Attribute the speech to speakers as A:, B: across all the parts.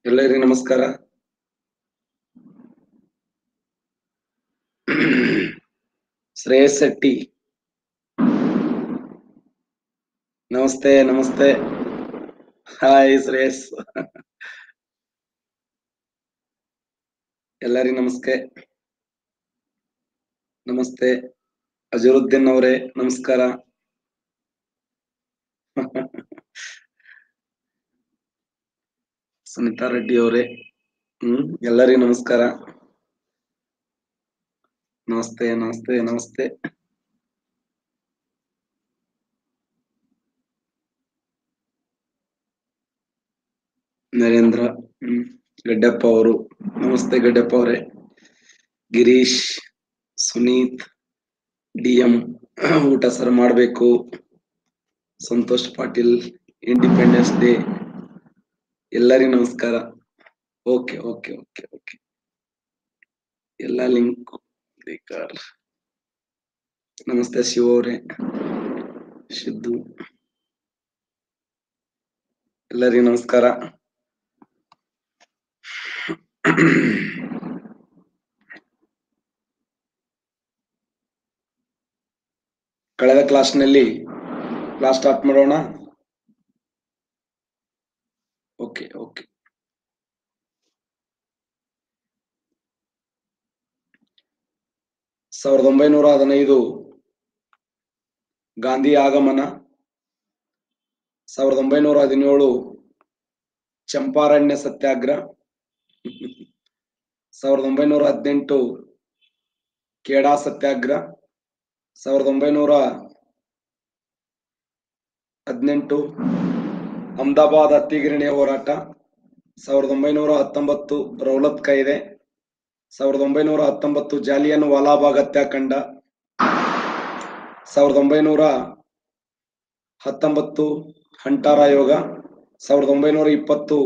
A: ಎಲ್ಲರಿಗೂ ನಮಸ್ಕಾರ ಶ್ರೇಯಸ್ ಶೆಟ್ಟಿ ನಮಸ್ತೆ ನಮಸ್ತೆ ಹಾಯ್ ಶ್ರೇಯಸ್ ಎಲ್ಲರಿಗೂ ನಮಸ್ತೆ ನಮಸ್ತೆ ಅಜರುದ್ದೀನ್ ಅವರೇ ನಮಸ್ಕಾರ ಸುನಿತಾ ರೆಡ್ಡಿ ಅವರೇ ಹ್ಮ್ ಎಲ್ಲರಿಗೂ ನಮಸ್ಕಾರ ನಮಸ್ತೆ ನಮಸ್ತೆ ನಮಸ್ತೆ ನರೇಂದ್ರ ಹ್ಮ್ ಗಡ್ಡಪ್ಪ ಅವರು ನಮಸ್ತೆ ಗಡ್ಡಪ್ಪ ಅವರೇ ಗಿರೀಶ್ ಸುನೀತ್ ಡಿ ಎಂ ಊಟ ಸರ್ ಮಾಡ್ಬೇಕು ಸಂತೋಷ್ ಪಾಟೀಲ್ ಇಂಡಿಪೆಂಡೆನ್ಸ್ ಡೇ ಎಲ್ಲರಿಗೂ ನಮಸ್ಕಾರ ಓಕೆ ಓಕೆ ಓಕೆ ಓಕೆ ಎಲ್ಲ ಲಿಂಕ್ ಬೇಕಾರ ನಮಸ್ತೆ ಶಿವ ಅವರೇ ಸಿದ್ದು ಎಲ್ಲರಿಗೂ ನಮಸ್ಕಾರ ಕಳೆದ ಕ್ಲಾಸ್ನಲ್ಲಿ ಕ್ಲಾಸ್ ಸ್ಟಾರ್ಟ್ ಮಾಡೋಣ ಓಕೆ ಓಕೆ ಸಾವಿರದ ಒಂಬೈನೂರ ಹದಿನೈದು ಗಾಂಧಿ ಆಗಮನ ಸಾವಿರದ ಒಂಬೈನೂರ ಹದಿನೇಳು ಚಂಪಾರಣ್ಯ ಸತ್ಯಾಗ್ರಹ ಸಾವಿರದ ಒಂಬೈನೂರ ಹದಿನೆಂಟು ಕೇಡಾ ಸತ್ಯಾಗ್ರಹ ಸಾವಿರದ ಒಂಬೈನೂರ ಹದಿನೆಂಟು ಅಹಮದಾಬಾದ್ ಹತ್ತಿಗಿರಣಿಯ ಹೋರಾಟ ಸಾವಿರದ ಒಂಬೈನೂರ ಹತ್ತೊಂಬತ್ತು ರೌಲತ್ ಕಾಯ್ದೆ ಸಾವಿರದ ಒಂಬೈನೂರ ಹತ್ತೊಂಬತ್ತು ಜಾಲಿಯನ್ ವಾಲಾಬಾಗ್ ಹತ್ಯಾಕಾಂಡ ಸಾವಿರದ ಒಂಬೈನೂರ ಹತ್ತೊಂಬತ್ತು ಹಂಟಾರ ಆಯೋಗ ಸಾವಿರದ ಒಂಬೈನೂರ ಇಪ್ಪತ್ತು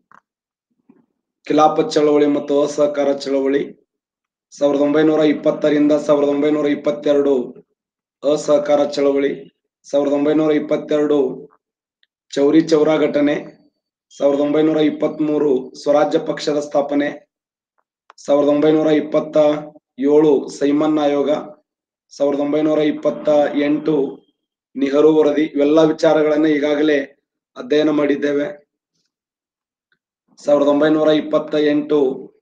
A: ಖಿಲಾಫತ್ ಚಳವಳಿ ಮತ್ತು ಅಸಹಕಾರ ಚಳವಳಿ ಸಾವಿರದ ಒಂಬೈನೂರ ಇಪ್ಪತ್ತರಿಂದ ಸಾವಿರದ ಒಂಬೈನೂರ ಇಪ್ಪತ್ತೆರಡು ಅಸಹಕಾರ ಚಳವಳಿ ಸಾವಿರದ ಒಂಬೈನೂರ ಇಪ್ಪತ್ತೆರಡು ಚೌರಿ ಚೌರಾ ಘಟನೆ ಸಾವಿರದ ಒಂಬೈನೂರ ಇಪ್ಪತ್ಮೂರು ಸ್ವರಾಜ್ಯ ಪಕ್ಷದ ಸ್ಥಾಪನೆ ಸಾವಿರದ ಒಂಬೈನೂರ ಇಪ್ಪತ್ತ ಏಳು ಸೈಮನ್ ಆಯೋಗ ಸಾವಿರದ ಒಂಬೈನೂರ ಇಪ್ಪತ್ತ ಎಂಟು ನೆಹರು ವರದಿ ಇವೆಲ್ಲ ವಿಚಾರಗಳನ್ನ ಈಗಾಗಲೇ ಅಧ್ಯಯನ ಮಾಡಿದ್ದೇವೆ ಸಾವಿರದ ಒಂಬೈನೂರ ಇಪ್ಪತ್ತ ಎಂಟು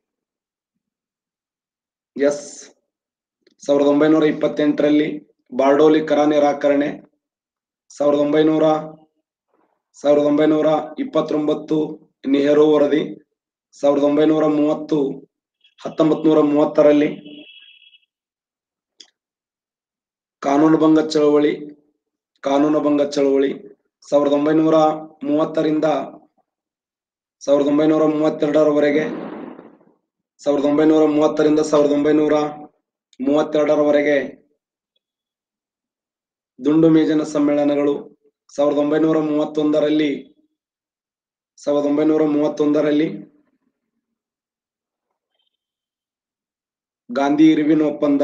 A: ಎಸ್ ಸಾವಿರದ ಒಂಬೈನೂರ ಇಪ್ಪತ್ತೆಂಟರಲ್ಲಿ ಬಾರ್ಡೋಲಿ ಕರ ನಿರಾಕರಣೆ ಸಾವಿರದ ಒಂಬೈನೂರ ಸಾವಿರದ ಒಂಬೈನೂರ ಇಪ್ಪತ್ತೊಂಬತ್ತು ನೆಹರು ವರದಿ ಸಾವಿರದ ಒಂಬೈನೂರ ಮೂವತ್ತು ಹತ್ತೊಂಬತ್ ನೂರ ಮೂವತ್ತರಲ್ಲಿ ಕಾನೂನು ಭಂಗ ಚಳವಳಿ ಕಾನೂನು ಭಂಗ ಚಳವಳಿ ಸಾವಿರದ ಒಂಬೈನೂರ ಮೂವತ್ತರಿಂದ ಸಾವಿರದ ಒಂಬೈನೂರ ಮೂವತ್ತೆರಡರವರೆಗೆ ಸಾವಿರದ ಒಂಬೈನೂರ ಮೂವತ್ತರಿಂದ ಸಾವಿರದ ಒಂಬೈನೂರ ಮೂವತ್ತೆರಡರವರೆಗೆ ದುಂಡು ಮೇಜಿನ ಸಮ್ಮೇಳನಗಳು ಸಾವಿರದ ಒಂಬೈನೂರ ಮೂವತ್ತೊಂದರಲ್ಲಿ ಸಾವಿರದ ಒಂಬೈನೂರ ಮೂವತ್ತೊಂದರಲ್ಲಿ ಗಾಂಧಿ ಇರುವಿನ ಒಪ್ಪಂದ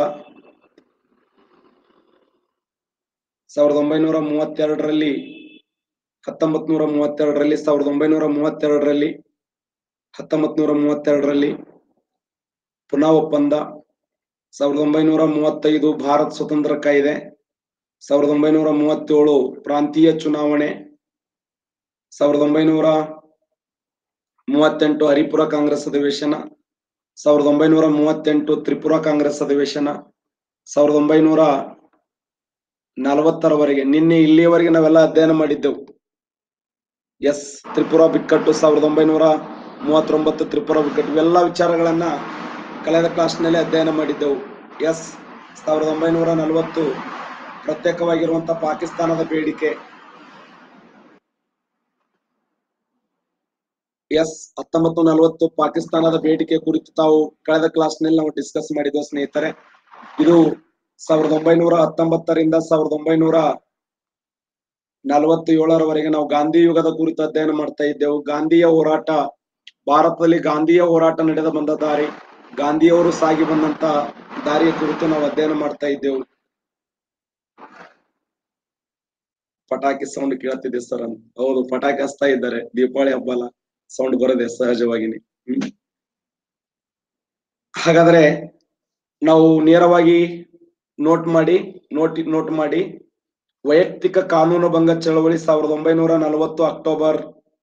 A: ಸಾವಿರದ ಒಂಬೈನೂರ ಮೂವತ್ತೆರಡರಲ್ಲಿ ಹತ್ತೊಂಬತ್ ನೂರ ಮೂವತ್ತೆರಡರಲ್ಲಿ ಸಾವಿರದ ಒಂಬೈನೂರ ಮೂವತ್ತೆರಡರಲ್ಲಿ ಹತ್ತೊಂಬತ್ ನೂರ ಮೂವತ್ತೆರಡರಲ್ಲಿ ಪುನಃ ಒಪ್ಪಂದ ಸಾವಿರದ ಒಂಬೈನೂರ ಮೂವತ್ತೈದು ಭಾರತ್ ಸ್ವತಂತ್ರ ಕಾಯ್ದೆ ಸಾವಿರದ ಒಂಬೈನೂರ ಮೂವತ್ತೇಳು ಪ್ರಾಂತೀಯ ಚುನಾವಣೆ ಸಾವಿರದ ಒಂಬೈನೂರ ಮೂವತ್ತೆಂಟು ಹರಿಪುರ ಕಾಂಗ್ರೆಸ್ ಅಧಿವೇಶನ ಸಾವಿರದ ಒಂಬೈನೂರ ಮೂವತ್ತೆಂಟು ತ್ರಿಪುರ ಕಾಂಗ್ರೆಸ್ ಅಧಿವೇಶನ ಸಾವಿರದ ಒಂಬೈನೂರ ನಲವತ್ತರವರೆಗೆ ನಿನ್ನೆ ಇಲ್ಲಿಯವರೆಗೆ ನಾವೆಲ್ಲ ಅಧ್ಯಯನ ಮಾಡಿದ್ದೆವು ಎಸ್ ತ್ರಿಪುರ ಬಿಕ್ಕಟ್ಟು ಸಾವಿರದ ಒಂಬೈನೂರ ಮೂವತ್ತೊಂಬತ್ತು ತ್ರಿಪುರ ಬಿಕ್ಕಟ್ಟು ಇವೆಲ್ಲ ವಿಚಾರಗಳನ್ನ ಕಳೆದ ಕ್ಲಾಸ್ನಲ್ಲಿ ಅಧ್ಯಯನ ಮಾಡಿದ್ದೆವು ಎಸ್ ಸಾವಿರದ ಒಂಬೈನೂರ ನಲವತ್ತು ಪ್ರತ್ಯೇಕವಾಗಿರುವಂತಹ ಪಾಕಿಸ್ತಾನದ ಬೇಡಿಕೆ ಎಸ್ ಹತ್ತೊಂಬತ್ತು ನಲವತ್ತು ಪಾಕಿಸ್ತಾನದ ಬೇಡಿಕೆ ಕುರಿತು ತಾವು ಕಳೆದ ಕ್ಲಾಸ್ನಲ್ಲಿ ನಾವು ಡಿಸ್ಕಸ್ ಮಾಡಿದ್ವು ಸ್ನೇಹಿತರೆ ಇದು ಸಾವಿರದ ಒಂಬೈನೂರ ಹತ್ತೊಂಬತ್ತರಿಂದ ಸಾವಿರದ ಒಂಬೈನೂರ ನಲವತ್ತೇಳರವರೆಗೆ ನಾವು ಗಾಂಧಿ ಯುಗದ ಕುರಿತು ಅಧ್ಯಯನ ಮಾಡ್ತಾ ಇದ್ದೆವು ಗಾಂಧಿಯ ಹೋರಾಟ ಭಾರತದಲ್ಲಿ ಗಾಂಧಿಯ ಹೋರಾಟ ನಡೆದ ಬಂದ ದಾರಿ ಗಾಂಧಿಯವರು ಸಾಗಿ ಬಂದಂತ ದಾರಿಯ ಕುರಿತು ನಾವು ಅಧ್ಯಯನ ಮಾಡ್ತಾ ಇದ್ದೆವು ಪಟಾಕಿ ಸೌಂಡ್ ಕೇಳ್ತಿದೆ ಸರ್ ಅಂತ ಹೌದು ಪಟಾಕಿ ಹಚ್ತಾ ಇದ್ದಾರೆ ದೀಪಾವಳಿ ಹಬ್ಬ ಅಲ್ಲ ಸೌಂಡ್ ಬರದೆ ಸಹಜವಾಗಿನೇ ಹ್ಮ್ ಹಾಗಾದ್ರೆ ನಾವು ನೇರವಾಗಿ ನೋಟ್ ಮಾಡಿ ನೋಟ್ ನೋಟ್ ಮಾಡಿ ವೈಯಕ್ತಿಕ ಕಾನೂನು ಭಂಗ ಚಳವಳಿ ಸಾವಿರದ ಒಂಬೈನೂರ ನಲವತ್ತು ಅಕ್ಟೋಬರ್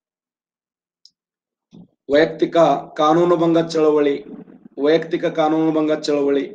A: ವೈಯಕ್ತಿಕ ಕಾನೂನು ಭಂಗ ಚಳವಳಿ ವೈಯಕ್ತಿಕ ಕಾನೂನು ಭಂಗ ಚಳವಳಿ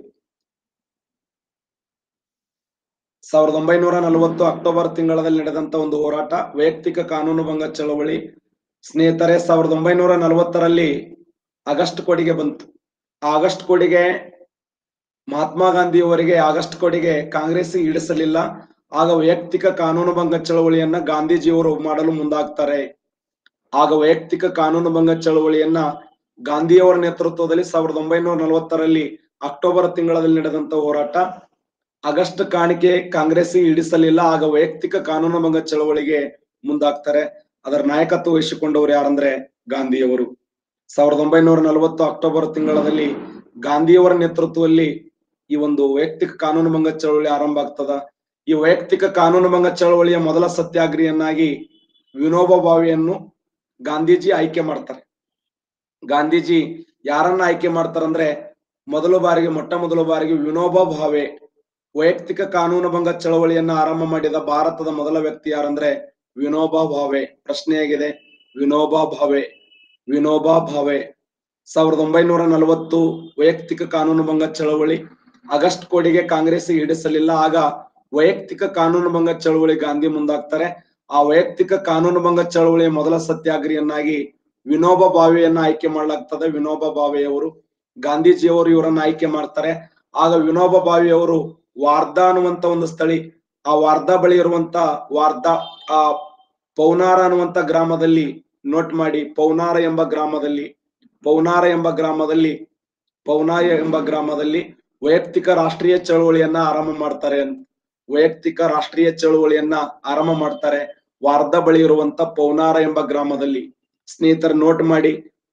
A: ಸಾವಿರದ ಒಂಬೈನೂರ ನಲವತ್ತು ಅಕ್ಟೋಬರ್ ತಿಂಗಳಲ್ಲಿ ನಡೆದಂತ ಒಂದು ಹೋರಾಟ ವೈಯಕ್ತಿಕ ಕಾನೂನು ಭಂಗ ಚಳವಳಿ ಸ್ನೇಹಿತರೆ ಸಾವಿರದ ಒಂಬೈನೂರ ನಲವತ್ತರಲ್ಲಿ ಆಗಸ್ಟ್ ಕೊಡಿಗೆ ಬಂತು ಆ ಆಗಸ್ಟ್ ಕೊಡಿಗೆ ಮಹಾತ್ಮ ಗಾಂಧಿಯವರಿಗೆ ಆಗಸ್ಟ್ ಕೊಡಿಗೆ ಕಾಂಗ್ರೆಸ್ ಇಡಿಸಲಿಲ್ಲ ಆಗ ವೈಯಕ್ತಿಕ ಕಾನೂನು ಭಂಗ ಚಳವಳಿಯನ್ನ ಗಾಂಧೀಜಿಯವರು ಮಾಡಲು ಮುಂದಾಗ್ತಾರೆ ಆಗ ವೈಯಕ್ತಿಕ ಕಾನೂನು ಭಂಗ ಚಳವಳಿಯನ್ನ ಗಾಂಧಿಯವರ ನೇತೃತ್ವದಲ್ಲಿ ಸಾವಿರದ ಒಂಬೈನೂರ ನಲವತ್ತರಲ್ಲಿ ಅಕ್ಟೋಬರ್ ತಿಂಗಳಲ್ಲಿ ನಡೆದಂತ ಹೋರಾಟ ಆಗಸ್ಟ್ ಕಾಣಿಕೆ ಕಾಂಗ್ರೆಸ್ ಇಡಿಸಲಿಲ್ಲ ಆಗ ವೈಯಕ್ತಿಕ ಕಾನೂನು ಭಂಗ ಚಳವಳಿಗೆ ಮುಂದಾಗ್ತಾರೆ ಅದರ ನಾಯಕತ್ವ ವಹಿಸಿಕೊಂಡವರು ಯಾರಂದ್ರೆ ಗಾಂಧಿಯವರು ಸಾವಿರದ ಒಂಬೈನೂರ ನಲವತ್ತು ಅಕ್ಟೋಬರ್ ತಿಂಗಳಲ್ಲಿ ಗಾಂಧಿಯವರ ನೇತೃತ್ವದಲ್ಲಿ ಈ ಒಂದು ವೈಯಕ್ತಿಕ ಕಾನೂನು ಭಂಗ ಚಳವಳಿ ಆರಂಭ ಆಗ್ತದ ಈ ವೈಯಕ್ತಿಕ ಕಾನೂನು ಭಂಗ ಚಳವಳಿಯ ಮೊದಲ ಸತ್ಯಾಗ್ರಹಿಯನ್ನಾಗಿ ವಿನೋಬ ಭಾವೆಯನ್ನು ಗಾಂಧೀಜಿ ಆಯ್ಕೆ ಮಾಡ್ತಾರೆ ಗಾಂಧೀಜಿ ಯಾರನ್ನ ಆಯ್ಕೆ ಮಾಡ್ತಾರಂದ್ರೆ ಮೊದಲ ಬಾರಿಗೆ ಮೊಟ್ಟ ಮೊದಲ ಬಾರಿಗೆ ವಿನೋಬ ಭಾವೆ ವೈಯಕ್ತಿಕ ಕಾನೂನು ಭಂಗ ಚಳವಳಿಯನ್ನ ಆರಂಭ ಮಾಡಿದ ಭಾರತದ ಮೊದಲ ವ್ಯಕ್ತಿ ಯಾರಂದ್ರೆ ವಿನೋಬಾ ಭಾವೆ ಪ್ರಶ್ನೆಯಾಗಿದೆ ವಿನೋಬಾ ಭಾವೆ ವಿನೋಬಾ ಭಾವೆ ಸಾವಿರದ ಒಂಬೈನೂರ ನಲವತ್ತು ವೈಯಕ್ತಿಕ ಕಾನೂನು ಭಂಗ ಚಳವಳಿ ಆಗಸ್ಟ್ ಕೋಡಿಗೆ ಕಾಂಗ್ರೆಸ್ ಹಿಡಿಸಲಿಲ್ಲ ಆಗ ವೈಯಕ್ತಿಕ ಕಾನೂನು ಭಂಗ ಚಳವಳಿ ಗಾಂಧಿ ಮುಂದಾಗ್ತಾರೆ ಆ ವೈಯಕ್ತಿಕ ಕಾನೂನು ಭಂಗ ಚಳವಳಿಯ ಮೊದಲ ಸತ್ಯಾಗ್ರಹಿಯನ್ನಾಗಿ ವಿನೋಬ ಭಾವೆಯನ್ನ ಆಯ್ಕೆ ಮಾಡಲಾಗ್ತದೆ ವಿನೋಬ ಭಾವೆಯವರು ಗಾಂಧೀಜಿಯವರು ಇವರನ್ನ ಆಯ್ಕೆ ಮಾಡ್ತಾರೆ ಆಗ ವಿನೋಬ ಭಾವೆಯವರು ವಾರ್ಧಾ ಅನ್ನುವಂತ ಒಂದು ಸ್ಥಳಿ ಆ ವಾರ್ಧಾ ಬಳಿ ಇರುವಂತ ವಾರ್ಧಾ ಆ ಪೌನಾರ ಅನ್ನುವಂತ ಗ್ರಾಮದಲ್ಲಿ ನೋಟ್ ಮಾಡಿ ಪೌನಾರ ಎಂಬ ಗ್ರಾಮದಲ್ಲಿ ಪೌನಾರ ಎಂಬ ಗ್ರಾಮದಲ್ಲಿ ಪೌನಾಯ ಎಂಬ ಗ್ರಾಮದಲ್ಲಿ ವೈಯಕ್ತಿಕ ರಾಷ್ಟ್ರೀಯ ಚಳವಳಿಯನ್ನ ಆರಂಭ ಮಾಡ್ತಾರೆ ವೈಯಕ್ತಿಕ ರಾಷ್ಟ್ರೀಯ ಚಳವಳಿಯನ್ನ ಆರಂಭ ಮಾಡ್ತಾರೆ ವಾರ್ಧಾ ಬಳಿ ಇರುವಂತ ಪೌನಾರ ಎಂಬ ಗ್ರಾಮದಲ್ಲಿ ಸ್ನೇಹಿತರ ನೋಟ್ ಮಾಡಿ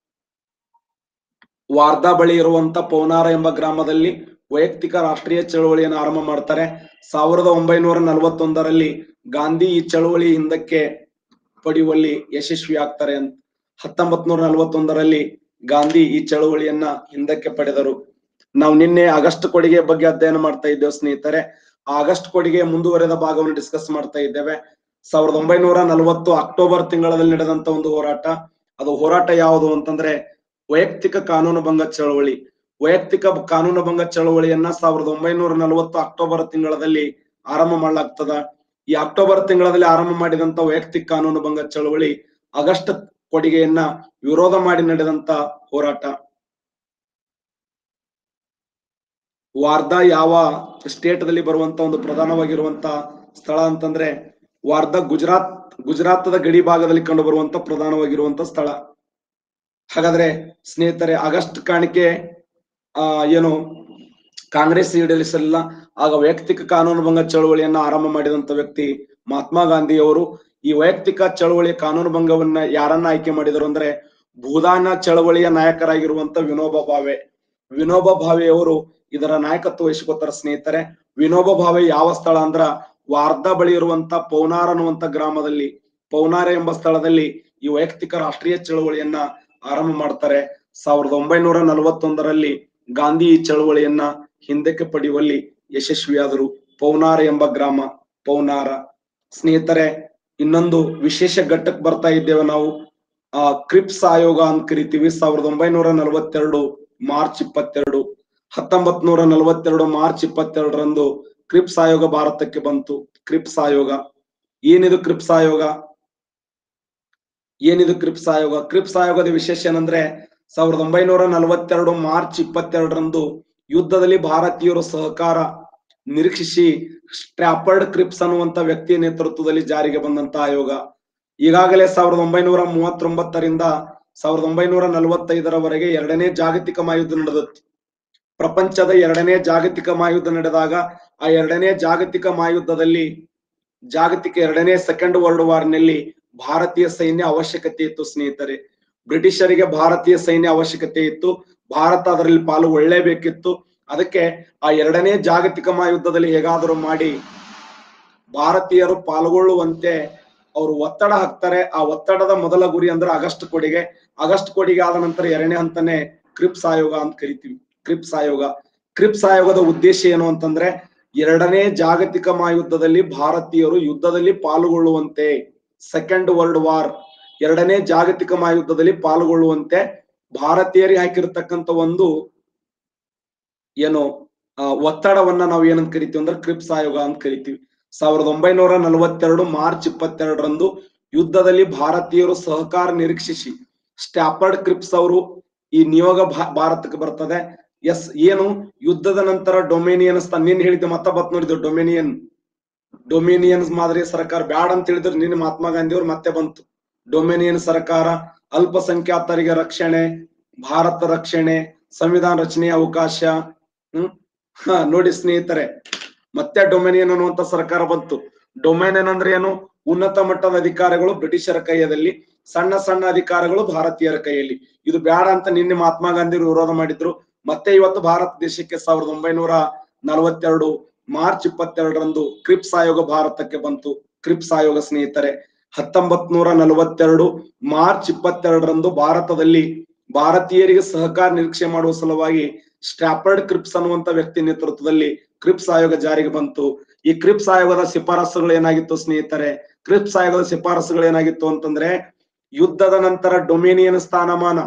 A: ವಾರ್ಧಾ ಬಳಿ ಇರುವಂತ ಪೌನಾರ ಎಂಬ ಗ್ರಾಮದಲ್ಲಿ ವೈಯಕ್ತಿಕ ರಾಷ್ಟ್ರೀಯ ಚಳವಳಿಯನ್ನು ಆರಂಭ ಮಾಡ್ತಾರೆ ಸಾವಿರದ ಒಂಬೈನೂರ ನಲವತ್ತೊಂದರಲ್ಲಿ ಗಾಂಧಿ ಈ ಚಳವಳಿ ಹಿಂದಕ್ಕೆ ಪಡೆಯುವಲ್ಲಿ ಯಶಸ್ವಿ ಆಗ್ತಾರೆ ಅಂತ ಹತ್ತೊಂಬತ್ ನೂರ ನಲವತ್ತೊಂದರಲ್ಲಿ ಗಾಂಧಿ ಈ ಚಳವಳಿಯನ್ನ ಹಿಂದಕ್ಕೆ ಪಡೆದರು ನಾವು ನಿನ್ನೆ ಆಗಸ್ಟ್ ಕೊಡುಗೆ ಬಗ್ಗೆ ಅಧ್ಯಯನ ಮಾಡ್ತಾ ಇದ್ದೇವೆ ಸ್ನೇಹಿತರೆ ಆ ಆಗಸ್ಟ್ ಕೊಡುಗೆ ಮುಂದುವರೆದ ಭಾಗವನ್ನು ಡಿಸ್ಕಸ್ ಮಾಡ್ತಾ ಇದ್ದೇವೆ ಸಾವಿರದ ಒಂಬೈನೂರ ನಲವತ್ತು ಅಕ್ಟೋಬರ್ ತಿಂಗಳಲ್ಲಿ ನಡೆದಂತ ಒಂದು ಹೋರಾಟ ಅದು ಹೋರಾಟ ಯಾವುದು ಅಂತಂದ್ರೆ ವೈಯಕ್ತಿಕ ಕಾನೂನು ಭಂಗ ಚಳವಳಿ ವೈಯಕ್ತಿಕ ಕಾನೂನು ಭಂಗ ಚಳವಳಿಯನ್ನ ಸಾವಿರದ ಒಂಬೈನೂರ ನಲವತ್ತು ಅಕ್ಟೋಬರ್ ತಿಂಗಳಲ್ಲಿ ಆರಂಭ ಮಾಡಲಾಗ್ತದ ಈ ಅಕ್ಟೋಬರ್ ತಿಂಗಳಲ್ಲಿ ಆರಂಭ ಮಾಡಿದಂತ ವೈಯಕ್ತಿಕ ಕಾನೂನು ಭಂಗ ಚಳವಳಿ ಆಗಸ್ಟ್ ಕೊಡುಗೆಯನ್ನ ವಿರೋಧ ಮಾಡಿ ನಡೆದಂತ ಹೋರಾಟ ವಾರ್ಧಾ ಯಾವ ಸ್ಟೇಟ್ ದಲ್ಲಿ ಬರುವಂತ ಒಂದು ಪ್ರಧಾನವಾಗಿರುವಂತ ಸ್ಥಳ ಅಂತಂದ್ರೆ ವಾರ್ಧಾ ಗುಜರಾತ್ ಗುಜರಾತದ ಗಡಿ ಭಾಗದಲ್ಲಿ ಕಂಡು ಬರುವಂತ ಪ್ರಧಾನವಾಗಿರುವಂತ ಸ್ಥಳ ಹಾಗಾದ್ರೆ ಸ್ನೇಹಿತರೆ ಆಗಸ್ಟ್ ಕಾಣಿಕೆ ಆ ಏನು ಕಾಂಗ್ರೆಸ್ ಈಡೇರಿಸಲಿಲ್ಲ ಆಗ ವೈಯಕ್ತಿಕ ಕಾನೂನು ಭಂಗ ಚಳವಳಿಯನ್ನ ಆರಂಭ ಮಾಡಿದಂತ ವ್ಯಕ್ತಿ ಮಹಾತ್ಮ ಗಾಂಧಿಯವರು ಈ ವೈಯಕ್ತಿಕ ಚಳವಳಿಯ ಕಾನೂನು ಭಂಗವನ್ನ ಯಾರನ್ನ ಆಯ್ಕೆ ಮಾಡಿದರು ಅಂದ್ರೆ ಭೂದಾನ ಚಳವಳಿಯ ನಾಯಕರಾಗಿರುವಂತ ವಿನೋಬ ಭಾವೆ ವಿನೋಬ ಭಾವೆಯವರು ಇದರ ನಾಯಕತ್ವ ವಹಿಸಿಕೊತಾರ ಸ್ನೇಹಿತರೆ ವಿನೋಬ ಭಾವೆ ಯಾವ ಸ್ಥಳ ಅಂದ್ರ ವಾರ್ಧಾ ಬಳಿ ಇರುವಂತ ಪೌನಾರ್ ಅನ್ನುವಂತ ಗ್ರಾಮದಲ್ಲಿ ಪೌನಾರ ಎಂಬ ಸ್ಥಳದಲ್ಲಿ ಈ ವೈಯಕ್ತಿಕ ರಾಷ್ಟ್ರೀಯ ಚಳವಳಿಯನ್ನ ಆರಂಭ ಮಾಡ್ತಾರೆ ಸಾವಿರದ ಒಂಬೈನೂರ ನಲವತ್ತೊಂದರಲ್ಲಿ ಗಾಂಧಿ ಈ ಚಳವಳಿಯನ್ನ ಹಿಂದಕ್ಕೆ ಪಡೆಯುವಲ್ಲಿ ಯಶಸ್ವಿಯಾದರು ಪೌನಾರ ಎಂಬ ಗ್ರಾಮ ಪೌನಾರ ಸ್ನೇಹಿತರೆ ಇನ್ನೊಂದು ವಿಶೇಷ ಘಟ್ಟಕ್ಕೆ ಬರ್ತಾ ಇದ್ದೇವೆ ನಾವು ಆ ಕ್ರಿಪ್ಸ್ ಆಯೋಗ ಅಂತ ಕರಿತೀವಿ ಸಾವಿರದ ಒಂಬೈನೂರ ನಲವತ್ತೆರಡು ಮಾರ್ಚ್ ಇಪ್ಪತ್ತೆರಡು ಹತ್ತೊಂಬತ್ ನೂರ ನಲವತ್ತೆರಡು ಮಾರ್ಚ್ ಇಪ್ಪತ್ತೆರಡರಂದು ಕ್ರಿಪ್ಸ್ ಆಯೋಗ ಭಾರತಕ್ಕೆ ಬಂತು ಕ್ರಿಪ್ಸ್ ಆಯೋಗ ಏನಿದು ಕ್ರಿಪ್ಸ್ ಆಯೋಗ ಏನಿದು ಕ್ರಿಪ್ಸ್ ಆಯೋಗ ಕ್ರಿಪ್ಸ್ ಆಯೋಗದ ವಿಶೇಷ ಏನಂದ್ರೆ ಸಾವಿರದ ಒಂಬೈನೂರ ನಲವತ್ತೆರಡು ಮಾರ್ಚ್ ಇಪ್ಪತ್ತೆರಡರಂದು ಯುದ್ಧದಲ್ಲಿ ಭಾರತೀಯರು ಸಹಕಾರ ನಿರೀಕ್ಷಿಸಿ ಸ್ಟ್ರಾಪರ್ಡ್ ಕ್ರಿಪ್ಸ್ ಅನ್ನುವಂತ ವ್ಯಕ್ತಿಯ ನೇತೃತ್ವದಲ್ಲಿ ಜಾರಿಗೆ ಬಂದಂತ ಆಯೋಗ ಈಗಾಗಲೇ ಸಾವಿರದ ಒಂಬೈನೂರ ಮೂವತ್ತೊಂಬತ್ತರಿಂದ ಸಾವಿರದ ಒಂಬೈನೂರ ನಲವತ್ತೈದರವರೆಗೆ ಎರಡನೇ ಜಾಗತಿಕ ಮಹಾಯುದ್ಧ ನಡೆದತ್ತು ಪ್ರಪಂಚದ ಎರಡನೇ ಜಾಗತಿಕ ಮಹಾಯುದ್ಧ ನಡೆದಾಗ ಆ ಎರಡನೇ ಜಾಗತಿಕ ಮಹಾಯುದ್ಧದಲ್ಲಿ ಜಾಗತಿಕ ಎರಡನೇ ಸೆಕೆಂಡ್ ವರ್ಲ್ಡ್ ವಾರ್ ನಲ್ಲಿ ಭಾರತೀಯ ಸೈನ್ಯ ಅವಶ್ಯಕತೆ ಇತ್ತು ಸ್ನೇಹಿತರೆ ಬ್ರಿಟಿಷರಿಗೆ ಭಾರತೀಯ ಸೈನ್ಯ ಅವಶ್ಯಕತೆ ಇತ್ತು ಭಾರತ ಅದರಲ್ಲಿ ಪಾಲ್ಗೊಳ್ಳೇಬೇಕಿತ್ತು ಅದಕ್ಕೆ ಆ ಎರಡನೇ ಜಾಗತಿಕ ಮಹಾಯುದ್ಧದಲ್ಲಿ ಹೇಗಾದರೂ ಮಾಡಿ ಭಾರತೀಯರು ಪಾಲ್ಗೊಳ್ಳುವಂತೆ ಅವರು ಒತ್ತಡ ಹಾಕ್ತಾರೆ ಆ ಒತ್ತಡದ ಮೊದಲ ಗುರಿ ಅಂದ್ರೆ ಆಗಸ್ಟ್ ಕೊಡಿಗೆ ಆಗಸ್ಟ್ ಕೊಡಿಗೆ ಆದ ನಂತರ ಎರಡನೇ ಹಂತನೇ ಕ್ರಿಪ್ಸ್ ಆಯೋಗ ಅಂತ ಕರಿತೀವಿ ಕ್ರಿಪ್ಸ್ ಆಯೋಗ ಕ್ರಿಪ್ಸ್ ಆಯೋಗದ ಉದ್ದೇಶ ಏನು ಅಂತಂದ್ರೆ ಎರಡನೇ ಜಾಗತಿಕ ಮಹಾಯುದ್ಧದಲ್ಲಿ ಭಾರತೀಯರು ಯುದ್ಧದಲ್ಲಿ ಪಾಲ್ಗೊಳ್ಳುವಂತೆ ಸೆಕೆಂಡ್ ವರ್ಲ್ಡ್ ವಾರ್ ಎರಡನೇ ಜಾಗತಿಕ ಮಹಾಯುದ್ಧದಲ್ಲಿ ಪಾಲ್ಗೊಳ್ಳುವಂತೆ ಭಾರತೀಯರಿಗೆ ಹಾಕಿರ್ತಕ್ಕಂಥ ಒಂದು ಏನು ಆ, ಒತ್ತಡವನ್ನ ನಾವು ಏನಂತ ಕರಿತೀವಿ ಅಂದ್ರೆ ಕ್ರಿಪ್ಸ್ ಆಯೋಗ ಅಂತ ಕರಿತೀವಿ ಸಾವಿರದ ಒಂಬೈನೂರ ನಲವತ್ತೆರಡು ಮಾರ್ಚ್ ಇಪ್ಪತ್ತೆರಡರಂದು ಯುದ್ಧದಲ್ಲಿ ಭಾರತೀಯರು ಸಹಕಾರ ನಿರೀಕ್ಷಿಸಿ ಸ್ಟ್ಯಾಪರ್ಡ್ ಕ್ರಿಪ್ಸ್ ಅವರು ಈ ನಿಯೋಗ ಭಾ- ಭಾರತಕ್ಕೆ ಬರ್ತದೆ ಎಸ್ ಏನು ಯುದ್ಧದ ನಂತರ ಡೊಮೇನಿಯನ್ ನಿನ್ ಹೇಳಿದ್ದೆ ಮತ್ತ ಬತ್ ನೋಡಿದ್ರು ಡೊಮೇನಿಯನ್ ಡೊಮೇನಿಯನ್ಸ್ ಮಾದರಿ ಸರ್ಕಾರ ಬ್ಯಾಡ ಅಂತ ಹೇಳಿದ್ರು ನಿನ್ನ ಮಹಾತ್ಮ ಗಾಂಧಿ ಅವ್ರು ಮತ್ತೆ ಬಂತು ಡೊಮೇನಿಯನ್ ಸರ್ಕಾರ ಅಲ್ಪಸಂಖ್ಯಾತರಿಗೆ ರಕ್ಷಣೆ ಭಾರತ ರಕ್ಷಣೆ ಸಂವಿಧಾನ ರಚನೆಯ ಅವಕಾಶ ಹ್ಮ್ ಹ, ನೋಡಿ ಸ್ನೇಹಿತರೆ ಮತ್ತೆ ಡೊಮೇನಿಯನ್ ಅನ್ನುವಂತ ಸರ್ಕಾರ ಬಂತು ಡೊಮೇನಿಯನ್ ಅಂದ್ರೆ ಏನು ಉನ್ನತ ಮಟ್ಟದ ಅಧಿಕಾರಗಳು ಬ್ರಿಟಿಷರ ಕೈಯದಲ್ಲಿ ಸಣ್ಣ ಸಣ್ಣ ಅಧಿಕಾರಗಳು ಭಾರತೀಯರ ಕೈಯಲ್ಲಿ ಇದು ಬೇಡ ಅಂತ ನಿನ್ನೆ ಮಹಾತ್ಮ ಗಾಂಧಿ ವಿರೋಧ ಮಾಡಿದ್ರು ಮತ್ತೆ ಇವತ್ತು ಭಾರತ ದೇಶಕ್ಕೆ ಸಾವಿರದ ಒಂಬೈನೂರ ನಲವತ್ತೆರಡು ಮಾರ್ಚ್ ಇಪ್ಪತ್ತೆರಡರಂದು ಕ್ರಿಪ್ಸ್ ಆಯೋಗ ಭಾರತಕ್ಕೆ ಬಂತು ಕ್ರಿಪ್ಸ್ ಆಯೋಗ ಸ್ನೇಹಿತರೆ ಹತ್ತೊಂಬತ್ ನೂರ ನಲವತ್ತೆರಡು ಮಾರ್ಚ್ ಇಪ್ಪತ್ತೆರಡರಂದು ಭಾರತದಲ್ಲಿ ಭಾರತೀಯರಿಗೆ ಸಹಕಾರ ನಿರೀಕ್ಷೆ ಮಾಡುವ ಸಲುವಾಗಿ ಸ್ಟ್ಯಾಪರ್ಡ್ ಕ್ರಿಪ್ಸ್ ಅನ್ನುವಂತ ವ್ಯಕ್ತಿ ನೇತೃತ್ವದಲ್ಲಿ ಕ್ರಿಪ್ಸ್ ಆಯೋಗ ಜಾರಿಗೆ ಬಂತು ಈ ಕ್ರಿಪ್ಸ್ ಆಯೋಗದ ಶಿಫಾರಸುಗಳು ಏನಾಗಿತ್ತು ಸ್ನೇಹಿತರೆ ಕ್ರಿಪ್ಸ್ ಆಯೋಗದ ಶಿಫಾರಸುಗಳು ಏನಾಗಿತ್ತು ಅಂತಂದ್ರೆ ಯುದ್ಧದ ನಂತರ ಡೊಮೇನಿಯನ್ ಸ್ಥಾನಮಾನ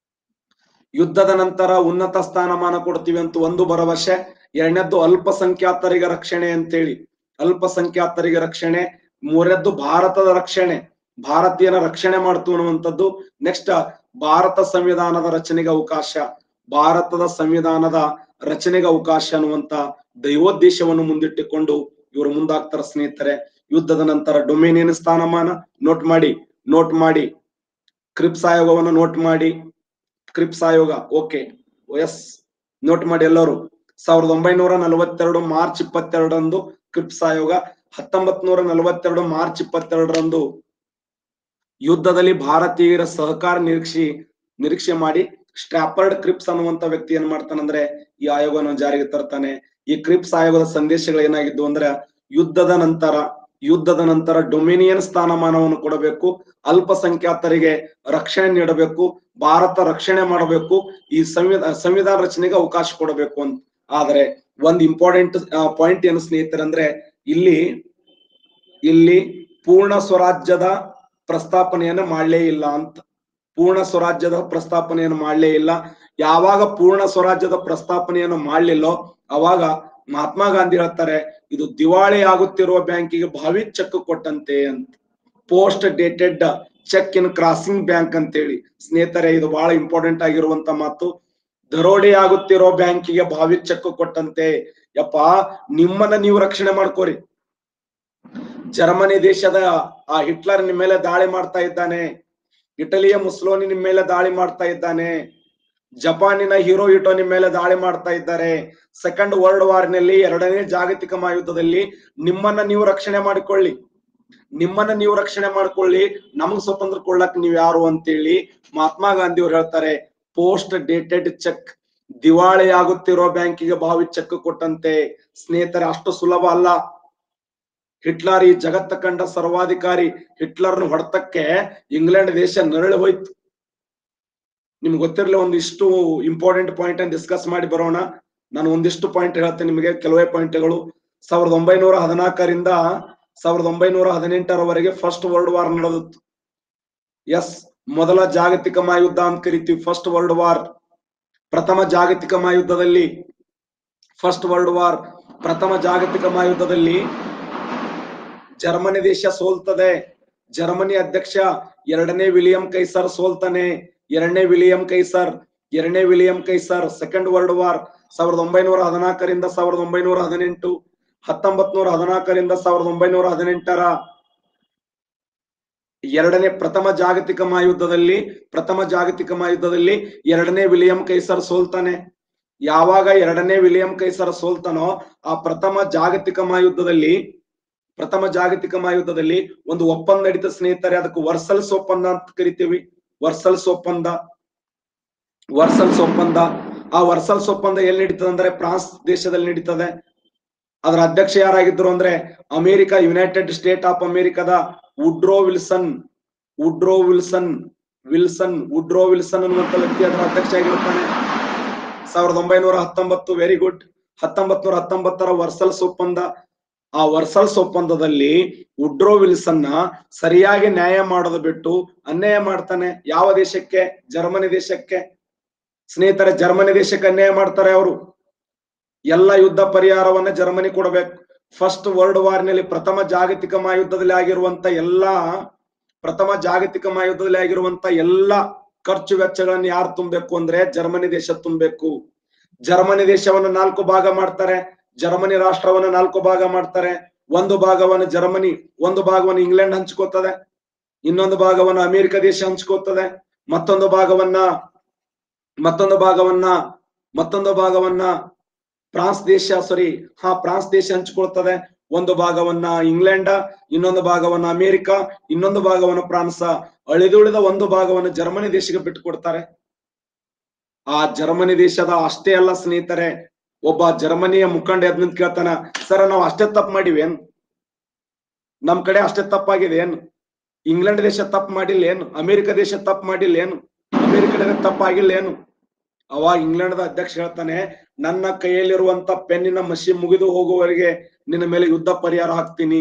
A: ಯುದ್ಧದ ನಂತರ ಉನ್ನತ ಸ್ಥಾನಮಾನ ಕೊಡ್ತೀವಿ ಅಂತ ಒಂದು ಭರವಸೆ ಎರಡನೇದ್ದು ಅಲ್ಪಸಂಖ್ಯಾತರಿಗೆ ರಕ್ಷಣೆ ಅಂತೇಳಿ ಅಲ್ಪಸಂಖ್ಯಾತರಿಗೆ ರಕ್ಷಣೆ ಮೂರನೇದ್ದು ಭಾರತದ ರಕ್ಷಣೆ ಭಾರತೀಯನ ರಕ್ಷಣೆ ಮಾಡ್ತು ಅನ್ನುವಂಥದ್ದು ನೆಕ್ಸ್ಟ್ ಭಾರತ ಸಂವಿಧಾನದ ರಚನೆಗೆ ಅವಕಾಶ ಭಾರತದ ಸಂವಿಧಾನದ ರಚನೆಗೆ ಅವಕಾಶ ಅನ್ನುವಂತ ದೈವೋದ್ದೇಶವನ್ನು ಮುಂದಿಟ್ಟುಕೊಂಡು ಇವರು ಮುಂದಾಗ್ತಾರ ಸ್ನೇಹಿತರೆ ಯುದ್ಧದ ನಂತರ ಡೊಮೇನಿಯನ್ ಸ್ಥಾನಮಾನ ನೋಟ್ ಮಾಡಿ ನೋಟ್ ಮಾಡಿ ಕ್ರಿಪ್ಸ್ ಆಯೋಗವನ್ನು ನೋಟ್ ಮಾಡಿ ಕ್ರಿಪ್ಸ್ ಆಯೋಗ ಓಕೆ ಎಸ್ ನೋಟ್ ಮಾಡಿ ಎಲ್ಲರೂ ಸಾವಿರದ ಒಂಬೈನೂರ ನಲವತ್ತೆರಡು ಮಾರ್ಚ್ ಇಪ್ಪತ್ತೆರಡರಂದು ಕ್ರಿಪ್ಸ್ ಆಯೋಗ ಹತ್ತೊಂಬತ್ ನೂರ ನಲವತ್ತೆರಡು ಮಾರ್ಚ್ ಇಪ್ಪತ್ತೆರಡರಂದು ಯುದ್ಧದಲ್ಲಿ ಭಾರತೀಯರ ಸಹಕಾರ ನಿರೀಕ್ಷೆ ನಿರೀಕ್ಷೆ ಮಾಡಿ ಸ್ಟ್ರಾಪರ್ಡ್ ಕ್ರಿಪ್ಸ್ ಅನ್ನುವಂತ ವ್ಯಕ್ತಿ ಏನ್ ಮಾಡ್ತಾನಂದ್ರೆ ಈ ಆಯೋಗವನ್ನು ಜಾರಿಗೆ ತರ್ತಾನೆ ಈ ಕ್ರಿಪ್ಸ್ ಆಯೋಗದ ಸಂದೇಶಗಳು ಏನಾಗಿದ್ದು ಅಂದ್ರೆ ಯುದ್ಧದ ನಂತರ ಯುದ್ಧದ ನಂತರ ಡೊಮಿನಿಯನ್ ಸ್ಥಾನಮಾನವನ್ನು ಕೊಡಬೇಕು ಅಲ್ಪಸಂಖ್ಯಾತರಿಗೆ ರಕ್ಷಣೆ ನೀಡಬೇಕು ಭಾರತ ರಕ್ಷಣೆ ಮಾಡಬೇಕು ಈ ಸಂವಿಧಾನ ಸಂವಿಧಾನ ರಚನೆಗೆ ಅವಕಾಶ ಕೊಡಬೇಕು ಅಂತ ಆದ್ರೆ ಒಂದ್ ಇಂಪಾರ್ಟೆಂಟ್ ಪಾಯಿಂಟ್ ಏನು ಸ್ನೇಹಿತರಂದ್ರೆ ಇಲ್ಲಿ ಇಲ್ಲಿ ಪೂರ್ಣ ಸ್ವರಾಜ್ಯದ ಪ್ರಸ್ತಾಪನೆಯನ್ನು ಮಾಡಲೇ ಇಲ್ಲ ಅಂತ ಪೂರ್ಣ ಸ್ವರಾಜ್ಯದ ಪ್ರಸ್ತಾಪನೆಯನ್ನು ಮಾಡಲೇ ಇಲ್ಲ ಯಾವಾಗ ಪೂರ್ಣ ಸ್ವರಾಜ್ಯದ ಪ್ರಸ್ತಾಪನೆಯನ್ನು ಮಾಡಲಿಲ್ಲೋ ಅವಾಗ ಮಹಾತ್ಮ ಗಾಂಧಿ ಹೇಳ್ತಾರೆ ಇದು ದಿವಾಳಿ ಆಗುತ್ತಿರುವ ಬ್ಯಾಂಕಿಗೆ ಭಾವಿ ಚೆಕ್ ಕೊಟ್ಟಂತೆ ಅಂತ post dated cheque in crossing bank ಅಂತೇಳಿ ಸ್ನೇಹಿತರೆ ಇದು ಬಹಳ ಇಂಪಾರ್ಟೆಂಟ್ ಆಗಿರುವಂತ ಮಾತು ದರೋಡೆ ಆಗುತ್ತಿರೋ ಬ್ಯಾಂಕಿಗೆ ಭಾವಿ ಚೆಕ್ ಕೊಟ್ಟಂತೆ ಯಪ್ಪ ನಿಮ್ಮನ್ನ ನೀವು ರಕ್ಷಣೆ ಮಾಡ್ಕೋರಿ ಜರ್ಮನಿ ದೇಶದ ಆ ಹಿಟ್ಲರ್ ನಿಮ್ ಮೇಲೆ ದಾಳಿ ಮಾಡ್ತಾ ಇದ್ದಾನೆ ಇಟಲಿಯ ಮುಸ್ಲೋನಿ ನಿಮ್ ಮೇಲೆ ದಾಳಿ ಮಾಡ್ತಾ ಇದ್ದಾನೆ ಜಪಾನಿನ ಹೀರೋ ಇಟೋ ನಿಮ್ ಮೇಲೆ ದಾಳಿ ಮಾಡ್ತಾ ಇದ್ದಾರೆ ಸೆಕೆಂಡ್ ವರ್ಲ್ಡ್ ವಾರ್ ನಲ್ಲಿ ಎರಡನೇ ಜಾಗತಿಕ ಮಹಾಯುದ್ಧದಲ್ಲಿ ನಿಮ್ಮನ್ನ ನೀವು ರಕ್ಷಣೆ ಮಾಡಿಕೊಳ್ಳಿ ನಿಮ್ಮನ್ನ ನೀವು ರಕ್ಷಣೆ ಮಾಡ್ಕೊಳ್ಳಿ ನಮಗ್ ಸ್ವತಂತ್ರ ಕೊಡ್ಲಕ್ ನೀವ್ ಯಾರು ಅಂತೇಳಿ ಮಹಾತ್ಮ ಗಾಂಧಿ ಅವ್ರು ಹೇಳ್ತಾರೆ ಪೋಸ್ಟ್ ಡೇಟೆಡ್ ಚೆಕ್ ದಿವಾಳಿ ಆಗುತ್ತಿರೋ ಬ್ಯಾಂಕಿಗೆ ಭಾವಿ ಚೆಕ್ ಕೊಟ್ಟಂತೆ ಸ್ನೇಹಿತರೆ ಅಷ್ಟು ಸುಲಭ ಅಲ್ಲ ಹಿಟ್ಲರ್ ಈ ಜಗತ್ತ ಕಂಡ ಸರ್ವಾಧಿಕಾರಿ ಹಿಟ್ಲರ್ನ ಹೊಡೆತಕ್ಕೆ ಇಂಗ್ಲೆಂಡ್ ದೇಶ ನರಳಿ ಹೋಯ್ತು ನಿಮ್ಗೆ ಗೊತ್ತಿರಲಿ ಒಂದಿಷ್ಟು ಇಂಪಾರ್ಟೆಂಟ್ ಪಾಯಿಂಟ್ ಅನ್ನು ಡಿಸ್ಕಸ್ ಮಾಡಿ ಬರೋಣ ನಾನು ಒಂದಿಷ್ಟು ಪಾಯಿಂಟ್ ಹೇಳ್ತೇನೆ ನಿಮಗೆ ಕೆಲವೇ ಪಾಯಿಂಟ್ಗಳು ಸಾವಿರದ ಒಂಬೈನೂರ ಹದಿನಾಲ್ಕರಿಂದ ಸಾವಿರದ ಒಂಬೈನೂರ ಹದಿನೆಂಟರವರೆಗೆ ಫಸ್ಟ್ ವರ್ಲ್ಡ್ ವಾರ್ ನಡೆದಿತ್ತು ಎಸ್ ಮೊದಲ ಜಾಗತಿಕ ಮಹಾಯುದ್ಧ ಅಂತ ಕರಿತೀವಿ ಫಸ್ಟ್ ವರ್ಲ್ಡ್ ವಾರ್ ಪ್ರಥಮ ಜಾಗತಿಕ ಮಹಾಯುದ್ಧದಲ್ಲಿ ಫಸ್ಟ್ ವರ್ಲ್ಡ್ ವಾರ್ ಪ್ರಥಮ ಜಾಗತಿಕ ಮಹಾಯುದ್ಧದಲ್ಲಿ ಜರ್ಮನಿ ದೇಶ ಸೋಲ್ತದೆ ಜರ್ಮನಿ ಅಧ್ಯಕ್ಷ ಎರಡನೇ ವಿಲಿಯಂ ಕೈಸರ್ ಸೋಲ್ತಾನೆ ಎರಡನೇ ವಿಲಿಯಂ ಕೈಸರ್ ಎರಡನೇ William Kaiser second world war ಸಾವಿರದ ಒಂಬೈನೂರ ಹದಿನಾಲ್ಕರಿಂದ ಸಾವಿರದ ಒಂಬೈನೂರ ಹದಿನೆಂಟು ಹತ್ತೊಂಬತ್ ನೂರ ಹದಿನಾಲ್ಕರಿಂದ ಸಾವಿರದ ಒಂಬೈನೂರ ಹದಿನೆಂಟರ ಎರಡನೇ ಪ್ರಥಮ ಜಾಗತಿಕ ಮಹಾಯುದ್ಧದಲ್ಲಿ ಪ್ರಥಮ ಜಾಗತಿಕ ಮಹಾಯುದ್ಧದಲ್ಲಿ ಎರಡನೇ ವಿಲಿಯಂ ಕೈಸರ್ ಸೋಲ್ತಾನೆ ಯಾವಾಗ ಎರಡನೇ ವಿಲಿಯಂ ಕೈಸರ್ ಸೋಲ್ತಾನೋ ಆ ಪ್ರಥಮ ಜಾಗತಿಕ ಮಹಾಯುದ್ಧದಲ್ಲಿ ಪ್ರಥಮ ಜಾಗತಿಕ ಮಹಾಯುದ್ಧದಲ್ಲಿ ಒಂದು ಒಪ್ಪಂದ ನಡೀತ ಸ್ನೇಹಿತರೆ ಅದಕ್ಕೆ ವರ್ಸಲ್ಸ್ ಒಪ್ಪಂದ ಅಂತ ಕರಿತೀವಿ ವರ್ಸಲ್ಸ್ ಒಪ್ಪಂದ ವರ್ಸಲ್ಸ್ ಒಪ್ಪಂದ ಆ ವರ್ಸಲ್ಸ್ ಒಪ್ಪಂದ ಎಲ್ಲಿ ನಡೀತದೆ ಅಂದ್ರೆ ಫ್ರಾನ್ಸ್ ದೇಶದಲ್ಲಿ ನಡೀತದೆ ಅದರ ಅಧ್ಯಕ್ಷ ಯಾರಾಗಿದ್ರು ಅಂದ್ರೆ ಅಮೆರಿಕ ಯುನೈಟೆಡ್ ಸ್ಟೇಟ್ ಆಫ್ ಅಮೆರಿಕದ Woodrow Wilson Woodrow Wilson Wilson Woodrow Wilson ಅನ್ನುವಂತ ವ್ಯಕ್ತಿ ಅದರ ಅಧ್ಯಕ್ಷ ಆಗಿರ್ತಾನೆ ಸಾವಿರದ ಒಂಬೈನೂರ ಹತ್ತೊಂಬತ್ತು ವೆರಿ ಗುಡ್ ಹತ್ತೊಂಬತ್ ನೂರ ಹತ್ತೊಂಬತ್ತರ ವರ್ಸಲ್ಸ್ ಒಪ್ಪಂದ ಆ ವರ್ಸಲ್ಸ್ ಒಪ್ಪಂದದಲ್ಲಿ ವುಡ್ರೋ ವಿಲ್ಸನ್ ನ ಸರಿಯಾಗಿ ನ್ಯಾಯ ಮಾಡೋದು ಬಿಟ್ಟು ಅನ್ಯಾಯ ಮಾಡ್ತಾನೆ ಯಾವ ದೇಶಕ್ಕೆ ಜರ್ಮನಿ ದೇಶಕ್ಕೆ ಸ್ನೇಹಿತರೆ ಜರ್ಮನಿ ದೇಶಕ್ಕೆ ಅನ್ಯಾಯ ಮಾಡ್ತಾರೆ ಅವರು ಎಲ್ಲ ಯುದ್ಧ ಪರಿಹಾರವನ್ನ ಜರ್ಮನಿ ಕೊಡಬೇಕು ಫಸ್ಟ್ ವರ್ಲ್ಡ್ ವಾರ್ ನಲ್ಲಿ ಪ್ರಥಮ ಜಾಗತಿಕ ಮಹಾಯುದ್ಧದಲ್ಲಿ ಆಗಿರುವಂತ ಎಲ್ಲಾ ಪ್ರಥಮ ಜಾಗತಿಕ ಮಹಾಯುದ್ಧದಲ್ಲಿ ಆಗಿರುವಂತ ಎಲ್ಲಾ ಖರ್ಚು ವೆಚ್ಚಗಳನ್ನು ಯಾರು ತುಂಬಬೇಕು ಅಂದ್ರೆ ಜರ್ಮನಿ ದೇಶ ತುಂಬಬೇಕು ಜರ್ಮನಿ ದೇಶವನ್ನು ನಾಲ್ಕು ಭಾಗ ಮಾಡ್ತಾರೆ ಜರ್ಮನಿ ರಾಷ್ಟ್ರವನ್ನು ನಾಲ್ಕು ಭಾಗ ಮಾಡ್ತಾರೆ ಒಂದು ಭಾಗವನ್ನು ಜರ್ಮನಿ ಒಂದು ಭಾಗವನ್ನು ಇಂಗ್ಲೆಂಡ್ ಹಂಚ್ಕೋತದೆ ಇನ್ನೊಂದು ಭಾಗವನ್ನು ಅಮೆರಿಕ ದೇಶ ಹಂಚ್ಕೋತದೆ ಮತ್ತೊಂದು ಭಾಗವನ್ನ ಮತ್ತೊಂದು ಭಾಗವನ್ನ ಮತ್ತೊಂದು ಭಾಗವನ್ನ ಫ್ರಾನ್ಸ್ ದೇಶ ಸಾರಿ ಹಾ ಫ್ರಾನ್ಸ್ ದೇಶ ಹಂಚ್ಕೊಳ್ತದೆ ಒಂದು ಭಾಗವನ್ನ ಇಂಗ್ಲೆಂಡ್ ಇನ್ನೊಂದು ಭಾಗವನ್ನ ಅಮೆರಿಕ ಇನ್ನೊಂದು ಭಾಗವನ್ನ ಫ್ರಾನ್ಸ್ ಅಳಿದುಳಿದ ಒಂದು ಭಾಗವನ್ನು ಜರ್ಮನಿ ದೇಶಕ್ಕೆ ಬಿಟ್ಟು ಕೊಡ್ತಾರೆ ಆ ಜರ್ಮನಿ ದೇಶದ ಅಷ್ಟೇ ಅಲ್ಲ ಸ್ನೇಹಿತರೆ ಒಬ್ಬ ಜರ್ಮನಿಯ ಮುಖಂಡ ಎದ್ ನಿಂತ್ ಕೇಳ್ತಾನ ಸರ್ ನಾವು ಅಷ್ಟೇ ತಪ್ಪು ಮಾಡಿವಿ ಏನ್ ನಮ್ ಕಡೆ ಅಷ್ಟೇ ತಪ್ಪಾಗಿದೆ ಏನು ಇಂಗ್ಲೆಂಡ್ ದೇಶ ತಪ್ಪು ಮಾಡಿಲ್ಲ ಏನು ಅಮೆರಿಕ ದೇಶ ತಪ್ಪು ಮಾಡಿಲ್ಲ ಏನು ಅಮೆರಿಕ ತಪ್ಪಾಗಿಲ್ಲ ಏನು ಅವಾಗ ಇಂಗ್ಲೆಂಡ್ ಅಧ್ಯಕ್ಷ ಹೇಳ್ತಾನೆ ನನ್ನ ಕೈಯಲ್ಲಿರುವಂತ ಪೆನ್ನಿನ ಮಸಿ ಮುಗಿದು ಹೋಗುವವರೆಗೆ ನಿನ್ನ ಮೇಲೆ ಯುದ್ಧ ಪರಿಹಾರ ಹಾಕ್ತೀನಿ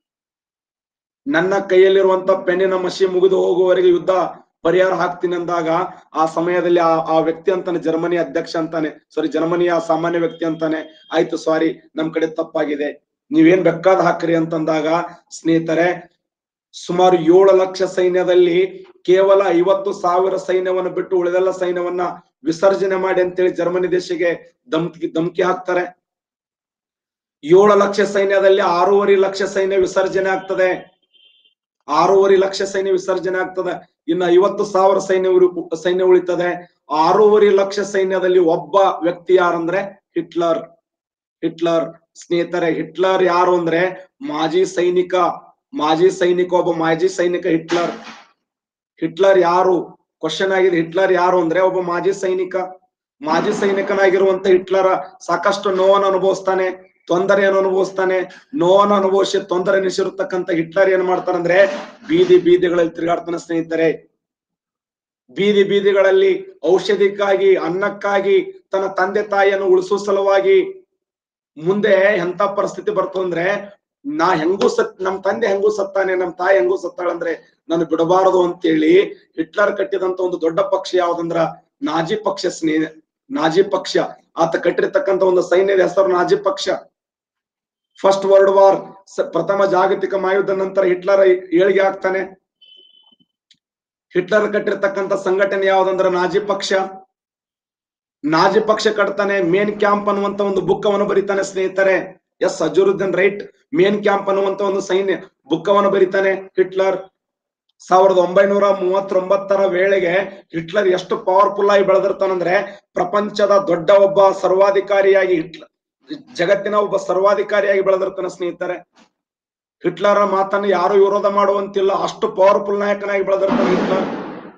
A: ನನ್ನ ಕೈಯಲ್ಲಿರುವಂತ ಪೆನ್ನಿನ ಮಸಿ ಮುಗಿದು ಹೋಗುವವರೆಗೆ ಯುದ್ಧ ಪರಿಹಾರ ಹಾಕ್ತೀನಿ ಅಂದಾಗ ಆ ಸಮಯದಲ್ಲಿ ಆ ಆ ವ್ಯಕ್ತಿ ಅಂತಾನೆ ಜರ್ಮನಿ ಅಧ್ಯಕ್ಷ ಅಂತಾನೆ ಸಾರಿ ಜರ್ಮನಿಯ ಸಾಮಾನ್ಯ ವ್ಯಕ್ತಿ ಅಂತಾನೆ ಆಯ್ತು ಸಾರಿ ನಮ್ ಕಡೆ ತಪ್ಪಾಗಿದೆ ನೀವೇನ್ ಬೇಕಾದ ಹಾಕ್ರಿ ಅಂತಂದಾಗ ಸ್ನೇಹಿತರೆ ಸುಮಾರು ಏಳು ಲಕ್ಷ ಸೈನ್ಯದಲ್ಲಿ ಕೇವಲ ಐವತ್ತು ಸಾವಿರ ಸೈನ್ಯವನ್ನು ಬಿಟ್ಟು ಉಳಿದೆಲ್ಲ ಸೈನ್ಯವನ್ನ ವಿಸರ್ಜನೆ ಮಾಡಿ ಅಂತೇಳಿ ಜರ್ಮನಿ ದೇಶಕ್ಕೆ ಧಮ್ಕಿ ಧಮ್ಕಿ ಹಾಕ್ತಾರೆ ಏಳು ಲಕ್ಷ ಸೈನ್ಯದಲ್ಲಿ ಆರೂವರೆ ಲಕ್ಷ ಸೈನ್ಯ ವಿಸರ್ಜನೆ ಆಗ್ತದೆ ಆರೂವರೆ ಲಕ್ಷ ಸೈನ್ಯ ವಿಸರ್ಜನೆ ಆಗ್ತದೆ ಇನ್ನು ಐವತ್ತು ಸಾವಿರ ಸೈನ್ಯ ಉಳಿ- ಸೈನ್ಯ ಉಳಿತದೆ ಆರೂವರೆ ಲಕ್ಷ ಸೈನ್ಯದಲ್ಲಿ ಒಬ್ಬ ವ್ಯಕ್ತಿ ಯಾರಂದ್ರೆ ಹಿಟ್ಲರ್ ಹಿಟ್ಲರ್ ಸ್ನೇಹಿತರೆ ಹಿಟ್ಲರ್ ಯಾರು ಅಂದ್ರೆ ಮಾಜಿ ಸೈನಿಕ ಮಾಜಿ ಸೈನಿಕ ಒಬ್ಬ ಮಾಜಿ ಸೈನಿಕ ಹಿಟ್ಲರ್ ಹಿಟ್ಲರ್ ಯಾರು ಕ್ವಶನ್ ಆಗಿದೆ ಹಿಟ್ಲರ್ ಯಾರು ಅಂದ್ರೆ ಒಬ್ಬ ಮಾಜಿ ಸೈನಿಕ ಮಾಜಿ ಸೈನಿಕನಾಗಿರುವಂತ ಹಿಟ್ಲರ ಸಾಕಷ್ಟು ನೋವನ್ನು ಅನುಭವಿಸ್ತಾನೆ ತೊಂದರೆಯನ್ನು ಅನುಭವಿಸ್ತಾನೆ ನೋವನ್ನು ಅನುಭವಿಸಿ ತೊಂದರೆ ನಿಸಿರತಕ್ಕಂತ ಹಿಟ್ಲರ್ ಏನ್ ಮಾಡ್ತಾನಂದ್ರೆ ಬೀದಿ ಬೀದಿಗಳಲ್ಲಿ ತಿರುಗಾಡ್ತಾನೆ ಸ್ನೇಹಿತರೆ ಬೀದಿ ಬೀದಿಗಳಲ್ಲಿ ಔಷಧಿಕ್ಕಾಗಿ ಅನ್ನಕ್ಕಾಗಿ ತನ್ನ ತಂದೆ ತಾಯಿಯನ್ನು ಉಳಿಸುವ ಸಲುವಾಗಿ ಮುಂದೆ ಎಂತ ಪರಿಸ್ಥಿತಿ ಬರ್ತದಂದ್ರೆ ನಾ ಹೆಂಗೂ ಸತ್ ನಮ್ ತಂದೆ ಹೆಂಗೂ ಸತ್ತಾನೆ ನಮ್ ತಾಯಿ ಹೆಂಗೂ ಸತ್ತಾಳಂದ್ರೆ ನಾನು ಬಿಡಬಾರದು ಅಂತೇಳಿ ಹಿಟ್ಲರ್ ಕಟ್ಟಿದಂತ ಒಂದು ದೊಡ್ಡ ಪಕ್ಷ ಯಾವ್ದಂದ್ರ ನಾಜಿ ಪಕ್ಷ ಸ್ನೇಹ ನಾಜಿ ಪಕ್ಷ ಆತ ಕಟ್ಟಿರ್ತಕ್ಕಂತ ಒಂದು ಸೈನ್ಯದ ಹೆಸರು ನಾಜಿ ಪಕ್ಷ ಫಸ್ಟ್ ವರ್ಲ್ಡ್ ವಾರ್ ಪ್ರಥಮ ಜಾಗತಿಕ ಮಹಾಯುದ್ಧ ನಂತರ ಹಿಟ್ಲರ್ ಏಳಿಗೆ ಆಗ್ತಾನೆ ಹಿಟ್ಲರ್ ಕಟ್ಟಿರ್ತಕ್ಕಂತ ಸಂಘಟನೆ ಯಾವ್ದಂದ್ರ ನಾಜಿ ಪಕ್ಷ ನಾಜಿ ಪಕ್ಷ ಕಟ್ತಾನೆ ಮೇನ್ ಕ್ಯಾಂಪ್ ಅನ್ನುವಂತ ಒಂದು ಬುಕ್ಕವನ್ನು ಬರೀತಾನೆ ಸ್ನೇಹಿತರೆ ಎಸ್ ಅಜರುದ್ದೀನ್ ರೈಟ್ ಮೇನ್ ಕ್ಯಾಂಪ್ ಅನ್ನುವಂತ ಒಂದು ಸೈನ್ಯ ಬುಕ್ಕವನ್ನು ಬರೀತಾನೆ ಹಿಟ್ಲರ್ ಸಾವಿರದ ಒಂಬೈನೂರ ಮೂವತ್ತೊಂಬತ್ತರ ವೇಳೆಗೆ ಹಿಟ್ಲರ್ ಎಷ್ಟು ಪವರ್ಫುಲ್ ಆಗಿ ಬೆಳೆದಿರ್ತಾನಂದ್ರೆ ಪ್ರಪಂಚದ ದೊಡ್ಡ ಒಬ್ಬ ಸರ್ವಾಧಿಕಾರಿಯಾಗಿ ಹಿಟ್ಲರ್ ಜಗತ್ತಿನ ಒಬ್ಬ ಸರ್ವಾಧಿಕಾರಿಯಾಗಿ ಬೆಳೆದಿರ್ತಾನೆ ಸ್ನೇಹಿತರೆ ಹಿಟ್ಲರ್ ಮಾತನ್ನು ಯಾರು ವಿರೋಧ ಮಾಡುವಂತಿಲ್ಲ ಅಷ್ಟು ಪವರ್ಫುಲ್ ನಾಯಕನಾಗಿ ಬೆಳೆದಿರ್ತಾನೆ ಹಿಟ್ಲರ್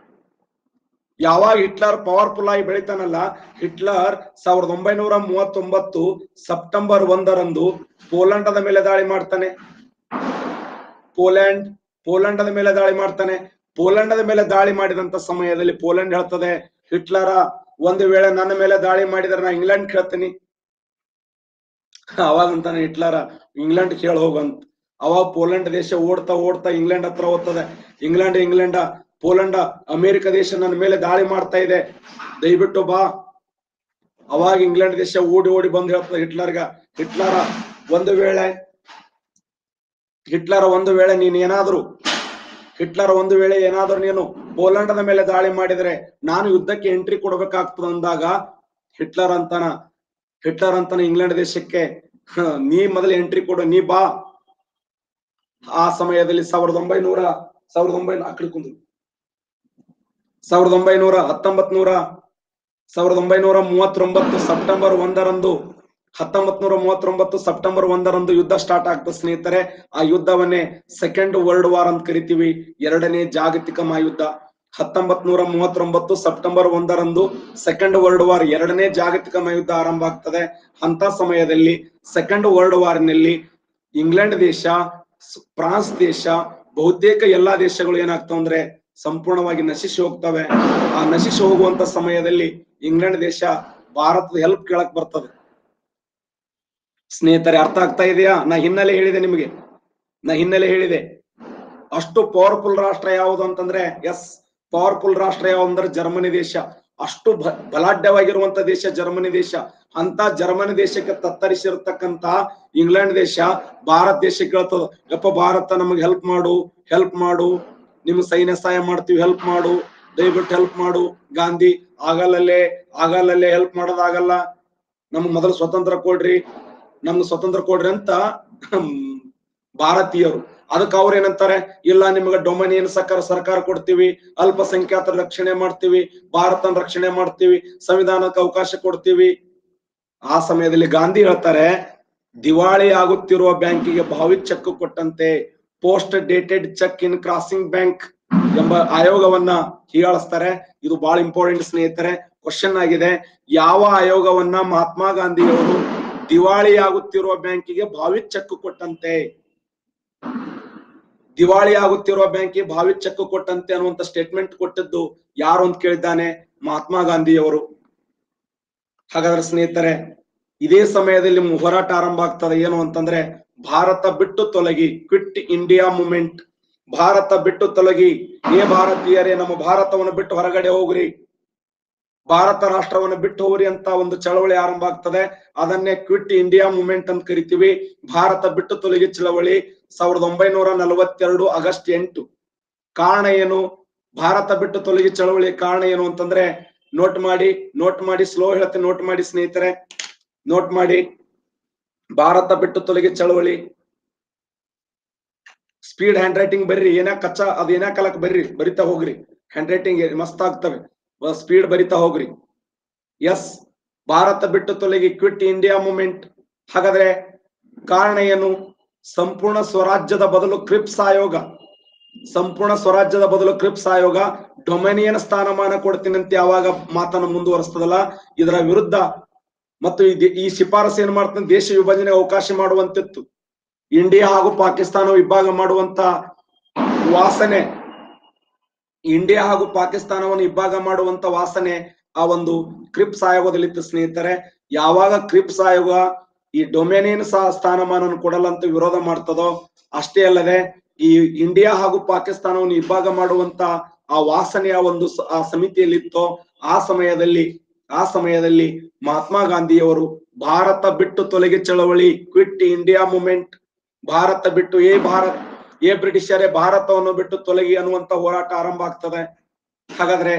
A: ಯಾವಾಗ ಹಿಟ್ಲರ್ ಪವರ್ಫುಲ್ ಆಗಿ ಬೆಳಿತಾನಲ್ಲ ಹಿಟ್ಲರ್ ಸಾವಿರದ ಒಂಬೈನೂರ ಮೂವತ್ತೊಂಬತ್ತು ಸೆಪ್ಟೆಂಬರ್ ಒಂದರಂದು ಪೋಲೆಂಡದ ಮೇಲೆ ದಾಳಿ ಮಾಡ್ತಾನೆ ಪೋಲೆಂಡ್ ಪೋಲೆಂಡದ ಮೇಲೆ ದಾಳಿ ಮಾಡ್ತಾನೆ ಪೋಲೆಂಡದ ಮೇಲೆ ದಾಳಿ ಮಾಡಿದಂತ ಸಮಯದಲ್ಲಿ ಪೋಲೆಂಡ್ ಹೇಳ್ತದೆ ಹಿಟ್ಲರ ಒಂದು ವೇಳೆ ನನ್ನ ಮೇಲೆ ದಾಳಿ ಮಾಡಿದ್ರೆ ನಾ ಇಂಗ್ಲೆಂಡ್ ಕೇಳ್ತೀನಿ ಅವಾಗ ಅಂತಾನೆ ಹಿಟ್ಲರ ಇಂಗ್ಲೆಂಡ್ ಕೇಳ ಹೋಗಂತ ಅವಾಗ ಪೋಲೆಂಡ್ ದೇಶ ಓಡ್ತಾ ಓಡ್ತಾ ಇಂಗ್ಲೆಂಡ್ ಹತ್ರ ಹೋಗ್ತದೆ ಇಂಗ್ಲೆಂಡ್ ಇಂಗ್ಲೆಂಡ್ ಪೋಲೆಂಡ್ ಅಮೆರಿಕ ದೇಶ ನನ್ನ ಮೇಲೆ ದಾಳಿ ಮಾಡ್ತಾ ಇದೆ ದಯವಿಟ್ಟು ಬಾ ಅವಾಗ ಇಂಗ್ಲೆಂಡ್ ದೇಶ ಓಡಿ ಓಡಿ ಬಂದು ಹೇಳ್ತದೆ ಹಿಟ್ಲರ್ಗ ಹಿಟ್ಲರ ಒಂದು ವೇಳೆ ಹಿಟ್ಲರ ಒಂದು ವೇಳೆ ನೀನ್ ಏನಾದ್ರು ಹಿಟ್ಲರ್ ಒಂದು ವೇಳೆ ಏನಾದ್ರು ನೀನು ಪೋಲೆಂಡದ ಮೇಲೆ ದಾಳಿ ಮಾಡಿದ್ರೆ ನಾನು ಯುದ್ಧಕ್ಕೆ ಎಂಟ್ರಿ ಕೊಡ್ಬೇಕಾಗ್ತದ ಅಂದಾಗ ಹಿಟ್ಲರ್ ಅಂತಾನ ಹಿಟ್ಲರ್ ಅಂತಾನ ಇಂಗ್ಲೆಂಡ್ ದೇಶಕ್ಕೆ ಹ, ನೀ ಮೊದಲು ಎಂಟ್ರಿ ಕೊಡು ನೀ ಬಾ ಆ ಸಮಯದಲ್ಲಿ ಸಾವಿರದ ಒಂಬೈನೂರ ಸಾವಿರದ ಒಂಬೈನೂರ ಆಕಡೆ ಕುಂದ್ರು ಸಾವಿರದ ಒಂಬೈನೂರ ಹತ್ತೊಂಬತ್ ನೂರ ಸಾವಿರದ ಒಂಬೈನೂರ ಮೂವತ್ತೊಂಬತ್ತು ಸೆಪ್ಟೆಂಬರ್ ಒಂದರಂದು ಹತ್ತೊಂಬತ್ ನೂರ ಮೂವತ್ತೊಂಬತ್ತು ಸೆಪ್ಟೆಂಬರ್ ಒಂದರಂದು ಯುದ್ಧ ಸ್ಟಾರ್ಟ್ ಆಗ್ತದೆ ಸ್ನೇಹಿತರೆ ಆ ಯುದ್ಧವನ್ನೇ ಸೆಕೆಂಡ್ ವರ್ಲ್ಡ್ ವಾರ್ ಅಂತ ಕರಿತೀವಿ ಎರಡನೇ ಜಾಗತಿಕ ಮಹಾಯುದ್ಧ ಹತ್ತೊಂಬತ್ ನೂರ ಮೂವತ್ತೊಂಬತ್ತು ಸೆಪ್ಟೆಂಬರ್ ಒಂದರಂದು ಸೆಕೆಂಡ್ ವರ್ಲ್ಡ್ ವಾರ್ ಎರಡನೇ ಜಾಗತಿಕ ಮಹಾಯುದ್ಧ ಆರಂಭ ಆಗ್ತದೆ ಅಂತ ಸಮಯದಲ್ಲಿ ಸೆಕೆಂಡ್ ವರ್ಲ್ಡ್ ವಾರ್ನಲ್ಲಿ ಇಂಗ್ಲೆಂಡ್ ದೇಶ ಸ್- ಫ್ರಾನ್ಸ್ ದೇಶ ಬಹುತೇಕ ಎಲ್ಲಾ ದೇಶಗಳು ಏನಾಗ್ತಾವ ಅಂದ್ರೆ ಸಂಪೂರ್ಣವಾಗಿ ನಶಿಸಿ ಹೋಗ್ತವೆ ಆ ನಶಿಸಿ ಹೋಗುವಂತ ಸಮಯದಲ್ಲಿ ಇಂಗ್ಲೆಂಡ್ ದೇಶ ಭಾರತದ ಹೆಲ್ಪ್ ಕೇಳಕ್ ಬರ್ತದೆ ಸ್ನೇಹಿತರೆ ಅರ್ಥ ಆಗ್ತಾ ಇದೆಯಾ ನಾ ಹಿನ್ನೆಲೆ ಹೇಳಿದೆ ನಿಮಗೆ ನಾ ಹಿನ್ನೆಲೆ ಹೇಳಿದೆ ಅಷ್ಟು ಪವರ್ಫುಲ್ ರಾಷ್ಟ್ರ ಯಾವುದು ಅಂತಂದ್ರೆ ಎಸ್ ಪವರ್ಫುಲ್ ರಾಷ್ಟ್ರ ಯಾವುದು ಅಂದ್ರೆ ಜರ್ಮನಿ ದೇಶ ಅಷ್ಟು ಬ ಬಲಾಢ್ಯವಾಗಿರುವಂತ ದೇಶ ಜರ್ಮನಿ ದೇಶ ಅಂತ ಜರ್ಮನಿ ದೇಶಕ್ಕೆ ತತ್ತರಿಸಿರ್ತಕ್ಕಂತ ಇಂಗ್ಲೆಂಡ್ ದೇಶ ಭಾರತ ದೇಶಕ್ಕೆ ಹೇಳ್ತದ ಯಪ್ಪ ಭಾರತ ನಮಗೆ ಹೆಲ್ಪ್ ಮಾಡು ಹೆಲ್ಪ್ ಮಾಡು ನಿಮ್ ಸೈನ್ಯ ಸಹಾಯ ಮಾಡ್ತೀವಿ ಹೆಲ್ಪ್ ಮಾಡು ದಯವಿಟ್ಟು ಹೆಲ್ಪ್ ಮಾಡು ಗಾಂಧಿ ಆಗಲ್ಲಲ್ಲೇ ಆಗಲ್ಲಲ್ಲೇ ಹೆಲ್ಪ್ ಮಾಡೋದಾಗಲ್ಲ ನಮ್ಗ್ ಮೊದಲು ಸ್ವತಂತ್ರ ಕೊಡ್ರಿ ನಮ್ಗೆ ಸ್ವತಂತ್ರ ಕೊಡ್ರಿ ಅಂತ ಹ್ಮ್, ಭಾರತೀಯರು ಅದಕ್ಕೆ ಅವ್ರ ಏನಂತಾರೆ ಇಲ್ಲ ನಿಮಗೆ ಡೊಮಿನಿಯನ್ ಸರ್ಕಾರ ಸರ್ಕಾರ ಕೊಡ್ತೀವಿ ಅಲ್ಪಸಂಖ್ಯಾತರ ರಕ್ಷಣೆ ಮಾಡ್ತೀವಿ ಭಾರತನ ರಕ್ಷಣೆ ಮಾಡ್ತೀವಿ ಸಂವಿಧಾನಕ್ಕೆ ಅವಕಾಶ ಕೊಡ್ತೀವಿ ಆ ಸಮಯದಲ್ಲಿ ಗಾಂಧಿ ಹೇಳ್ತಾರೆ ದಿವಾಳಿ ಆಗುತ್ತಿರುವ ಬ್ಯಾಂಕಿಗೆ ಭಾವಿ ಚೆಕ್ ಕೊಟ್ಟಂತೆ post dated cheque in crossing bank ಎಂಬ ಆಯೋಗವನ್ನ ಹೀಯಾಳಿಸ್ತಾರೆ ಇದು ಬಹಳ ಇಂಪಾರ್ಟೆಂಟ್ ಸ್ನೇಹಿತರೆ ಕ್ವಶನ್ ಆಗಿದೆ ಯಾವ ಆಯೋಗವನ್ನ ಮಹಾತ್ಮ ಗಾಂಧಿಯವರು ದಿವಾಳಿ ಆಗುತ್ತಿರುವ ಬ್ಯಾಂಕಿಗೆ ಭಾವಿ ಚೆಕ್ ಕೊಟ್ಟಂತೆ ದಿವಾಳಿ ಆಗುತ್ತಿರುವ ಬ್ಯಾಂಕಿಗೆ ಭಾವಿ ಚೆಕ್ ಕೊಟ್ಟಂತೆ ಅನ್ನುವಂತ ಸ್ಟೇಟ್ಮೆಂಟ್ ಕೊಟ್ಟದ್ದು ಯಾರು ಅಂತ ಕೇಳಿದ್ದಾನೆ ಮಹಾತ್ಮ ಗಾಂಧಿಯವರು ಹಾಗಾದ್ರೆ ಸ್ನೇಹಿತರೆ ಇದೇ ಸಮಯದಲ್ಲಿ ಮು- ಹೋರಾಟ ಆರಂಭ ಆಗ್ತದೆ ಏನು ಅಂತಂದ್ರೆ ಭಾರತ ಬಿಟ್ಟು ತೊಲಗಿ ಕ್ವಿಟ್ ಇಂಡಿಯಾ ಮೂಮೆಂಟ್ ಭಾರತ ಬಿಟ್ಟು ತೊಲಗಿ ಏ ಭಾರತೀಯರೇ ನಮ್ಮ ಭಾರತವನ್ನು ಬಿಟ್ಟು ಹೊರಗಡೆ ಹೋಗ್ರಿ ಭಾರತ ರಾಷ್ಟ್ರವನ್ನು ಬಿಟ್ಟು ಹೋಗ್ರಿ ಅಂತ ಒಂದು ಚಳವಳಿ ಆರಂಭ ಆಗ್ತದೆ ಅದನ್ನೇ ಕ್ವಿಟ್ ಇಂಡಿಯಾ ಮೂಮೆಂಟ್ ಅಂತ ಕರಿತೀವಿ ಭಾರತ ಬಿಟ್ಟು ತೊಲಗಿ ಚಳವಳಿ ಸಾವಿರದ ಒಂಬೈನೂರ ನಲವತ್ತೆರಡು ಆಗಸ್ಟ್ ಎಂಟು ಕಾರಣ ಏನು ಭಾರತ ಬಿಟ್ಟು ತೊಲಗಿ ಚಳವಳಿ ಕಾರಣ ಏನು ಅಂತಂದ್ರೆ ನೋಟ್ ಮಾಡಿ ನೋಟ್ ಮಾಡಿ ಸ್ಲೋ ಹೇಳ್ತೀನಿ ನೋಟ್ ಮಾಡಿ ಸ್ನೇಹಿತರೆ ನೋಟ್ ಮಾಡಿ ಭಾರತ ಬಿಟ್ಟು ತೊಲಗಿ ಚಳವಳಿ ಸ್ಪೀಡ್ ಹ್ಯಾಂಡ್ ರೈಟಿಂಗ್ ಬರ್ರಿ ಏನ ಕಚ್ಚಾ ಅದ್ ಏನ ಕಲಕ್ ಬರ್ರಿ ಬರಿತಾ ಹೋಗ್ರಿ ಹ್ಯಾಂಡ್ ರೈಟಿಂಗ್ ಮಸ್ತ್ ಆಗ್ತವೆ ಸ್ಪೀಡ್ ಬರಿತಾ ಹೋಗ್ರಿ ಎಸ್ ಭಾರತ ಬಿಟ್ಟು ತೊಲಗಿ ಕ್ವಿಟ್ ಇಂಡಿಯಾ ಮೂಮೆಂಟ್ ಹಾಗಾದ್ರೆ ಕಾರಣ ಏನು ಸಂಪೂರ್ಣ ಸ್ವರಾಜ್ಯದ ಬದಲು ಕ್ರಿಪ್ಸ್ ಆಯೋಗ ಸಂಪೂರ್ಣ ಸ್ವರಾಜ್ಯದ ಬದಲು ಕ್ರಿಪ್ಸ್ ಆಯೋಗ ಡೊಮಿನಿಯನ್ ಸ್ಥಾನಮಾನ ಕೊಡ್ತೀನಿ ಅಂತ ಯಾವಾಗ ಮಾತನ್ನ ಮುಂದುವರಿಸ್ತದಲ್ಲ ಇದರ ವಿರುದ್ಧ ಮತ್ತು ಈ ದೇ- ಈ ಶಿಫಾರಸು ಏನ್ ಮಾಡ್ತಾನೆ ದೇಶ ವಿಭಜನೆ ಅವಕಾಶ ಮಾಡುವಂತಿತ್ತು ಇಂಡಿಯಾ ಹಾಗೂ ಪಾಕಿಸ್ತಾನ ವಿಭಾಗ ಮಾಡುವಂತ ವಾಸನೆ ಇಂಡಿಯಾ ಹಾಗೂ ಪಾಕಿಸ್ತಾನವನ್ನು ವಿಭಾಗ ಮಾಡುವಂತ ವಾಸನೆ ಆ ಒಂದು ಕ್ರಿಪ್ಸ್ ಆಯೋಗದಲ್ಲಿತ್ತು ಸ್ನೇಹಿತರೆ ಯಾವಾಗ ಕ್ರಿಪ್ಸ್ ಆಯೋಗ ಈ ಡೊಮೇನಿಯನ್ ಸ್ಥಾನಮಾನವನ್ನು ಕೊಡಲ್ಲ ಅಂತ ವಿರೋಧ ಮಾಡ್ತದೋ ಅಷ್ಟೇ ಅಲ್ಲದೆ ಈ ಇಂಡಿಯಾ ಹಾಗೂ ಪಾಕಿಸ್ತಾನವನ್ನು ವಿಭಾಗ ಮಾಡುವಂತ ಆ ವಾಸನೆಯ ಒಂದು ಸ- ಆ ಸಮಿತಿಯಲ್ಲಿತ್ತೋ ಆ ಸಮಯದಲ್ಲಿ ಆ ಸಮಯದಲ್ಲಿ ಮಹಾತ್ಮ ಗಾಂಧಿಯವರು ಭಾರತ ಬಿಟ್ಟು ತೊಲಗಿ ಚಳವಳಿ ಕ್ವಿಟ್ ಇಂಡಿಯಾ ಮೂಮೆಂಟ್ ಭಾರತ ಬಿಟ್ಟು ಏ ಭಾರತ್ ಏ ಬ್ರಿಟಿಷರೇ ಭಾರತವನ್ನು ಬಿಟ್ಟು ತೊಲಗಿ ಅನ್ನುವಂತ ಹೋರಾಟ ಆರಂಭ ಆಗ್ತದೆ ಹಾಗಾದ್ರೆ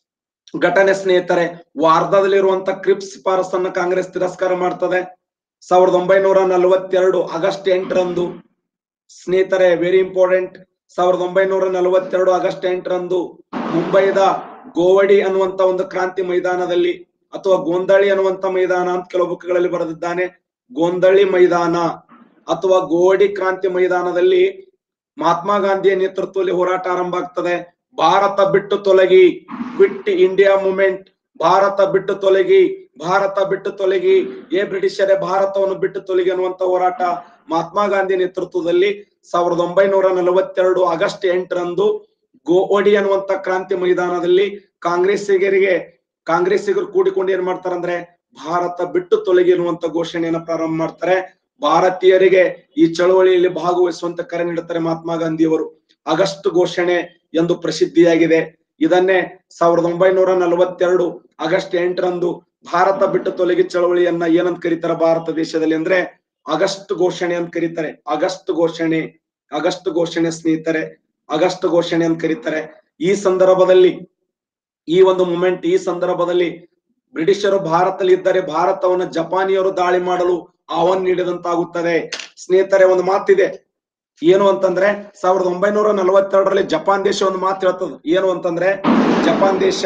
A: ಘಟನೆ ಸ್ನೇಹಿತರೆ ವಾರ್ಧಾದಲ್ಲಿರುವಂತ ಕ್ರಿಪ್ಸ್ ಶಿಫಾರಸನ್ನ ಕಾಂಗ್ರೆಸ್ ತಿರಸ್ಕಾರ ಮಾಡ್ತದೆ ಸಾವಿರದ ಒಂಬೈನೂರ ನಲವತ್ತೆರಡು ಆಗಸ್ಟ್ ಎಂಟರಂದು ಸ್ನೇಹಿತರೆ ವೆರಿ ಇಂಪಾರ್ಟೆಂಟ್ ಸಾವಿರದ ಒಂಬೈನೂರ ನಲವತ್ತೆರಡು ಆಗಸ್ಟ್ ಎಂಟರಂದು ಮುಂಬೈದ ಗೋವಡಿ ಅನ್ನುವಂತ ಒಂದು ಕ್ರಾಂತಿ ಮೈದಾನದಲ್ಲಿ ಅಥವಾ ಗೋಂದಳಿ ಅನ್ನುವಂತ ಮೈದಾನ ಅಂತ ಕೆಲವು ಬುಕ್ಗಳಲ್ಲಿ ಬರೆದಿದ್ದಾನೆ ಗೋಂದಳಿ ಮೈದಾನ ಅಥವಾ ಗೋವಡಿ ಕ್ರಾಂತಿ ಮೈದಾನದಲ್ಲಿ ಮಹಾತ್ಮ ಗಾಂಧಿಯ ನೇತೃತ್ವದಲ್ಲಿ ಹೋರಾಟ ಆರಂಭ ಆಗ್ತದೆ ಭಾರತ ಬಿಟ್ಟು ತೊಲಗಿ ಕ್ವಿಟ್ ಇಂಡಿಯಾ ಮೂಮೆಂಟ್ ಭಾರತ ಬಿಟ್ಟು ತೊಲಗಿ ಭಾರತ ಬಿಟ್ಟು ತೊಲಗಿ ಏ ಬ್ರಿಟಿಷರೇ ಭಾರತವನ್ನು ಬಿಟ್ಟು ತೊಲಗಿ ಅನ್ನುವಂತ ಹೋರಾಟ ಮಹಾತ್ಮ ಗಾಂಧಿ ನೇತೃತ್ವದಲ್ಲಿ ಸಾವಿರದ ಒಂಬೈನೂರ ನಲವತ್ತೆರಡು ಆಗಸ್ಟ್ ಎಂಟರಂದು ಗೋವಡಿ ಅನ್ನುವಂತ ಕ್ರಾಂತಿ ಮೈದಾನದಲ್ಲಿ ಕಾಂಗ್ರೆಸ್ಸಿಗರಿಗೆ ಕಾಂಗ್ರೆಸ್ಸಿಗರು ಕೂಡಿಕೊಂಡು ಏನ್ ಮಾಡ್ತಾರಂದ್ರೆ ಭಾರತ ಬಿಟ್ಟು ತೊಲಗಿ ಅನ್ನುವಂತ ಘೋಷಣೆಯನ್ನ ಪ್ರಾರಂಭ ಮಾಡ್ತಾರೆ ಭಾರತೀಯರಿಗೆ ಈ ಚಳವಳಿಯಲ್ಲಿ ಭಾಗವಹಿಸುವಂತ ಕರೆ ನೀಡುತ್ತಾರೆ ಮಹಾತ್ಮ ಗಾಂಧಿಯವರು ಆಗಸ್ಟ್ ಘೋಷಣೆ ಎಂದು ಪ್ರಸಿದ್ಧಿಯಾಗಿದೆ ಇದನ್ನೇ ಸಾವಿರದ ಒಂಬೈನೂರ ನಲವತ್ತೆರಡು ಆಗಸ್ಟ್ ಎಂಟರಂದು ಭಾರತ ಬಿಟ್ಟು ತೊಲಗಿ ಚಳವಳಿಯನ್ನ ಏನಂತ ಕರೀತಾರೆ ಭಾರತ ದೇಶದಲ್ಲಿ ಅಂದ್ರೆ ಆಗಸ್ಟ್ ಘೋಷಣೆ ಅಂತ ಕರೀತಾರೆ ಆಗಸ್ಟ್ ಘೋಷಣೆ ಆಗಸ್ಟ್ ಘೋಷಣೆ ಸ್ನೇಹಿತರೆ ಆಗಸ್ಟ್ ಘೋಷಣೆ ಅಂತ ಕರೀತಾರೆ ಈ ಸಂದರ್ಭದಲ್ಲಿ ಈ ಒಂದು ಮೂಮೆಂಟ್ ಈ ಸಂದರ್ಭದಲ್ಲಿ ಬ್ರಿಟಿಷರು ಭಾರತದಲ್ಲಿ ಇದ್ದರೆ ಭಾರತವನ್ನು ಜಪಾನಿಯರು ದಾಳಿ ಮಾಡಲು ಆಹ್ವಾನ ನೀಡಿದಂತಾಗುತ್ತದೆ ಸ್ನೇಹಿತರೆ ಒಂದು ಮಾತಿದೆ ಏನು ಅಂತಂದ್ರೆ ಸಾವಿರದ ಒಂಬೈನೂರ ನಲವತ್ತೆರಡರಲ್ಲಿ ಜಪಾನ್ ದೇಶ ಒಂದು ಮಾತು ಹೇಳ್ತದ ಏನು ಅಂತಂದ್ರೆ ಜಪಾನ್ ದೇಶ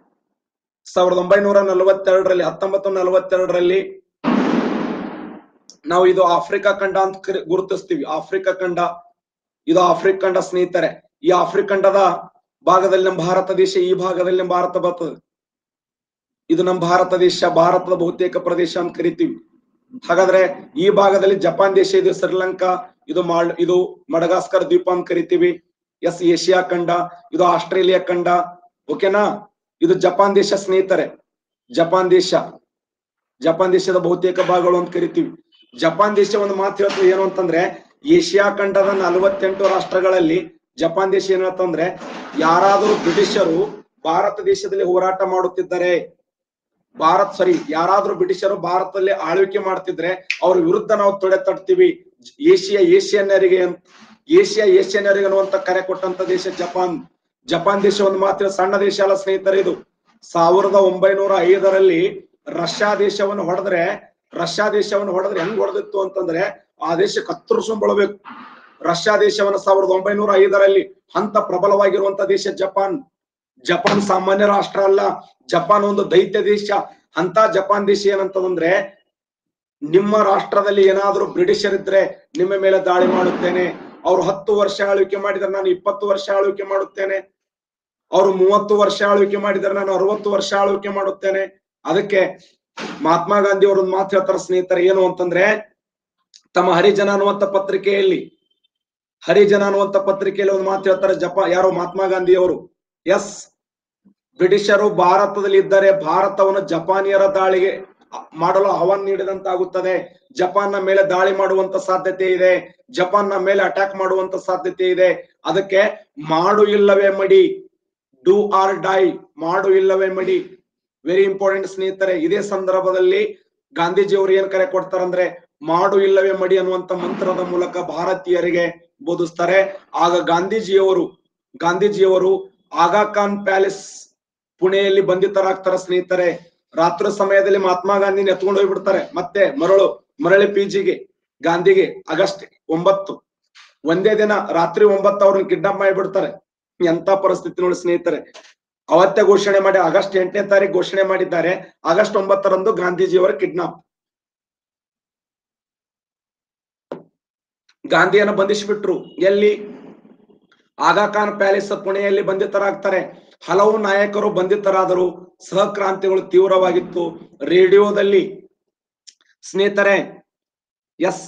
A: ಸಾವಿರದ ಒಂಬೈನೂರ ನಲವತ್ತೆರಡರಲ್ಲಿ ಹತ್ತೊಂಬತ್ತು ನಲವತ್ತೆರಡರಲ್ಲಿ ನಾವು ಇದು ಆಫ್ರಿಕಾ ಖಂಡ ಅಂತ ಕರಿ- ಗುರುತಿಸ್ತೀವಿ ಆಫ್ರಿಕಾ ಖಂಡ ಇದು ಆಫ್ರಿಕಾ ಖಂಡ ಸ್ನೇಹಿತರೆ ಈ ಆಫ್ರಿಕಾ ಖಂಡದ ಭಾಗದಲ್ಲಿ ನಮ್ಮ ಭಾರತ ದೇಶ ಈ ಭಾಗದಲ್ಲಿ ನಮ್ಮ ಭಾರತ ಬರ್ತದೆ ಇದು ನಮ್ಮ ಭಾರತ ದೇಶ ಭಾರತದ ಬಹುತೇಕ ಪ್ರದೇಶ ಅಂತ ಕರಿತೀವಿ ಹಾಗಾದ್ರೆ ಈ ಭಾಗದಲ್ಲಿ ಜಪಾನ್ ದೇಶ ಇದು ಶ್ರೀಲಂಕಾ ಇದು ಮಾಲ್ ಇದು ಮಡಗಾಸ್ಕರ್ ದ್ವೀಪ ಅಂತ ಕರಿತೀವಿ ಎಸ್ ಏಷ್ಯಾ ಖಂಡ ಇದು ಆಸ್ಟ್ರೇಲಿಯಾ ಖಂಡ ಓಕೆನಾ ಇದು ಜಪಾನ್ ದೇಶ ಸ್ನೇಹಿತರೆ ಜಪಾನ್ ದೇಶ ಜಪಾನ್ ದೇಶದ ಬಹುತೇಕ ಭಾಗಗಳು ಅಂತ ಕರಿತೀವಿ ಜಪಾನ್ ದೇಶ ಒಂದು ಮಾತು ಹೇಳ್ತದೆ ಏನು ಅಂತಂದ್ರೆ ಏಷ್ಯಾ ಖಂಡದ ನಲವತ್ತೆಂಟು ರಾಷ್ಟ್ರಗಳಲ್ಲಿ ಜಪಾನ್ ದೇಶ ಏನ್ ಹೇಳ್ತಂದ್ರೆ ಯಾರಾದರೂ ಬ್ರಿಟಿಷರು ಭಾರತ ದೇಶದಲ್ಲಿ ಹೋರಾಟ ಮಾಡುತ್ತಿದ್ದರೆ ಭಾರತ್ ಸಾರಿ ಯಾರಾದ್ರೂ ಬ್ರಿಟಿಷರು ಭಾರತದಲ್ಲಿ ಆಳ್ವಿಕೆ ಮಾಡ್ತಿದ್ರೆ ಅವ್ರ ವಿರುದ್ಧ ನಾವು ತೊಡೆ ತಟ್ತೀವಿ ಏಷ್ಯಾ ಏಷ್ಯನ್ನರಿಗೆ ಅಂತ ಏಷ್ಯಾ ಏಷ್ಯನ್ನರಿಗೆ ಅನ್ನುವಂತ ಕರೆ ಕೊಟ್ಟಂತ ದೇಶ ಜಪಾನ್ ಜಪಾನ್ ದೇಶ ಒಂದು ಮಾತ್ರ ಸಣ್ಣ ದೇಶ ಅಲ್ಲ ಸ್ನೇಹಿತರೆ ಇದು ಸಾವಿರದ ಒಂಬೈನೂರ ಐದರಲ್ಲಿ ರಷ್ಯಾ ದೇಶವನ್ನು ಹೊಡೆದ್ರೆ ರಷ್ಯಾ ದೇಶವನ್ನು ಹೊಡೆದ್ರೆ ಹೆಂಗ್ ಹೊಡೆದಿತ್ತು ಅಂತಂದ್ರೆ ಆ ದೇಶ ಕತ್ತರಿಸ್ಕೊಂಡ್ಬಿಡ್ಬೇಕು ರಷ್ಯಾ ದೇಶವನ್ನು ಸಾವಿರದ ಒಂಬೈನೂರ ಐದರಲ್ಲಿ ಅಂತ ಪ್ರಬಲವಾಗಿರುವಂತ ದೇಶ ಜಪಾನ್ ಜಪಾನ್ ಸಾಮಾನ್ಯ ರಾಷ್ಟ್ರ ಅಲ್ಲ ಜಪಾನ್ ಒಂದು ದೈತ್ಯ ದೇಶ ಅಂತ ಜಪಾನ್ ದೇಶ ಏನಂತಂದ್ರೆ ನಿಮ್ಮ ರಾಷ್ಟ್ರದಲ್ಲಿ ಏನಾದ್ರೂ ಬ್ರಿಟಿಷರಿದ್ರೆ ನಿಮ್ಮ ಮೇಲೆ ದಾಳಿ ಮಾಡುತ್ತೇನೆ ಅವ್ರು ಹತ್ತು ವರ್ಷ ಆಳ್ವಿಕೆ ಮಾಡಿದ್ರೆ ನಾನು ಇಪ್ಪತ್ತು ವರ್ಷ ಆಳ್ವಿಕೆ ಮಾಡುತ್ತೇನೆ ಅವರು ಮೂವತ್ತು ವರ್ಷ ಆಳ್ವಿಕೆ ಮಾಡಿದ್ರೆ ನಾನು ಅರವತ್ತು ವರ್ಷ ಆಳ್ವಿಕೆ ಮಾಡುತ್ತೇನೆ ಅದಕ್ಕೆ ಮಹಾತ್ಮ ಗಾಂಧಿ ಅವರು ಒಂದು ಮಾತು ಹೇಳ್ತಾರೆ ಸ್ನೇಹಿತರೆ ಏನು ಅಂತಂದ್ರೆ ತಮ್ಮ ಹರಿಜನ ಅನ್ನುವಂತ ಪತ್ರಿಕೆಯಲ್ಲಿ ಹರಿಜನ ಅನ್ನುವಂತ ಪತ್ರಿಕೆಯಲ್ಲಿ ಒಂದು ಮಾತು ಹೇಳ್ತಾರೆ ಜಪ ಯಾರು ಮಹಾತ್ಮ ಗಾಂಧಿ ಅವರು ಎಸ್ ಬ್ರಿಟಿಷರು ಭಾರತದಲ್ಲಿ ಇದ್ದರೆ ಭಾರತವನ್ನು ಜಪಾನಿಯರ ದಾಳಿಗೆ ಮಾಡಲು ಆಹ್ವಾನ ನೀಡಿದಂತಾಗುತ್ತದೆ ಜಪಾನ್ನ ಮೇಲೆ ದಾಳಿ ಮಾಡುವಂತ ಸಾಧ್ಯತೆ ಇದೆ ಜಪಾನ್ನ ಮೇಲೆ ಅಟ್ಯಾಕ್ ಮಾಡುವಂತ ಸಾಧ್ಯತೆ ಇದೆ ಅದಕ್ಕೆ ಮಾಡು ಇಲ್ಲವೇ ಮಡಿ ಡೂ ಆರ್ ಡೈ ಮಾಡು ಇಲ್ಲವೇ ಮಡಿ ವೆರಿ ಇಂಪಾರ್ಟೆಂಟ್ ಸ್ನೇಹಿತರೆ ಇದೇ ಸಂದರ್ಭದಲ್ಲಿ ಗಾಂಧೀಜಿಯವರು ಏನ್ ಕರೆ ಕೊಡ್ತಾರಂದ್ರೆ ಮಾಡು ಇಲ್ಲವೇ ಮಡಿ ಅನ್ನುವಂತ ಮಂತ್ರದ ಮೂಲಕ ಭಾರತೀಯರಿಗೆ ಬೋಧಿಸ್ತಾರೆ ಆಗ ಗಾಂಧೀಜಿಯವರು ಗಾಂಧೀಜಿಯವರು ಆಗಾ ಖಾನ್ ಪ್ಯಾಲೇಸ್ ಪುಣೆಯಲ್ಲಿ ಬಂಧಿತರಾಗ್ತಾರ ಸ್ನೇಹಿತರೆ ರಾತ್ರಿ ಸಮಯದಲ್ಲಿ ಮಹಾತ್ಮ ಗಾಂಧಿನ ಎತ್ಕೊಂಡು ಹೋಗ್ಬಿಡ್ತಾರೆ ಮತ್ತೆ ಮರಳು ಮರಳಿ ಪಿಜಿಗೆ ಗಾಂಧಿಗೆ ಆಗಸ್ಟ್ ಒಂಬತ್ತು ಒಂದೇ ದಿನ ರಾತ್ರಿ ಒಂಬತ್ತು ಅವ್ರನ್ನ ಕಿಡ್ನಾಪ್ ಮಾಡಿಬಿಡ್ತಾರೆ ಎಂತ ಪರಿಸ್ಥಿತಿ ನೋಡಿ ಸ್ನೇಹಿತರೆ ಅವತ್ತೇ ಘೋಷಣೆ ಮಾಡಿ ಆಗಸ್ಟ್ ಎಂಟನೇ ತಾರೀಕು ಘೋಷಣೆ ಮಾಡಿದ್ದಾರೆ ಆಗಸ್ಟ್ ಒಂಬತ್ತರಂದು ಗಾಂಧೀಜಿಯವರ ಕಿಡ್ನಾಪ್ ಗಾಂಧಿಯನ್ನ ಬಂಧಿಸಿಬಿಟ್ರು ಎಲ್ಲಿ ಆಗಾ ಖಾನ್ ಪ್ಯಾಲೇಸ್ ಪುಣೆಯಲ್ಲಿ ಬಂಧಿತರಾಗ್ತಾರೆ ಹಲವು ನಾಯಕರು ಬಂಧಿತರಾದರು ಸಹಕ್ರಾಂತಿಗಳು ತೀವ್ರವಾಗಿತ್ತು ರೇಡಿಯೋದಲ್ಲಿ ಸ್ನೇಹಿತರೆ ಎಸ್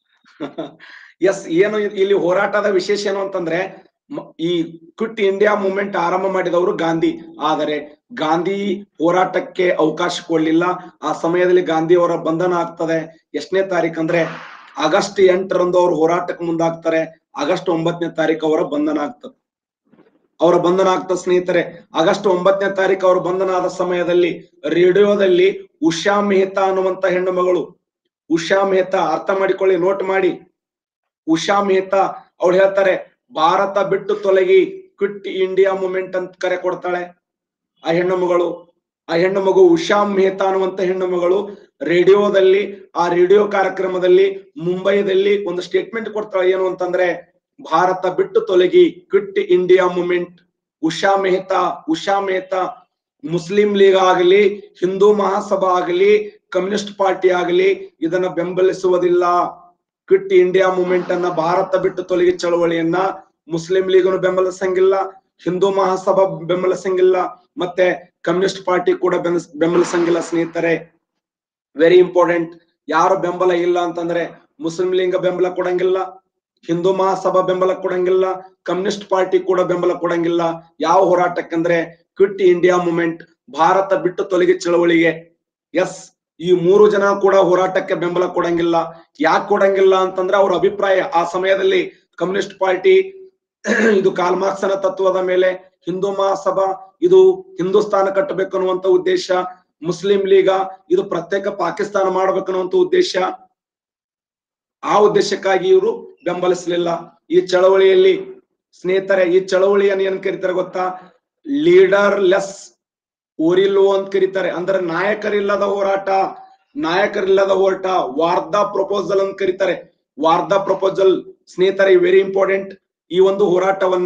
A: ಎಸ್ ಏನು ಇಲ್ಲಿ ಹೋರಾಟದ ವಿಶೇಷ ಏನು ಅಂತಂದ್ರೆ ಮ- ಈ ಕ್ವಿಟ್ ಇಂಡಿಯಾ ಮೂವ್ಮೆಂಟ್ ಆರಂಭ ಮಾಡಿದವರು ಗಾಂಧಿ ಆದರೆ ಗಾಂಧಿ ಹೋರಾಟಕ್ಕೆ ಅವಕಾಶ ಕೊಡ್ಲಿಲ್ಲ ಆ ಸಮಯದಲ್ಲಿ ಗಾಂಧಿ ಅವರ ಬಂಧನ ಆಗ್ತದೆ ಎಷ್ಟನೇ ತಾರೀಕು ಅಂದ್ರೆ ಆಗಸ್ಟ್ ಎಂಟರಂದು ಅವರು ಹೋರಾಟಕ್ಕೆ ಮುಂದಾಗ್ತಾರೆ ಆಗಸ್ಟ್ ಒಂಬತ್ತನೇ ತಾರೀಕು ಅವರ ಬಂಧನ ಆಗ್ತದೆ ಅವರ ಬಂಧನ ಆಗ್ತದೆ ಸ್ನೇಹಿತರೆ ಆಗಸ್ಟ್ ಒಂಬತ್ತನೇ ತಾರೀಕು ಅವರ ಬಂಧನ ಆದ ಸಮಯದಲ್ಲಿ ರೇಡಿಯೋದಲ್ಲಿ ಉಷಾ ಮೆಹ್ತಾ ಅನ್ನುವಂತ ಹೆಣ್ಣು ಮಗಳು ಉಷಾ ಮೆಹ್ತಾ ಅರ್ಥ ಮಾಡಿಕೊಳ್ಳಿ ನೋಟ್ ಮಾಡಿ ಉಷಾ ಮೆಹ್ತಾ ಅವಳು ಹೇಳ್ತಾರೆ ಭಾರತ ಬಿಟ್ಟು ತೊಲಗಿ ಕ್ವಿಟ್ ಇಂಡಿಯಾ ಮೂವ್ಮೆಂಟ್ ಅಂತ ಕರೆ ಕೊಡ್ತಾಳೆ ಆ ಹೆಣ್ಣು ಮಗಳು ಆ ಹೆಣ್ಣು ಮಗು ಉಷಾ ಮೆಹ್ತಾ ಅನ್ನುವಂತ ಹೆಣ್ಣು ಮಗಳು ರೇಡಿಯೋದಲ್ಲಿ ಆ ರೇಡಿಯೋ ಕಾರ್ಯಕ್ರಮದಲ್ಲಿ ಮುಂಬೈದಲ್ಲಿ ಒಂದು ಸ್ಟೇಟ್ಮೆಂಟ್ ಕೊಡ್ತಾಳೆ ಏನು ಅಂತಂದ್ರೆ ಭಾರತ ಬಿಟ್ಟು ತೊಲಗಿ quit India movement Usha Mehta Usha Mehta Muslim League ಆಗಲಿ ಹಿಂದೂ ಮಹಾಸಭಾ ಆಗಲಿ ಕಮ್ಯುನಿಸ್ಟ್ ಪಾರ್ಟಿ ಆಗಲಿ ಇದನ್ನ ಬೆಂಬಲಿಸುವುದಿಲ್ಲ ಕ್ವಿಟ್ ಇಂಡಿಯಾ ಮೂವ್ಮೆಂಟ್ ಅನ್ನ ಭಾರತ ಬಿಟ್ಟು ತೊಲಗಿ ಚಳವಳಿಯನ್ನ ಮುಸ್ಲಿಂ ಲೀಗನು ಬೆಂಬಲಿಸಂಗಿಲ್ಲ ಹಿಂದೂ ಮಹಾಸಭಾ ಬೆಂಬಲಿಸಂಗಿಲ್ಲ ಮತ್ತೆ ಕಮ್ಯುನಿಸ್ಟ್ ಪಾರ್ಟಿ ಕೂಡ ಬೆಂಬಲಿಸ- ಬೆಂಬಲಿಸಂಗಿಲ್ಲ ಸ್ನೇಹಿತರೆ ವೆರಿ ಇಂಪಾರ್ಟೆಂಟ್ ಯಾರು ಬೆಂಬಲ ಇಲ್ಲ ಅಂತಂದ್ರೆ ಮುಸ್ಲಿಂ ಲೀಗ ಬೆಂಬಲ ಕೊಡಂಗಿಲ್ಲ ಹಿಂದೂ ಮಹಾಸಭಾ ಬೆಂಬಲ ಕೊಡಂಗಿಲ್ಲ ಕಮ್ಯುನಿಸ್ಟ್ ಪಾರ್ಟಿ ಕೂಡ ಬೆಂಬಲ ಕೊಡಂಗಿಲ್ಲ ಯಾವ ಹೋರಾಟಕ್ಕಂದ್ರೆ ಕ್ವಿಟ್ ಇಂಡಿಯಾ ಮೂವ್ಮೆಂಟ್ ಭಾರತ ಬಿಟ್ಟು ತೊಲಗಿ ಚಳವಳಿಗೆ ಎಸ್ ಈ ಮೂರು ಜನ ಕೂಡ ಹೋರಾಟಕ್ಕೆ ಬೆಂಬಲ ಕೊಡಂಗಿಲ್ಲ ಯಾಕೆ ಕೊಡಂಗಿಲ್ಲ ಅಂತಂದ್ರೆ ಅವ್ರ ಅಭಿಪ್ರಾಯ ಆ ಸಮಯದಲ್ಲಿ ಕಮ್ಯುನಿಸ್ಟ್ ಪಾರ್ಟಿ ಇದು ಕಾಲ್ಮಾರ್ಕ್ಸನ ತತ್ವದ ಮೇಲೆ ಹಿಂದೂ ಮಹಾಸಭಾ ಇದು ಹಿಂದೂಸ್ತಾನ ಕಟ್ಟಬೇಕು ಅನ್ನುವಂತ ಉದ್ದೇಶ ಮುಸ್ಲಿಂ ಲೀಗ ಇದು ಪ್ರತ್ಯೇಕ ಪಾಕಿಸ್ತಾನ ಮಾಡ್ಬೇಕನ್ನುವಂತ ಉದ್ದೇಶ ಆ ಉದ್ದೇಶಕ್ಕಾಗಿ ಇವರು ಬೆಂಬಲಿಸಲಿಲ್ಲ ಈ ಚಳವಳಿಯಲ್ಲಿ ಸ್ನೇಹಿತರೆ ಈ ಚಳವಳಿಯನ್ನು ಏನ್ ಕರೀತಾರೆ ಗೊತ್ತಾ ಲೀಡರ್ ಲೆಸ್ ಓರಿಲ್ಲೋ ಅಂತ ಕರೀತಾರೆ ಅಂದ್ರೆ ನಾಯಕರಿಲ್ಲದ ಹೋರಾಟ ನಾಯಕರಿಲ್ಲದ ಹೋರಾಟ ವಾರ್ಧಾ ಪ್ರಪೋಸಲ್ ಅಂತ ಕರೀತಾರೆ ವಾರ್ಧಾ ಪ್ರಪೋಸಲ್ ಸ್ನೇಹಿತರೆ ವೆರಿ ಇಂಪಾರ್ಟೆಂಟ್ ಈ ಒಂದು ಹೋರಾಟವನ್ನ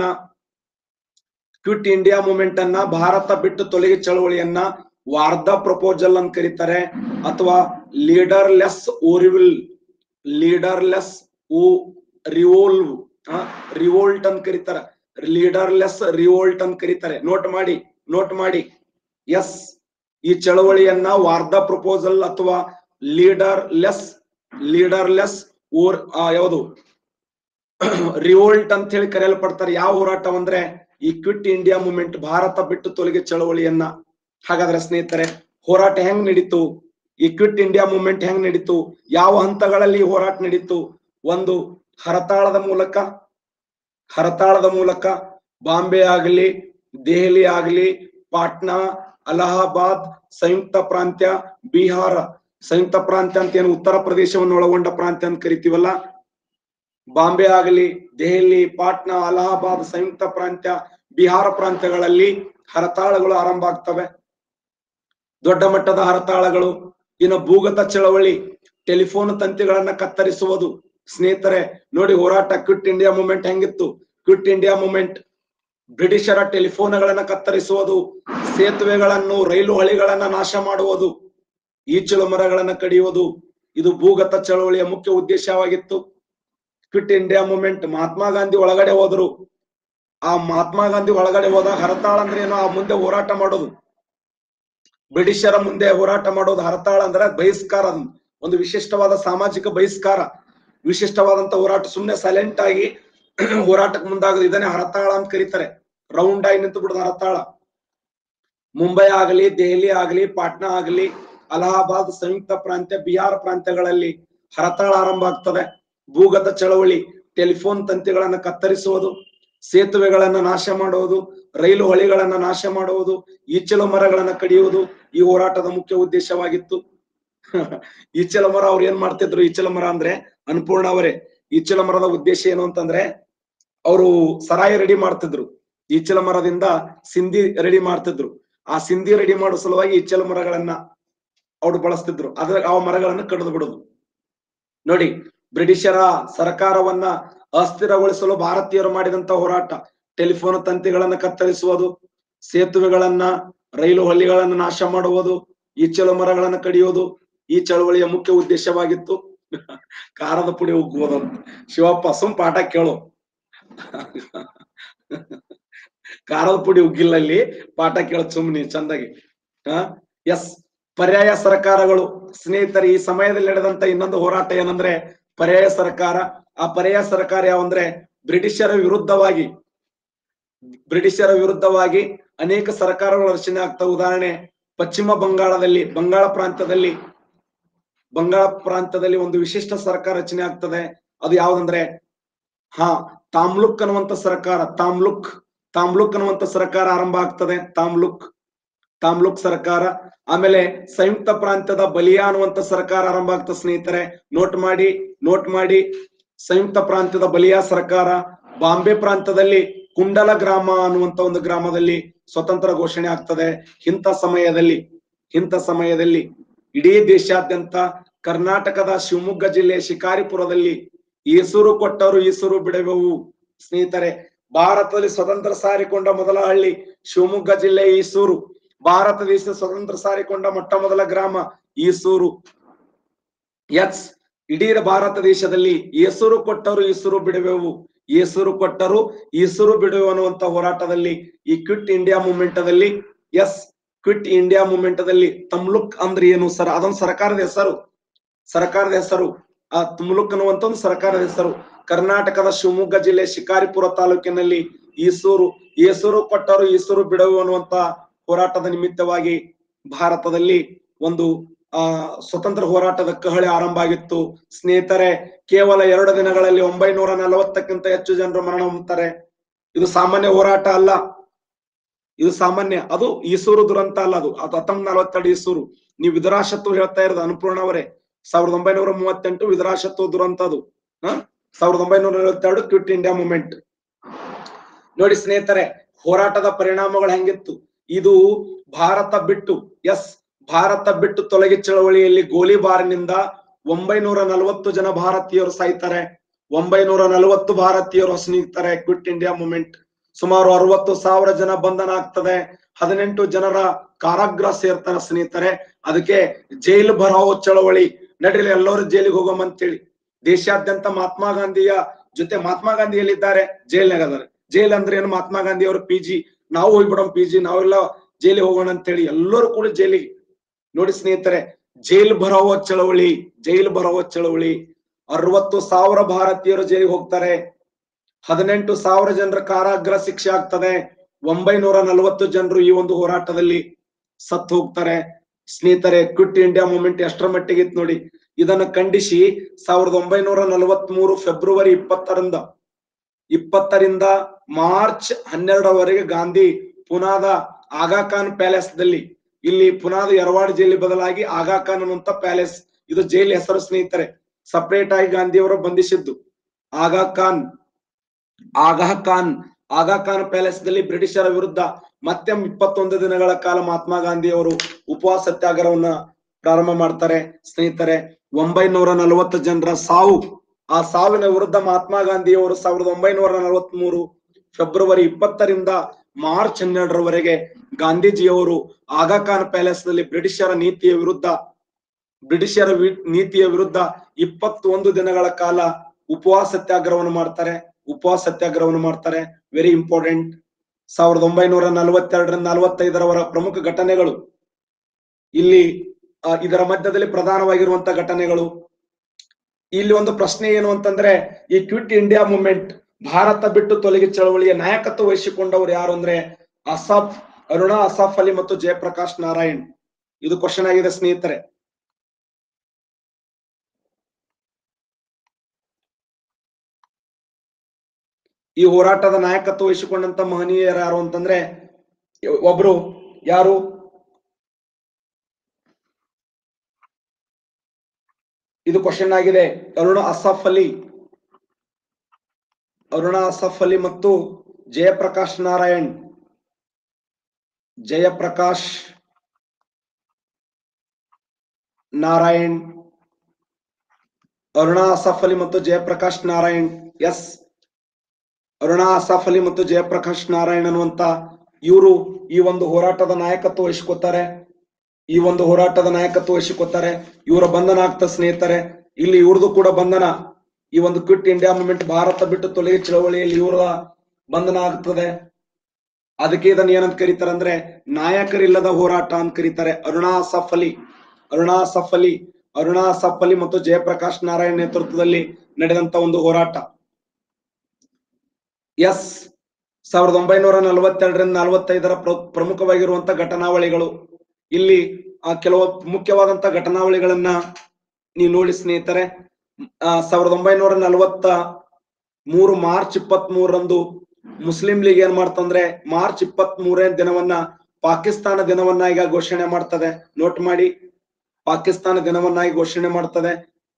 A: ಕ್ವಿಟ್ ಇಂಡಿಯಾ ಮೂವ್ಮೆಂಟ್ ಅನ್ನ ಭಾರತ ಬಿಟ್ಟು ತೊಲಗಿ ಚಳವಳಿಯನ್ನ ವಾರ್ಧಾ ಪ್ರಪೋಸಲ್ ಅಂತ ಕರೀತಾರೆ ಅಥವಾ ಲೀಡರ್ ಲೆಸ್ ಓರಿವಿಲ್ leaderless or revolve revolt ಅಂತ ಕರೀತಾರೆ ಲೀಡರ್ಲೆಸ್ ರಿವೋಲ್ಟ್ ಅಂತ ಕರೀತಾರೆ ನೋಟ್ ಮಾಡಿ ನೋಟ್ ಮಾಡಿ ಎಸ್ ಈ ಚಳವಳಿಯನ್ನ ವಾರ್ಧಾ ಪ್ರಪೋಸಲ್ ಅಥವಾ ಲೀಡರ್ ಲೆಸ್ ಲೀಡರ್ಲೆಸ್ ಓರ್ ಯಾವುದು ರಿವೋಲ್ಟ್ ಅಂತ ಹೇಳಿ ಕರೆಯಲ್ಪಡ್ತಾರೆ ಯಾವ ಹೋರಾಟವಂದ್ರೆ ಈ ಕ್ವಿಟ್ ಇಂಡಿಯಾ ಮೂವ್ಮೆಂಟ್ ಭಾರತ ಬಿಟ್ಟು ತೊಲಗಿ ಚಳವಳಿಯನ್ನ ಹಾಗಾದ್ರೆ ಸ್ನೇಹಿತರೆ ಹೋರಾಟ ಹೆಂಗ್ ನಡೀತು ಈ ಕ್ವಿಟ್ ಇಂಡಿಯಾ ಮೂವ್ಮೆಂಟ್ ಹೆಂಗ್ ನಡೀತು ಯಾವ ಹಂತಗಳಲ್ಲಿ ಈ ಹೋರಾಟ ನಡೀತು ಒಂದು ಹರತಾಳದ ಮೂಲಕ ಹರತಾಳದ ಮೂಲಕ ಬಾಂಬೆ ಆಗಲಿ ದೆಹಲಿ ಆಗಲಿ ಪಾಟ್ನಾ ಅಲಹಾಬಾದ್ ಸಂಯುಕ್ತ ಪ್ರಾಂತ್ಯ ಬಿಹಾರ ಸಂಯುಕ್ತ ಪ್ರಾಂತ್ಯ ಅಂತ ಏನು ಉತ್ತರ ಪ್ರದೇಶವನ್ನು ಒಳಗೊಂಡ ಪ್ರಾಂತ್ಯ ಅಂತ ಕರಿತೀವಲ್ಲ ಬಾಂಬೆ ಆಗಲಿ ದೆಹಲಿ ಪಾಟ್ನಾ ಅಲಹಾಬಾದ್ ಸಂಯುಕ್ತ ಪ್ರಾಂತ್ಯ ಬಿಹಾರ ಪ್ರಾಂತ್ಯಗಳಲ್ಲಿ ಹರತಾಳಗಳು ಆರಂಭ ಆಗ್ತವೆ ದೊಡ್ಡ ಮಟ್ಟದ ಹರತಾಳಗಳು ಇನ್ನು ಭೂಗತ ಚಳವಳಿ ಟೆಲಿಫೋನ್ ತಂತಿಗಳನ್ನ ಕತ್ತರಿಸುವುದು ಸ್ನೇಹಿತರೆ ನೋಡಿ ಹೋರಾಟ ಕ್ವಿಟ್ ಇಂಡಿಯಾ ಮೂವ್ಮೆಂಟ್ ಹೆಂಗಿತ್ತು ಕ್ವಿಟ್ ಇಂಡಿಯಾ ಮೂವ್ಮೆಂಟ್ ಬ್ರಿಟಿಷರ ಟೆಲಿಫೋನ್ಗಳನ್ನ ಕತ್ತರಿಸುವುದು ಸೇತುವೆಗಳನ್ನು ರೈಲು ಹಳಿಗಳನ್ನ ನಾಶ ಮಾಡುವುದು ಈಚಲು ಮರಗಳನ್ನ ಕಡಿಯುವುದು ಇದು ಭೂಗತ ಚಳವಳಿಯ ಮುಖ್ಯ ಉದ್ದೇಶವಾಗಿತ್ತು quit India movement Mahatma Gandhi ಒಳಗಡೆ ಹೋದ್ರು ಆ ಮಹಾತ್ಮ ಗಾಂಧಿ ಒಳಗಡೆ ಹೋದಾಗ ಹರತಾಳ ಅಂದ್ರೆ ಏನೋ ಆ ಮುಂದೆ ಹೋರಾಟ ಮಾಡೋದು ಬ್ರಿಟಿಷರ ಮುಂದೆ ಹೋರಾಟ ಮಾಡೋದು ಹರತಾಳ ಅಂದ್ರೆ ಬಹಿಷ್ಕಾರ ಅದು. ಒಂದು ವಿಶಿಷ್ಟವಾದ ಸಾಮಾಜಿಕ ಬಹಿಷ್ಕಾರ ವಿಶಿಷ್ಟವಾದಂತ ಹೋರಾಟ ಸುಮ್ನೆ ಸೈಲೆಂಟ್ ಆಗಿ ಹೋರಾಟಕ್ಕೆ ಮುಂದಾಗೋದು ಇದನ್ನೇ ಹರತಾಳ ಅಂತ ಕರೀತಾರೆ ರೌಂಡ್ ಆಗಿ ನಿಂತು ಬಿಡೋದು ಹರತಾಳ ಮುಂಬೈ ಆಗಲಿ ದೆಹಲಿ ಆಗಲಿ ಪಾಟ್ನಾ ಆಗಲಿ ಅಲಹಾಬಾದ್ ಸಂಯುಕ್ತ ಪ್ರಾಂತ್ಯ ಬಿಹಾರ ಪ್ರಾಂತ್ಯಗಳಲ್ಲಿ ಹರತಾಳ ಆರಂಭ ಆಗ್ತದೆ ಭೂಗತ ಚಳವಳಿ ಟೆಲಿಫೋನ್ ತಂತಿಗಳನ್ನ ಕತ್ತರಿಸುವುದು ಸೇತುವೆಗಳನ್ನ ನಾಶ ಮಾಡುವುದು ರೈಲು ಹಳಿಗಳನ್ನ ನಾಶ ಮಾಡುವುದು ಈಚಲು ಮರಗಳನ್ನ ಕಡಿಯುವುದು ಈ ಹೋರಾಟದ ಮುಖ್ಯ ಉದ್ದೇಶವಾಗಿತ್ತು ಈಚಲ ಮರ ಅವ್ರು ಏನ್ ಮಾಡ್ತಿದ್ರು ಈಚಲ ಮರ ಅಂದ್ರೆ ಅನ್ಪೂರ್ಣ ಅವರೇ ಈಚಲ ಮರದ ಉದ್ದೇಶ ಏನು ಅಂತಂದ್ರೆ ಅವರು ಸರಾಯಿ ರೆಡಿ ಮಾಡ್ತಿದ್ರು ಈಚಲ ಮರದಿಂದ ಸಿಂಧಿ ರೆಡಿ ಮಾಡ್ತಿದ್ರು ಆ ಸಿಂಧಿ ರೆಡಿ ಮಾಡೋ ಸಲುವಾಗಿ ಈಚಲ ಮರಗಳನ್ನ ಅವ್ರು ಬಳಸ್ತಿದ್ರು ಅದ್ರ ಆ ಮರಗಳನ್ನ ಕಡಿದು ಬಿಡುದು ನೋಡಿ ಬ್ರಿಟಿಷರ ಸರ್ಕಾರವನ್ನ ಅಸ್ಥಿರಗೊಳಿಸಲು ಭಾರತೀಯರು ಮಾಡಿದಂತ ಹೋರಾಟ ಟೆಲಿಫೋನ್ ತಂತಿಗಳನ್ನ ಕತ್ತರಿಸುವುದು ಸೇತುವೆಗಳನ್ನ ರೈಲು ಹಳ್ಳಿಗಳನ್ನ ನಾಶ ಮಾಡುವುದು ಈಚಲು ಮರಗಳನ್ನ ಕಡಿಯೋದು ಈ ಚಳವಳಿಯ ಮುಖ್ಯ ಉದ್ದೇಶವಾಗಿತ್ತು ಖಾರದ ಪುಡಿ ಉಗ್ಗುವುದು ಅಂತ ಶಿವಪ್ಪ ಸುಮ್ ಪಾಠ ಕೇಳು ಖಾರದ ಪುಡಿ ಉಗ್ಗಿಲ್ಲ ಇಲ್ಲಿ ಪಾಠ ಕೇಳ ಸುಮ್ನಿ ಚಂದಾಗಿ ಹ ಎಸ್ ಪರ್ಯಾಯ ಸರ್ಕಾರಗಳು ಸ್ನೇಹಿತರೆ ಈ ಸಮಯದಲ್ಲಿ ನಡೆದಂತ ಇನ್ನೊಂದು ಹೋರಾಟ ಏನಂದ್ರೆ ಪರ್ಯಾಯ ಸರ್ಕಾರ ಆ ಪರ್ಯಾಯ ಸರ್ಕಾರ ಯಾವಂದ್ರೆ ಬ್ರಿಟಿಷರ ವಿರುದ್ಧವಾಗಿ ಬ್ರಿಟಿಷರ ವಿರುದ್ಧವಾಗಿ ಅನೇಕ ಸರ್ಕಾರಗಳು ರಚನೆ ಆಗ್ತವೆ ಉದಾಹರಣೆ ಪಶ್ಚಿಮ ಬಂಗಾಳದಲ್ಲಿ ಬಂಗಾಳ ಪ್ರಾಂತ್ಯದಲ್ಲಿ ಬಂಗಾಳ ಪ್ರಾಂತ್ಯದಲ್ಲಿ ಒಂದು ವಿಶಿಷ್ಟ ಸರ್ಕಾರ ರಚನೆ ಆಗ್ತದೆ ಅದು ಯಾವ್ದಂದ್ರೆ ಹಾ ತಾಮ್ಲುಕ್ ಅನ್ನುವಂತ ಸರ್ಕಾರ ತಾಮ್ಲುಕ್ ತಾಮ್ಲುಕ್ ಅನ್ನುವಂತ ಸರ್ಕಾರ ಆರಂಭ ಆಗ್ತದೆ ತಾಮ್ಲುಕ್ ತಾಮ್ಲುಕ್ ಸರ್ಕಾರ ಆಮೇಲೆ ಸಂಯುಕ್ತ ಪ್ರಾಂತ್ಯದ ಬಲಿಯಾ ಅನ್ನುವಂತ ಸರ್ಕಾರ ಆರಂಭ ಆಗ್ತದೆ ಸ್ನೇಹಿತರೆ ನೋಟ್ ಮಾಡಿ ನೋಟ್ ಮಾಡಿ ಸಂಯುಕ್ತ ಪ್ರಾಂತ್ಯದ ಬಲಿಯಾ ಸರ್ಕಾರ ಬಾಂಬೆ ಪ್ರಾಂತ್ಯದಲ್ಲಿ ಕುಂಡಲ ಗ್ರಾಮ ಅನ್ನುವಂತ ಒಂದು ಗ್ರಾಮದಲ್ಲಿ ಸ್ವತಂತ್ರ ಘೋಷಣೆ ಆಗ್ತದೆ ಇಂಥ ಸಮಯದಲ್ಲಿ ಇಂಥ ಸಮಯದಲ್ಲಿ ಇಡೀ ದೇಶಾದ್ಯಂತ ಕರ್ನಾಟಕದ ಶಿವಮೊಗ್ಗ ಜಿಲ್ಲೆ ಶಿಕಾರಿಪುರದಲ್ಲಿ ಈಸೂರು ಕೊಟ್ಟರು ಈಸೂರು ಬಿಡುವೆವು ಸ್ನೇಹಿತರೆ ಭಾರತದಲ್ಲಿ ಸ್ವತಂತ್ರ ಸಾರಿಕೊಂಡ ಮೊದಲ ಹಳ್ಳಿ ಶಿವಮೊಗ್ಗ ಜಿಲ್ಲೆ ಈಸೂರು ಭಾರತ ದೇಶ ಸ್ವತಂತ್ರ ಸಾರಿಕೊಂಡ ಮೊಟ್ಟ ಮೊದಲ ಗ್ರಾಮ ಈಸೂರು ಎಸ್ ಇಡೀ ಭಾರತ ದೇಶದಲ್ಲಿ ಏಸೂರು ಕೊಟ್ಟರು ಈಸೂರು ಬಿಡುವೆವು ಏಸೂರು ಕೊಟ್ಟರು ಈಸೂರು ಬಿಡುವೆವು ಅನ್ನುವಂತ ಹೋರಾಟದಲ್ಲಿ ಈ ಕ್ವಿಟ್ ಇಂಡಿಯಾ ಮೂವ್ಮೆಂಟ್ ದಲ್ಲಿ ಎಸ್ ಕ್ವಿಟ್ ಇಂಡಿಯಾ ಮೂವ್ಮೆಂಟ್ ದಲ್ಲಿ ತಮ್ಲುಕ್ ಅಂದ್ರೆ ಏನು ಸರ್ ಅದೊಂದು ಸರ್ಕಾರದ ಹೆಸರು ಸರ್ಕಾರದ ಹೆಸರು ಆ ತುಮ್ಲುಕ್ ಅನ್ನುವಂತ ಒಂದು ಸರ್ಕಾರದ ಹೆಸರು ಕರ್ನಾಟಕದ ಶಿವಮೊಗ್ಗ ಜಿಲ್ಲೆ ಶಿಕಾರಿಪುರ ತಾಲೂಕಿನಲ್ಲಿ ಈಸೂರು ಏಸೂರು ಕೊಟ್ಟರು ಈಸೂರು ಬಿಡುವು ಅನ್ನುವಂತ ಹೋರಾಟದ ನಿಮಿತ್ತವಾಗಿ ಭಾರತದಲ್ಲಿ ಒಂದು ಆ ಸ್ವತಂತ್ರ ಹೋರಾಟದ ಕಹಳೆ ಆರಂಭ ಆಗಿತ್ತು ಸ್ನೇಹಿತರೆ ಕೇವಲ ಎರಡು ದಿನಗಳಲ್ಲಿ ಒಂಬೈನೂರ ನಲವತ್ತಕ್ಕಿಂತ ಹೆಚ್ಚು ಜನರು ಮರಣ ಹೊಂದುತ್ತಾರೆ ಇದು ಸಾಮಾನ್ಯ ಹೋರಾಟ ಅಲ್ಲ ಇದು ಸಾಮಾನ್ಯ ಅದು ಈಸೂರು ದುರಂತ ಅಲ್ಲ ಅದು ಅದು ಹತ್ತೊಂಬತ್ ನಲವತ್ತೆರಡು ಈಸೂರು ನೀವು ವಿಧರಾಶತ್ವ ಹೇಳ್ತಾ ಇರೋದು ಅನ್ಪೂರ್ಣ ಅವರೇ ಸಾವಿರದ ಒಂಬೈನೂರ ಮೂವತ್ತೆಂಟು ವಿಧರಾಶತ್ವ ದುರಂತ ಅದು ಹ ಸಾವಿರದ ಒಂಬೈನೂರ ನಲವತ್ತೆರಡು ಕ್ವಿಟ್ ಇಂಡಿಯಾ ಮೂವ್ಮೆಂಟ್ ನೋಡಿ ಸ್ನೇಹಿತರೆ ಹೋರಾಟದ ಪರಿಣಾಮಗಳು ಹೆಂಗಿತ್ತು ಇದು ಭಾರತ ಬಿಟ್ಟು ಎಸ್ ಭಾರತ ಬಿಟ್ಟು ತೊಲಗಿ ಚಳವಳಿಯಲ್ಲಿ ಗೋಲಿಬಾರಿನಿಂದ ಒಂಬೈನೂರ ನಲವತ್ತು ಜನ ಭಾರತೀಯರು ಸಾಯ್ತಾರೆ ಒಂಬೈನೂರ ನಲವತ್ತು ಭಾರತೀಯರು ಹೊಸನಿಗ್ತಾರೆ ಕ್ವಿಟ್ ಇಂಡಿಯಾ ಮೂವ್ಮೆಂಟ್ ಸುಮಾರು ಅರವತ್ತು ಸಾವಿರ ಜನ ಬಂಧನ ಆಗ್ತದೆ ಹದಿನೆಂಟು ಜನರ ಕಾರಾಗೃಹ ಸೇರ್ತಾರ ಸ್ನೇಹಿತರೆ ಅದಕ್ಕೆ ಜೈಲು ಭರಾವೋ ಚಳವಳಿ ನಡ್ರಿ ಎಲ್ಲರೂ ಜೈಲಿಗೆ ಹೋಗೋಮ ಅಂತೇಳಿ ದೇಶಾದ್ಯಂತ ಮಹಾತ್ಮ ಗಾಂಧಿಯ ಜೊತೆ ಮಹಾತ್ಮ ಗಾಂಧಿ ಎಲ್ಲಿದ್ದಾರೆ ಜೈಲ್ನಾಗ ಅದಾರೆ ಜೈಲ್ ಅಂದ್ರೆ ಏನು ಮಹಾತ್ಮ ಗಾಂಧಿ ಅವರು ಪಿ ಜಿ ನಾವು ಹೋಗ್ಬಿಡೋಣ ಪಿ ಜಿ ನಾವೆಲ್ಲ ಜೈಲಿಗೆ ಹೋಗೋಣ ಅಂತ ಹೇಳಿ ಎಲ್ಲರೂ ಕೂಡ ಜೈಲಿಗೆ ನೋಡಿ ಸ್ನೇಹಿತರೆ ಜೈಲ್ ಬರವ ಚಳವಳಿ ಜೈಲ್ ಬರವ ಚಳವಳಿ ಅರವತ್ತು ಸಾವಿರ ಭಾರತೀಯರು ಜೈಲಿಗೆ ಹೋಗ್ತಾರೆ ಹದಿನೆಂಟು ಸಾವಿರ ಜನರ ಕಾರಾಗೃಹ ಶಿಕ್ಷೆ ಆಗ್ತದೆ ಒಂಬೈನೂರ ನಲವತ್ತು ಜನರು ಈ ಒಂದು ಹೋರಾಟದಲ್ಲಿ ಸತ್ತು ಹೋಗ್ತಾರೆ ಸ್ನೇಹಿತರೆ ಕ್ವಿಟ್ ಇಂಡಿಯಾ ಮೂವ್ಮೆಂಟ್ ಎಷ್ಟರ ಮಟ್ಟಿಗೆ ಇತ್ತು ನೋಡಿ ಇದನ್ನು ಖಂಡಿಸಿ ಸಾವಿರದ ಒಂಬೈನೂರ ನಲವತ್ತ್ ಮೂರು ಫೆಬ್ರವರಿ ಇಪ್ಪತ್ತರಿಂದ ಇಪ್ಪತ್ತರಿಂದ ಮಾರ್ಚ್ ಹನ್ನೆರಡರವರೆಗೆ ಗಾಂಧಿ ಪುನಾದ ಆಗಾ ಖಾನ್ ಪ್ಯಾಲೇಸ್ ದಲ್ಲಿ ಇಲ್ಲಿ ಪುನಾದ ಯರವಾಡ್ ಜೈಲಿ ಬದಲಾಗಿ ಆಗಾ ಖಾನ್ ಅನ್ನುವಂತ ಪ್ಯಾಲೇಸ್ ಇದು ಜೈಲ್ ಹೆಸರು ಸ್ನೇಹಿತರೆ ಸಪರೇಟ್ ಆಗಿ ಗಾಂಧಿಯವರು ಬಂಧಿಸಿದ್ದು ಆಗಾ ಖಾನ್ ಆಗಾ ಖಾನ್ ಆಗಾ ಖಾನ್ ಪ್ಯಾಲೇಸ್ ದಲ್ಲಿ ಬ್ರಿಟಿಷರ ವಿರುದ್ಧ ಮತ್ತೆ ಇಪ್ಪತ್ತೊಂದು ದಿನಗಳ ಕಾಲ ಮಹಾತ್ಮ ಗಾಂಧಿ ಅವರು ಉಪವಾಸ ಸತ್ಯಾಗ್ರಹವನ್ನ ಪ್ರಾರಂಭ ಮಾಡ್ತಾರೆ ಸ್ನೇಹಿತರೆ ಒಂಬೈನೂರ ನಲವತ್ತು ಜನರ ಸಾವು ಆ ಸಾವಿನ ವಿರುದ್ಧ ಮಹಾತ್ಮ ಗಾಂಧಿ ಅವರು ಸಾವಿರದ ಒಂಬೈನೂರ ನಲವತ್ತ್ ಮೂರು ಫೆಬ್ರವರಿ ಇಪ್ಪತ್ತರಿಂದ ಮಾರ್ಚ್ ಹನ್ನೆರಡರವರೆಗೆ ಗಾಂಧೀಜಿಯವರು ಆಗಾ ಖಾನ್ ಪ್ಯಾಲೇಸ್ ನಲ್ಲಿ ಬ್ರಿಟಿಷರ ನೀತಿಯ ವಿರುದ್ಧ ಬ್ರಿಟಿಷರ ವಿ- ನೀತಿಯ ವಿರುದ್ಧ ಇಪ್ಪತ್ತೊಂದು ದಿನಗಳ ಕಾಲ ಉಪವಾಸ ಸತ್ಯಾಗ್ರಹವನ್ನು ಮಾಡ್ತಾರೆ ಉಪವಾಸ ಸತ್ಯಾಗ್ರಹವನ್ನು ಮಾಡ್ತಾರೆ ವೆರಿ ಇಂಪಾರ್ಟೆಂಟ್ ಸಾವಿರದ ಒಂಬೈನೂರ ನಲವತ್ತೆರಡರಿಂದ ನಲವತ್ತೈದರವರ ಪ್ರಮುಖ ಘಟನೆಗಳು ಇಲ್ಲಿ ಆ, ಇದರ ಮಧ್ಯದಲ್ಲಿ ಪ್ರಧಾನವಾಗಿರುವಂತ ಘಟನೆಗಳು ಇಲ್ಲಿ ಒಂದು ಪ್ರಶ್ನೆ ಏನು ಅಂತಂದ್ರೆ ಈ ಕ್ವಿಟ್ ಇಂಡಿಯಾ ಮೂವ್ಮೆಂಟ್ ಭಾರತ ಬಿಟ್ಟು ತೊಲಗಿ ಚಳವಳಿಯ ನಾಯಕತ್ವ ವಹಿಸಿಕೊಂಡವರು ಯಾರು ಅಂದ್ರೆ ಅಸಾಫ್ ಅರುಣಾ ಅಸಾಫ್ ಅಲಿ ಮತ್ತು ಜಯಪ್ರಕಾಶ್ ನಾರಾಯಣ್ ಇದು ಕ್ವಶನ್ ಆಗಿದೆ ಸ್ನೇಹಿತರೆ ಈ ಹೋರಾಟದ ನಾಯಕತ್ವ ವಹಿಸಿಕೊಂಡಂತ ಮಹನೀಯರು ಯಾರು ಅಂತಂದ್ರೆ ಒಬ್ರು ಯಾರು ಇದು ಕ್ವಶನ್ ಆಗಿದೆ ಅರುಣ ಅಸಾಫ್ ಅಲಿ ಅರುಣ ಅಸಾಫ್ ಅಲಿ ಮತ್ತು ಜಯಪ್ರಕಾಶ್ ನಾರಾಯಣ್ ಜಯಪ್ರಕಾಶ್ ನಾರಾಯಣ್ ಅರುಣಾ ಅಸಾಫ್ ಅಲಿ ಮತ್ತು ಜಯಪ್ರಕಾಶ್ ನಾರಾಯಣ್ ಎಸ್ ಅರುಣಾ ಅಸಾಫ್ ಅಲಿ ಮತ್ತು ಜಯಪ್ರಕಾಶ್ ನಾರಾಯಣ್ ಅನ್ನುವಂತ ಇವರು ಈ ಒಂದು ಹೋರಾಟದ ನಾಯಕತ್ವ ವಹಿಸಿಕೊತಾರೆ ಈ ಒಂದು ಹೋರಾಟದ ನಾಯಕತ್ವ ವಹಿಸಿಕೊತಾರೆ ಇವರ ಬಂಧನ ಆಗ್ತ ಸ್ನೇಹಿತರೆ ಇಲ್ಲಿ ಇವ್ರದ್ದು ಕೂಡ ಬಂಧನ ಈ ಒಂದು ಕ್ವಿಟ್ ಇಂಡಿಯಾ ಮೂವ್ಮೆಂಟ್ ಭಾರತ ಬಿಟ್ಟು ತೊಲಗಿ ಚಳವಳಿಯಲ್ಲಿ ಇವರ ಬಂಧನ ಆಗ್ತದೆ ಅದಕ್ಕೆ ಇದನ್ನ ಏನಂತ ಕರೀತಾರೆ ಅಂದ್ರೆ ನಾಯಕರಿಲ್ಲದ ಹೋರಾಟ ಅಂತ ಕರೀತಾರೆ ಅರುಣಾ ಅಸಾಫ್ ಅಲಿ ಅರುಣಾ ಅಸಾಫ್ ಅಲಿ ಅರುಣಾ ಅಸಾಫ್ ಅಲಿ ಮತ್ತು ಜಯಪ್ರಕಾಶ್ ನಾರಾಯಣ್ ನೇತೃತ್ವದಲ್ಲಿ ನಡೆದಂತ ಒಂದು ಹೋರಾಟ ಎಸ್ ಸಾವಿರದ ಒಂಬೈನೂರ ನಲವತ್ತೆರಡರಿಂದ ನಲವತ್ತೈದರ ಪ್ರ- ಪ್ರಮುಖವಾಗಿರುವಂತ ಘಟನಾವಳಿಗಳು ಇಲ್ಲಿ ಆ ಕೆಲವು ಮುಖ್ಯವಾದಂತ ಘಟನಾವಳಿಗಳನ್ನ ನೀವು ನೋಡಿ ಸ್ನೇಹಿತರೆ ಆ, ಸಾವಿರದ ಒಂಬೈನೂರ ನಲವತ್ತ ಮೂರು ಮಾರ್ಚ್ ಇಪ್ಪತ್ತ್ ಮೂರರಂದು ಮುಸ್ಲಿಂ ಲೀಗ್ ಏನ್ ಮಾಡ್ತಂದ್ರೆ ಮಾರ್ಚ್ ಇಪ್ಪತ್ತ್ ಮೂರನೇ ದಿನವನ್ನ ಪಾಕಿಸ್ತಾನ ದಿನವನ್ನಾಗಿ ಘೋಷಣೆ ಮಾಡ್ತದೆ ನೋಟ್ ಮಾಡಿ ಪಾಕಿಸ್ತಾನ ದಿನವನ್ನಾಗಿ ಘೋಷಣೆ ಮಾಡ್ತದೆ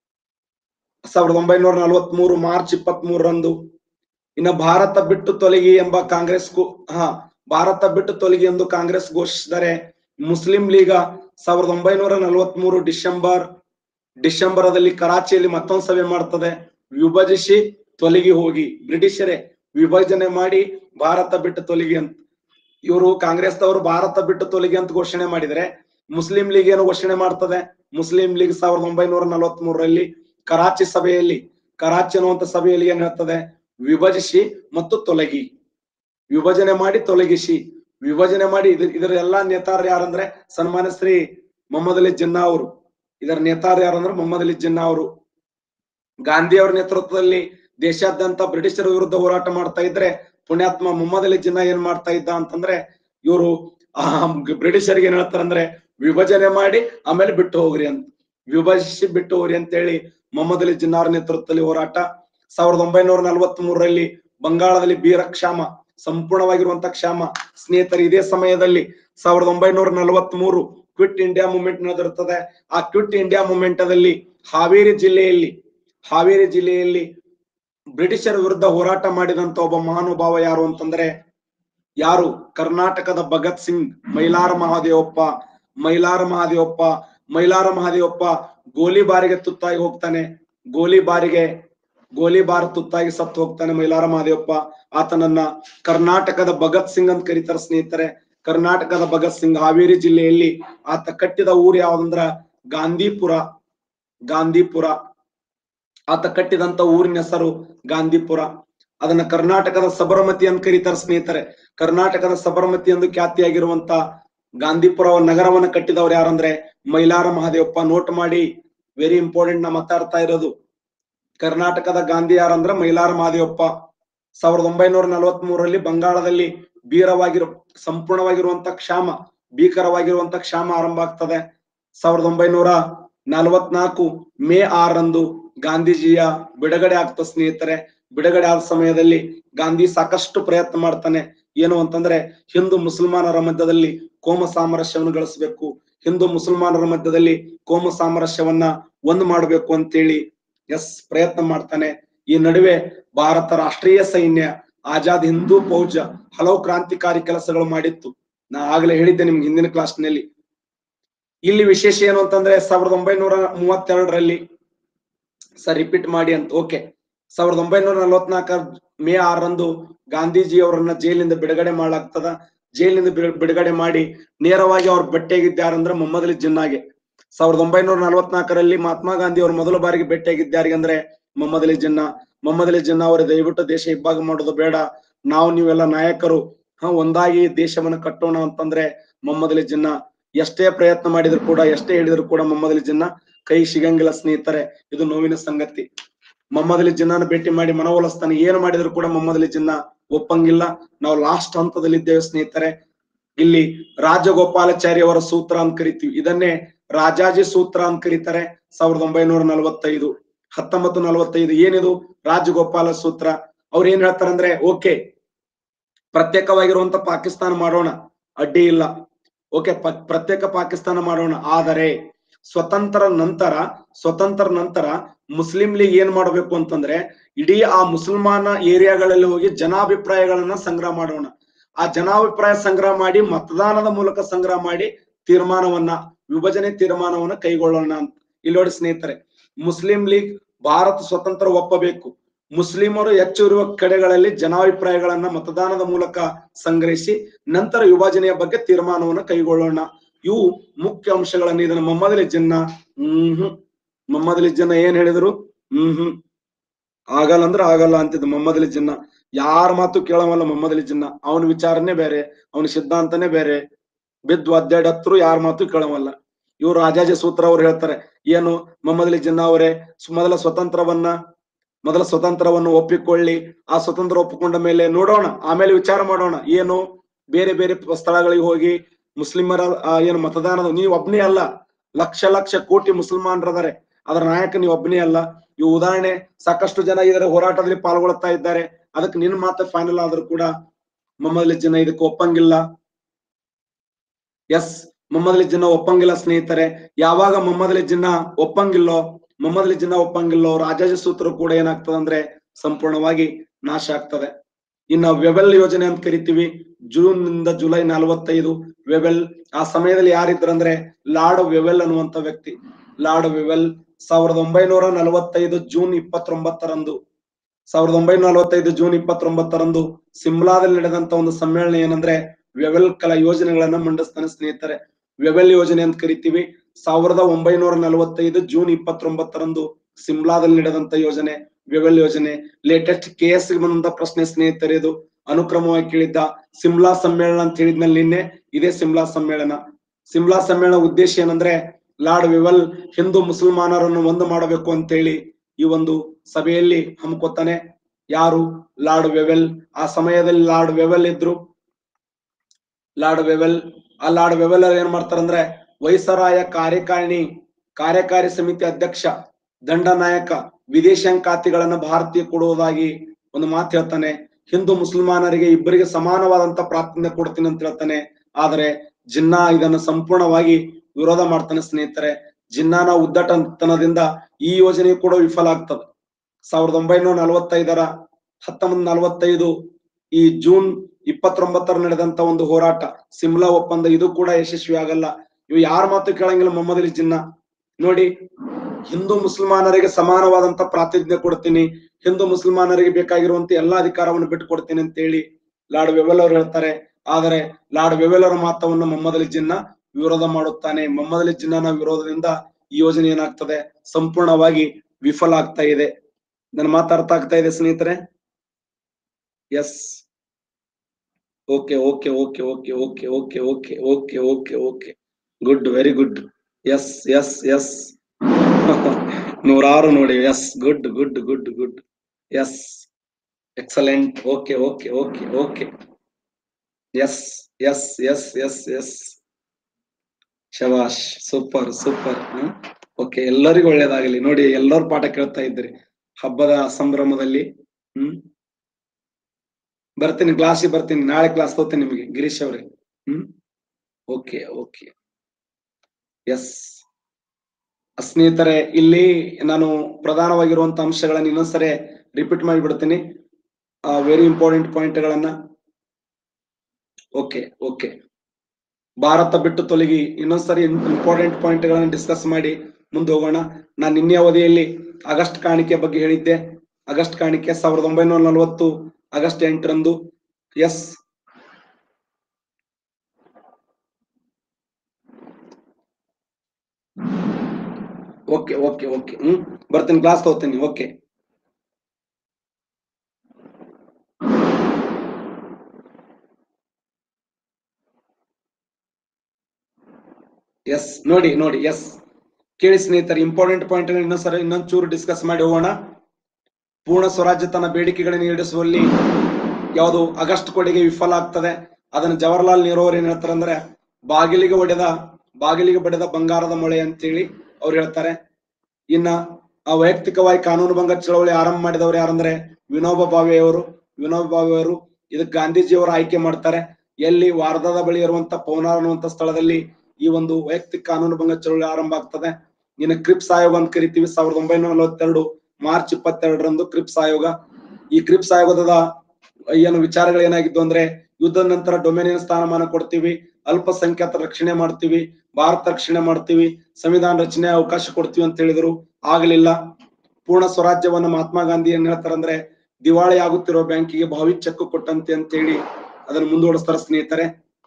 A: ಸಾವಿರದ ಒಂಬೈನೂರ ನಲವತ್ತ್ ಮೂರು ಮಾರ್ಚ್ ಇಪ್ಪತ್ತ್ ಮೂರರಂದು ಇನ್ನು ಭಾರತ ಬಿಟ್ಟು ತೊಲಗಿ ಎಂಬ ಕಾಂಗ್ರೆಸ್ ಗೂ- ಹಾ ಭಾರತ ಬಿಟ್ಟು ತೊಲಗಿ ಎಂದು ಕಾಂಗ್ರೆಸ್ ಘೋಷಿಸಿದರೆ ಮುಸ್ಲಿಂ ಲೀಗ ಸಾವಿರದ ಒಂಬೈನೂರ ನಲವತ್ತ್ ಮೂರು ಡಿಸೆಂಬರ್ ಡಿಸೆಂಬರದಲ್ಲಿ ಕರಾಚಿಯಲ್ಲಿ ಮತ್ತೊಂದು ಸಭೆ ಮಾಡ್ತದೆ ವಿಭಜಿಸಿ ತೊಲಗಿ ಹೋಗಿ ಬ್ರಿಟಿಷರೇ ವಿಭಜನೆ ಮಾಡಿ ಭಾರತ ಬಿಟ್ಟು ತೊಲಗಿ ಅಂತ ಇವರು ಕಾಂಗ್ರೆಸ್ದವರು ಭಾರತ ಬಿಟ್ಟು ತೊಲಗಿ ಅಂತ ಘೋಷಣೆ ಮಾಡಿದರೆ ಮುಸ್ಲಿಂ ಲೀಗ್ ಏನು ಘೋಷಣೆ ಮಾಡ್ತದೆ ಮುಸ್ಲಿಂ ಲೀಗ್ ಸಾವಿರದ ಒಂಬೈನೂರ ನಲವತ್ತ್ ಮೂರರಲ್ಲಿ ಕರಾಚಿ ಸಭೆಯಲ್ಲಿ ಕರಾಚಿ ಅನ್ನುವಂತ ಸಭೆಯಲ್ಲಿ ಏನ್ ಹೇಳ್ತದೆ ವಿಭಜಿಸಿ ಮತ್ತು ತೊಲಗಿ ವಿಭಜನೆ ಮಾಡಿ ತೊಲಗಿಸಿ ವಿಭಜನೆ ಮಾಡಿ ಇದ್ರ ಇದರ ಎಲ್ಲಾ ನೇತಾರ ಯಾರಂದ್ರೆ ಸನ್ಮಾನ್ಯ ಶ್ರೀ ಮೊಹಮ್ಮದ್ ಅಲಿ ಜಿನ್ನಾ ಅವರು ಇದರ ನೇತಾರ ಯಾರಂದ್ರೆ ಮೊಹಮ್ಮದ್ ಅಲಿ ಜಿನ್ನಾ ಅವರು ಗಾಂಧಿ ಅವರ ನೇತೃತ್ವದಲ್ಲಿ ದೇಶಾದ್ಯಂತ ಬ್ರಿಟಿಷರ ವಿರುದ್ಧ ಹೋರಾಟ ಮಾಡ್ತಾ ಇದ್ರೆ ಪುಣ್ಯಾತ್ಮ ಮೊಹಮ್ಮದ್ ಅಲಿ ಜಿನ್ನಾ ಏನ್ ಮಾಡ್ತಾ ಇದ್ದ ಅಂತಂದ್ರೆ ಇವರು ಆ ಬ್ರಿಟಿಷರಿಗೆ ಏನ್ ಹೇಳ್ತಾರೆ ಅಂದ್ರೆ ವಿಭಜನೆ ಮಾಡಿ ಆಮೇಲೆ ಬಿಟ್ಟು ಹೋಗ್ರಿ ಅಂತ ವಿಭಜಿಸಿ ಬಿಟ್ಟು ಹೋಗ್ರಿ ಅಂತ ಹೇಳಿ ಮೊಹಮ್ಮದ್ ಅಲಿ ಜಿನ್ನಾ ಅವರ ನೇತೃತ್ವದಲ್ಲಿ ಹೋರಾಟ ಸಾವಿರದ ಒಂಬೈನೂರ ನಲವತ್ತ್ ಮೂರರಲ್ಲಿ ಬಂಗಾಳದಲ್ಲಿ ಬೀರ ಕ್ಷಾಮ ಸಂಪೂರ್ಣವಾಗಿರುವಂತ ಕ್ಷಾಮ ಸ್ನೇಹಿತರೆ ಇದೇ ಸಮಯದಲ್ಲಿ ಸಾವಿರದ ಒಂಬೈನೂರ ನಲವತ್ತ್ ಮೂರು ಕ್ವಿಟ್ ಇಂಡಿಯಾ ಮೂವ್ಮೆಂಟ್ ನಡೆದಿರುತ್ತದೆ ಆ ಕ್ವಿಟ್ ಇಂಡಿಯಾ ಮೂವ್ಮೆಂಟ್ ದಲ್ಲಿ ಹಾವೇರಿ ಜಿಲ್ಲೆಯಲ್ಲಿ ಹಾವೇರಿ ಜಿಲ್ಲೆಯಲ್ಲಿ ಬ್ರಿಟಿಷರ ವಿರುದ್ಧ ಹೋರಾಟ ಮಾಡಿದಂತ ಒಬ್ಬ ಮಹಾನುಭಾವ ಯಾರು ಅಂತಂದ್ರೆ ಯಾರು ಕರ್ನಾಟಕದ ಭಗತ್ ಸಿಂಗ್ ಮೈಲಾರ ಮಹಾದೇವಪ್ಪ ಮೈಲಾರ ಮಹಾದೇವಪ್ಪ ಮೈಲಾರ ಮಹಾದೇವಪ್ಪ ಗೋಲಿಬಾರಿಗೆ ತುತ್ತಾಗಿ ಹೋಗ್ತಾನೆ ಗೋಲಿಬಾರಿಗೆ ಗೋಲಿಬಾರ್ ತುತ್ತಾಗಿ ಸತ್ತು ಹೋಗ್ತಾನೆ ಮೈಲಾರ ಮಹಾದೇವಪ್ಪ ಆತನನ್ನ ಕರ್ನಾಟಕದ ಭಗತ್ ಸಿಂಗ್ ಅಂತ ಕರೀತಾರೆ ಸ್ನೇಹಿತರೆ ಕರ್ನಾಟಕದ ಭಗತ್ ಸಿಂಗ್ ಹಾವೇರಿ ಜಿಲ್ಲೆಯಲ್ಲಿ ಆತ ಕಟ್ಟಿದ ಊರು ಯಾವ್ದಂದ್ರ ಗಾಂಧಿಪುರ ಗಾಂಧಿಪುರ ಆತ ಕಟ್ಟಿದಂತ ಊರಿನ ಹೆಸರು ಗಾಂಧಿಪುರ ಅದನ್ನ ಕರ್ನಾಟಕದ ಸಬರಮತಿ ಅಂತ ಕರೀತಾರೆ ಸ್ನೇಹಿತರೆ ಕರ್ನಾಟಕದ ಸಬರಮತಿ ಎಂದು ಖ್ಯಾತಿಯಾಗಿರುವಂತ ಗಾಂಧಿಪುರ ನಗರವನ್ನು ಕಟ್ಟಿದವ್ರು ಯಾರಂದ್ರೆ ಮೈಲಾರ ಮಹದೇವಪ್ಪ ನೋಟ್ ಮಾಡಿ ವೆರಿ ಇಂಪಾರ್ಟೆಂಟ್ ನಾ ಮಾತಾಡ್ತಾ ಇರೋದು ಕರ್ನಾಟಕದ ಗಾಂಧಿ ಯಾರಂದ್ರೆ ಮೈಲಾರ ಮಹದೇವಪ್ಪ ಸಾವಿರದ ಒಂಬೈನೂರ ನಲವತ್ತ್ ಮೂರರಲ್ಲಿ ಬಂಗಾಳದಲ್ಲಿ ಬೀರವಾಗಿರೋ ಸಂಪೂರ್ಣವಾಗಿರುವಂತ ಕ್ಷಾಮ ಭೀಕರವಾಗಿರುವಂತ ಕ್ಷಾಮ ಆರಂಭ ಆಗ್ತದೆ ಸಾವಿರದ ಒಂಬೈನೂರ ನಲವತ್ನಾಲ್ಕು ಮೇ ಆರರಂದು ಗಾಂಧೀಜಿಯ ಬಿಡುಗಡೆ ಆಗ್ತ ಸ್ನೇಹಿತರೆ ಬಿಡುಗಡೆ ಆದ ಸಮಯದಲ್ಲಿ ಗಾಂಧಿ ಸಾಕಷ್ಟು ಪ್ರಯತ್ನ ಮಾಡ್ತಾನೆ ಏನು ಅಂತಂದ್ರೆ ಹಿಂದೂ ಮುಸಲ್ಮಾನರ ಮಧ್ಯದಲ್ಲಿ ಕೋಮ ಸಾಮರಸ್ಯವನ್ನು ಗಳಿಸಬೇಕು ಹಿಂದೂ ಮುಸಲ್ಮಾನರ ಮಧ್ಯದಲ್ಲಿ ಕೋಮ ಸಾಮರಸ್ಯವನ್ನ ಒಂದು ಮಾಡಬೇಕು ಅಂತೇಳಿ ಎಸ್ ಪ್ರಯತ್ನ ಮಾಡ್ತಾನೆ ಈ ನಡುವೆ ಭಾರತ ರಾಷ್ಟ್ರೀಯ ಸೈನ್ಯ ಆಜಾದ್ ಹಿಂದೂ ಫೌಜ ಹಲವು ಕ್ರಾಂತಿಕಾರಿ ಕೆಲಸಗಳು ಮಾಡಿತ್ತು ನಾ ಆಗ್ಲೇ ಹೇಳಿದ್ದೆ ನಿಮ್ಗೆ ಹಿಂದಿನ ಕ್ಲಾಸ್ನಲ್ಲಿ ಇಲ್ಲಿ ವಿಶೇಷ ಏನು ಅಂತಂದ್ರೆ ಸಾವಿರದ ಒಂಬೈನೂರ ಮೂವತ್ತೆರಡರಲ್ಲಿ ಸರ್ ರಿಪೀಟ್ ಮಾಡಿ ಅಂತ ಓಕೆ ಸಾವಿರದ ಒಂಬೈನೂರ ನಲವತ್ನಾಲ್ಕರ ಮೇ ಆರರಂದು ಗಾಂಧೀಜಿ ಅವರನ್ನ ಜೈಲಿಂದ ಬಿಡುಗಡೆ ಮಾಡಲಾಗ್ತದ ಜೈಲಿನಿಂದ ಬಿಡು- ಬಿಡುಗಡೆ ಮಾಡಿ ನೇರವಾಗಿ ಅವ್ರ ಭೇಟಿಯಾಗಿದ್ದಾರಂದ್ರೆ ಮೊಹಮ್ಮದ್ ಅಲಿ ಜಿನ್ನಾಗೆ ಸಾವಿರದ ಒಂಬೈನೂರ ನಲವತ್ನಾಲ್ಕರಲ್ಲಿ ಮಹಾತ್ಮ ಗಾಂಧಿ ಅವರು ಮೊದಲ ಬಾರಿಗೆ ಭೇಟಿಯಾಗಿದ್ದಾರೆ ಅಂದ್ರೆ ಮೊಹಮ್ಮದ್ ಅಲಿ ಜಿನ್ನಾ ಮೊಹಮ್ಮದ್ ಅಲಿ ಜಿನ್ನಾ ಅವರ ದಯವಿಟ್ಟು ದೇಶ ಇಬ್ಬಾಗ ಮಾಡೋದು ಬೇಡ ನಾವು ನೀವೆಲ್ಲ ನಾಯಕರು ಹ ಒಂದಾಗಿ ದೇಶವನ್ನ ಕಟ್ಟೋಣ ಅಂತಂದ್ರೆ ಮೊಹಮ್ಮದ್ ಅಲಿ ಜಿನ್ನಾ ಎಷ್ಟೇ ಪ್ರಯತ್ನ ಮಾಡಿದ್ರು ಕೂಡ ಎಷ್ಟೇ ಹೇಳಿದ್ರು ಕೂಡ ಮೊಹಮ್ಮದ್ ಅಲಿ ಜಿನ್ನಾ ಕೈ ಸಿಗಂಗಿಲ್ಲ ಸ್ನೇಹಿತರೆ ಇದು ನೋವಿನ ಸಂಗತಿ ಮೊಹಮ್ಮದ್ ಅಲಿ ಜಿನ್ನಾನ ಭೇಟಿ ಮಾಡಿ ಮನವೊಲಿಸ್ತಾನೆ ಏನು ಮಾಡಿದ್ರು ಕೂಡ ಮೊಹಮ್ಮದ್ ಅಲಿ ಜಿನ್ನಾ ಒಪ್ಪಂಗಿಲ್ಲ ನಾವು ಲಾಸ್ಟ್ ಹಂತದಲ್ಲಿದ್ದೇವೆ ಸ್ನೇಹಿತರೆ ಇಲ್ಲಿ ರಾಜಗೋಪಾಲಾಚಾರಿ ಅವರ ಸೂತ್ರ ಅಂತ ಕರಿತೀವಿ ಇದನ್ನೇ ರಾಜಾಜಿ ಸೂತ್ರ ಅಂತ ಕರೀತಾರೆ ಸಾವಿರದ ಒಂಬೈನೂರ ನಲವತ್ತೈದು ಹತ್ತೊಂಬತ್ತು ನಲವತ್ತೈದು ಏನಿದು ರಾಜಗೋಪಾಲ ಸೂತ್ರ ಅವ್ರು ಏನ್ ಹೇಳ್ತಾರಂದ್ರೆ ಓಕೆ ಪ್ರತ್ಯೇಕವಾಗಿರುವಂತ ಪಾಕಿಸ್ತಾನ ಮಾಡೋಣ ಅಡ್ಡಿ ಇಲ್ಲ ಓಕೆ ಪ- ಪ್ರತ್ಯೇಕ ಪಾಕಿಸ್ತಾನ ಮಾಡೋಣ ಆದರೆ ಸ್ವತಂತ್ರ ನಂತರ ಸ್ವತಂತ್ರ ನಂತರ ಮುಸ್ಲಿಂ ಲೀಗ್ ಏನ್ ಮಾಡಬೇಕು ಅಂತಂದ್ರೆ ಇಡೀ ಆ ಮುಸಲ್ಮಾನ ಏರಿಯಾಗಳಲ್ಲಿ ಹೋಗಿ ಜನಾಭಿಪ್ರಾಯಗಳನ್ನ ಸಂಗ್ರಹ ಮಾಡೋಣ ಆ ಜನಾಭಿಪ್ರಾಯ ಸಂಗ್ರಹ ಮಾಡಿ ಮತದಾನದ ಮೂಲಕ ಸಂಗ್ರಹ ಮಾಡಿ ತೀರ್ಮಾನವನ್ನ ವಿಭಜನೆ ತೀರ್ಮಾನವನ್ನ ಕೈಗೊಳ್ಳೋಣ ಅಂತ ಇಲ್ಲಿ ನೋಡಿ ಸ್ನೇಹಿತರೆ ಮುಸ್ಲಿಂ ಲೀಗ್ ಭಾರತ ಸ್ವತಂತ್ರ ಒಪ್ಪಬೇಕು ಮುಸ್ಲಿಮರು ಹೆಚ್ಚು ಇರುವ ಕಡೆಗಳಲ್ಲಿ ಜನಾಭಿಪ್ರಾಯಗಳನ್ನ ಮತದಾನದ ಮೂಲಕ ಸಂಗ್ರಹಿಸಿ ನಂತರ ವಿಭಜನೆಯ ಬಗ್ಗೆ ತೀರ್ಮಾನವನ್ನ ಕೈಗೊಳ್ಳೋಣ ಇವು ಮುಖ್ಯ ಅಂಶಗಳನ್ನ ಇದನ್ನ ಮೊಹಮ್ಮದ್ ಅಲಿ ಜಿನ್ನಾ ಹ್ಮ್ ಹ್ಮ್ ಮೊಹಮ್ಮದ್ ಅಲಿ ಜಿನ್ನಾ ಏನ್ ಹೇಳಿದ್ರು ಹ್ಮ್ ಹ್ಮ್ ಆಗಲ್ಲ ಅಂದ್ರೆ ಆಗಲ್ಲ ಅಂತಿದ್ದ ಮೊಹಮ್ಮದ್ ಅಲಿ ಜಿನ್ನಾ ಯಾರ ಮಾತು ಕೇಳವಲ್ಲ ಮೊಹಮ್ಮದ್ ಅಲಿ ಜಿನ್ನಾ ಅವನ ವಿಚಾರನೇ ಬೇರೆ ಅವನ ಸಿದ್ಧಾಂತನೇ ಬೇರೆ ಬಿದ್ದು ಅದ್ದಾಡತ್ರು ಯಾರ ಮಾತು ಕೇಳವಲ್ಲ ಇವ್ರು ರಾಜಾಜಿ ಸೂತ್ರ ಅವ್ರು ಹೇಳ್ತಾರೆ ಏನು ಮೊಹಮ್ಮದ್ ಅಲಿ ಜಿನ್ನಾ ಅವರೇ ಸು- ಮೊದಲ ಸ್ವತಂತ್ರವನ್ನ ಮೊದಲ ಸ್ವತಂತ್ರವನ್ನು ಒಪ್ಪಿಕೊಳ್ಳಿ ಆ ಸ್ವತಂತ್ರ ಒಪ್ಪಿಕೊಂಡ ಮೇಲೆ ನೋಡೋಣ ಆಮೇಲೆ ವಿಚಾರ ಮಾಡೋಣ ಏನು ಬೇರೆ ಬೇರೆ ಸ್ಥಳಗಳಿಗೆ ಹೋಗಿ ಮುಸ್ಲಿಮರ ಆ, ಏನು ಮತದಾನದ ನೀವು ಒಬ್ನೇ ಅಲ್ಲ ಲಕ್ಷ ಲಕ್ಷ ಕೋಟಿ ಮುಸಲ್ಮಾನರದಾರೆ ಅದರ ನಾಯಕ ನೀವು ಒಬ್ನೇ ಅಲ್ಲ ಈ ಉದಾಹರಣೆ ಸಾಕಷ್ಟು ಜನ ಇದರ ಹೋರಾಟದಲ್ಲಿ ಪಾಲ್ಗೊಳ್ತಾ ಇದ್ದಾರೆ ಅದಕ್ಕೆ ನಿನ್ನ ಮಾತು ಫೈನಲ್ ಆದ್ರೂ ಕೂಡ ಮೊಹಮ್ಮದ್ ಅಲಿ ಜಿನ್ನಾ ಇದಕ್ಕೆ ಒಪ್ಪಂಗಿಲ್ಲ ಎಸ್ ಮೊಹಮ್ಮದ್ ಅಲಿ ಜಿನ್ನಾ ಒಪ್ಪಂಗಿಲ್ಲ ಸ್ನೇಹಿತರೆ ಯಾವಾಗ ಮೊಹಮ್ಮದ್ ಅಲಿ ಜಿನ್ನಾ ಒಪ್ಪಂಗಿಲ್ಲೋ ಮೊಹಮ್ಮದ್ ಅಲಿ ಜಿನ್ನಾ ಒಪ್ಪಂಗಿಲ್ಲೋ ರಾಜಾಜಿ ಸೂತ್ರ ಕೂಡ ಏನಾಗ್ತದೆ ಅಂದ್ರೆ ಸಂಪೂರ್ಣವಾಗಿ ನಾಶ ಆಗ್ತದೆ ಇನ್ನ ವೆವೆಲ್ ಯೋಜನೆ ಅಂತ ಕರಿತೀವಿ ಜೂನ್ ನಿಂದ ಜುಲೈ ನಲವತ್ತೈದು ವೆವೆಲ್ ಆ ಸಮಯದಲ್ಲಿ ಯಾರಿದ್ರಂದ್ರೆ ಲಾರ್ಡ್ ವೆವೆಲ್ ಅನ್ನುವಂತ ವ್ಯಕ್ತಿ ಲಾರ್ಡ್ ವೆವೆಲ್ ಸಾವಿರದ ಒಂಬೈನೂರ ನಲವತ್ತೈದು ಜೂನ್ ಇಪ್ಪತ್ತೊಂಬತ್ತರಂದು ಸಾವಿರದ ಒಂಬೈನೂರ ನಲವತ್ತೈದು ಜೂನ್ ಇಪ್ಪತ್ತೊಂಬತ್ತರಂದು ಸಿಮ್ಲಾದಲ್ಲಿ ನಡೆದಂತ ಒಂದು ಸಮ್ಮೇಳನ ಏನಂದ್ರೆ ವೆವೆಲ್ ಕಲಾ ಯೋಜನೆಗಳನ್ನ ಮಂಡಿಸ್ತಾನೆ ಸ್ನೇಹಿತರೆ ವೆವೆಲ್ ಯೋಜನೆ ಅಂತ ಕರಿತೀವಿ ಸಾವಿರದ ಒಂಬೈನೂರ ನಲವತ್ತೈದು ಜೂನ್ ಇಪ್ಪತ್ತೊಂಬತ್ತರಂದು ಸಿಮ್ಲಾದಲ್ಲಿ ನಡೆದಂತ ಯೋಜನೆ ವೆವೆಲ್ ಯೋಜನೆ ಲೇಟೆಸ್ಟ್ ಕೆ ಎಸ್ ಬಂದಂತ ಪ್ರಶ್ನೆ ಸ್ನೇಹಿತರೆ ಇದು ಅನುಕ್ರಮವಾಗಿ ಕೇಳಿದ್ದ ಸಿಮ್ಲಾ ಸಮ್ಮೇಳನ ಅಂತ ಹೇಳಿದ್ಮೇಲೆ ನಿನ್ನೆ ಇದೇ ಸಿಮ್ಲಾ ಸಮ್ಮೇಳನ ಸಿಮ್ಲಾ ಸಮ್ಮೇಳನ ಉದ್ದೇಶ ಏನಂದ್ರೆ ಲಾರ್ಡ್ ವೆವೆಲ್ ಹಿಂದೂ ಮುಸಲ್ಮಾನರನ್ನು ಒಂದು ಮಾಡಬೇಕು ಅಂತೇಳಿ ಈ ಒಂದು ಸಭೆಯಲ್ಲಿ ಹಮ್ಮಿಕೊತಾನೆ ಯಾರು ಲಾರ್ಡ್ ವೆವೆಲ್ ಆ ಸಮಯದಲ್ಲಿ ಲಾರ್ಡ್ ವೆವೆಲ್ ಇದ್ರು ಲಾರ್ಡ್ ವೆವೆಲ್ ಆ ಲಾರ್ಡ್ ವೆವೆಲ್ ಅವ್ರು ಏನ್ ಮಾಡ್ತಾರಂದ್ರೆ ವೈಸರಾಯ ಕಾರ್ಯಕಾರಿಣಿ ಕಾರ್ಯಕಾರಿ ಸಮಿತಿ ಅಧ್ಯಕ್ಷ ದಂಡನಾಯಕ ವಿದೇಶಾಂಗ ಖಾತೆಗಳನ್ನ ಭಾರತೀಯ ಕೊಡುವುದಾಗಿ ಒಂದು ಮಾತು ಹೇಳ್ತಾನೆ ಹಿಂದೂ ಮುಸಲ್ಮಾನರಿಗೆ ಇಬ್ಬರಿಗೆ ಸಮಾನವಾದಂತ ಪ್ರಾತಿನಿಧ್ಯ ಕೊಡ್ತೀನಿ ಅಂತ ಹೇಳ್ತಾನೆ ಆದ್ರೆ ಜಿನ್ನಾ ಇದನ್ನು ಸಂಪೂರ್ಣವಾಗಿ ವಿರೋಧ ಮಾಡ್ತಾನೆ ಸ್ನೇಹಿತರೆ ಜಿನ್ನಾನ ಉದ್ದಟತನದಿಂದ ಈ ಯೋಜನೆ ಕೂಡ ವಿಫಲ ಆಗ್ತದೆ ಸಾವಿರದ ಒಂಬೈನೂರ ನಲವತ್ತೈದರ ಹತ್ತೊಂಬತ್ ನಲವತ್ತೈದು ಈ ಜೂನ್ ಇಪ್ಪತ್ತೊಂಬತ್ತರ ನಡೆದಂತ ಒಂದು ಹೋರಾಟ ಸಿಮ್ಲಾ ಒಪ್ಪಂದ ಇದು ಕೂಡ ಯಶಸ್ವಿ ಆಗಲ್ಲ ಇವು ಯಾರ ಮಾತು ಕೇಳಂಗಿಲ್ಲ ಮೊಹಮ್ಮದ್ ಅಲಿ ಜಿನ್ನಾ ನೋಡಿ ಹಿಂದೂ ಮುಸಲ್ಮಾನರಿಗೆ ಸಮಾನವಾದಂತ ಪ್ರಾತಿನಿಧ್ಯ ಕೊಡ್ತೀನಿ ಹಿಂದೂ ಮುಸಲ್ಮಾನರಿಗೆ ಬೇಕಾಗಿರುವಂತ ಎಲ್ಲಾ ಅಧಿಕಾರವನ್ನು ಬಿಟ್ಟು ಕೊಡ್ತೀನಿ ಅಂತ ಹೇಳಿ ಲಾರ್ಡ್ ವೆವೆಲ್ ಅವರು ಹೇಳ್ತಾರೆ ಆದರೆ ಲಾರ್ಡ್ ವೆವೆಲ್ ಅವರ ಮಾತವನ್ನು ಮೊಹಮ್ಮದ್ ಅಲಿ ಜಿನ್ನಾ ವಿರೋಧ ಮಾಡುತ್ತಾನೆ ಮೊಹಮ್ಮದ್ ಅಲಿ ಜಿನ್ನಾನ ವಿರೋಧದಿಂದ ಈ ಯೋಜನೆ ಏನಾಗ್ತದೆ ಸಂಪೂರ್ಣವಾಗಿ ವಿಫಲ ಆಗ್ತಾ ಇದೆ ನನ್ನ ಮಾತು ಅರ್ಥ ಆಗ್ತಾ ಇದೆ ಸ್ನೇಹಿತರೆ yes okay okay okay okay okay okay okay okay okay okay good very good yes yes yes ನೂರಾರು ನೋಡಿ yes good good good good yes excellent okay okay okay okay yes yes yes yes yes ಶಬಾಷ್ super super okay ಎಲ್ಲರಿಗೂ ಒಳ್ಳೇದಾಗಲಿ ನೋಡಿ ಎಲ್ಲರೂ ಪಾಠ ಕೇಳ್ತಾ ಇದ್ರಿ ಹಬ್ಬದ ಸಂಭ್ರಮದಲ್ಲಿ ಹ್ಮ್ ಬರ್ತೀನಿ ಕ್ಲಾಸಿಗೆ ಬರ್ತೀನಿ ನಾಳೆ ಕ್ಲಾಸ್ ತಗೋತೀನಿ ನಿಮಗೆ ಗಿರೀಶ್ ಅವ್ರೆ ಹ್ಮ್ ಓಕೆ ಓಕೆ ಎಸ್ ಸ್ನೇಹಿತರೆ ಇಲ್ಲಿ ನಾನು ಪ್ರಧಾನವಾಗಿರುವಂತ ಅಂಶಗಳನ್ನ ಇನ್ನೊಂದ್ಸರಿ ರಿಪೀಟ್ ಮಾಡಿಬಿಡ್ತೀನಿ ವೆರಿ ಇಂಪಾರ್ಟೆಂಟ್ ಪಾಯಿಂಟ್ಗಳನ್ನ ಓಕೆ ಓಕೆ ಭಾರತ ಬಿಟ್ಟು ತೊಲಗಿ ಇನ್ನೊಂದ್ಸರಿ ಇಂಪಾರ್ಟೆಂಟ್ ಪಾಯಿಂಟ್ಗಳನ್ನ ಡಿಸ್ಕಸ್ ಮಾಡಿ ಮುಂದೆ ಹೋಗೋಣ ನಾನು ನಿನ್ನೆ ಅವಧಿಯಲ್ಲಿ ಆಗಸ್ಟ್ ಕಾಣಿಕೆ ಬಗ್ಗೆ ಹೇಳಿದ್ದೆ ಆಗಸ್ಟ್ ಕಾಣಿಕೆ ಸಾವಿರದ ಒಂಬೈನೂರ ನಲವತ್ತು ಆಗಸ್ಟ್ ಎಂಟರಂದು yes okay okay okay hmm ಬರ್ತೀನಿ ಕ್ಲಾಸ್ ತಗೋತೀನಿ ಓಕೆ ಎಸ್ ನೋಡಿ ನೋಡಿ ಎಸ್ ಕೇಳಿ ಸ್ನೇಹಿತರೆ ಇಂಪಾರ್ಟೆಂಟ್ ಪಾಯಿಂಟ್ ಇನ್ನೊಂದ್ಸರಿ ಇನ್ನೊಂದ್ ಚೂರು ಡಿಸ್ಕಸ್ ಮಾಡಿ ಹೋಗೋಣ ಪೂರ್ಣ ಸ್ವರಾಜ್ಯ ತನ್ನ ಬೇಡಿಕೆಗಳನ್ನು ಈಡೇರಿಸುವಲ್ಲಿ ಯಾವುದು ಆಗಸ್ಟ್ ಕೊಡುಗೆ ವಿಫಲ ಆಗ್ತದೆ ಅದನ್ನ ಜವಾಹರ್ಲಾಲ್ ನೆಹರು ಅವ್ರು ಏನ್ ಹೇಳ್ತಾರೆ ಅಂದ್ರೆ ಬಾಗಿಲಿಗೆ ಒಡೆದ ಬಾಗಿಲಿಗೆ ಬಡಿದ ಬಂಗಾರದ ಮಳೆ ಅಂತೇಳಿ ಅವ್ರು ಹೇಳ್ತಾರೆ ಇನ್ನ ಆ ವೈಯಕ್ತಿಕವಾಗಿ ಕಾನೂನು ಭಂಗ ಚಳವಳಿ ಆರಂಭ ಮಾಡಿದವರು ಯಾರಂದ್ರೆ ವಿನೋಬ ಭಾವೆ ಅವರು ವಿನೋಬ ಭಾವೆ ಅವರು ಇದಕ್ಕೆ ಗಾಂಧೀಜಿಯವರು ಆಯ್ಕೆ ಮಾಡ್ತಾರೆ ಎಲ್ಲಿ ವಾರದಾದ ಬಳಿ ಇರುವಂತ ಪೌನಾರ್ ಅನ್ನುವಂತ ಸ್ಥಳದಲ್ಲಿ ಈ ಒಂದು ವೈಯಕ್ತಿಕ ಕಾನೂನು ಭಂಗ ಚಳವಳಿ ಆರಂಭ ಆಗ್ತದೆ ಇನ್ನು ಕ್ರಿಪ್ಸ್ ಆಯೋಗ ಅಂತ ಕರಿತೀವಿ ಸಾವಿರದ ಒಂಬೈನೂರ ನಲವತ್ತೆರಡು ಮಾರ್ಚ್ ಇಪ್ಪತ್ತೆರಡರಂದು ಕ್ರಿಪ್ಸ್ ಆಯೋಗ ಈ ಕ್ರಿಪ್ಸ್ ಆಯೋಗದ ಏನು ವಿಚಾರಗಳು ಏನಾಗಿದ್ದು ಅಂದ್ರೆ ಯುದ್ಧದ ನಂತರ ಡೊಮೇನಿಯನ್ ಸ್ಥಾನಮಾನ ಕೊಡ್ತೀವಿ ಅಲ್ಪಸಂಖ್ಯಾತರ ರಕ್ಷಣೆ ಮಾಡ್ತೀವಿ ಭಾರತ ರಕ್ಷಣೆ ಮಾಡ್ತೀವಿ ಸಂವಿಧಾನ ರಚನೆ ಅವಕಾಶ ಕೊಡ್ತೀವಿ ಅಂತ ಹೇಳಿದ್ರು ಆಗಲಿಲ್ಲ ಪೂರ್ಣ ಸ್ವರಾಜ್ಯವನ್ನ ಮಹಾತ್ಮ ಗಾಂಧಿ ಏನ್ ಹೇಳ್ತಾರಂದ್ರೆ ದಿವಾಳಿ ಆಗುತ್ತಿರೋ ಬ್ಯಾಂಕಿಗೆ ಭಾವಿ ಚೆಕ್ ಕೊಟ್ಟಂತೆ ಅಂತ ಹೇಳಿ ಅದನ್ನ ಮುಂದೂಡಿಸ್ತಾರ ಸ್ನೇಹಿತರೆ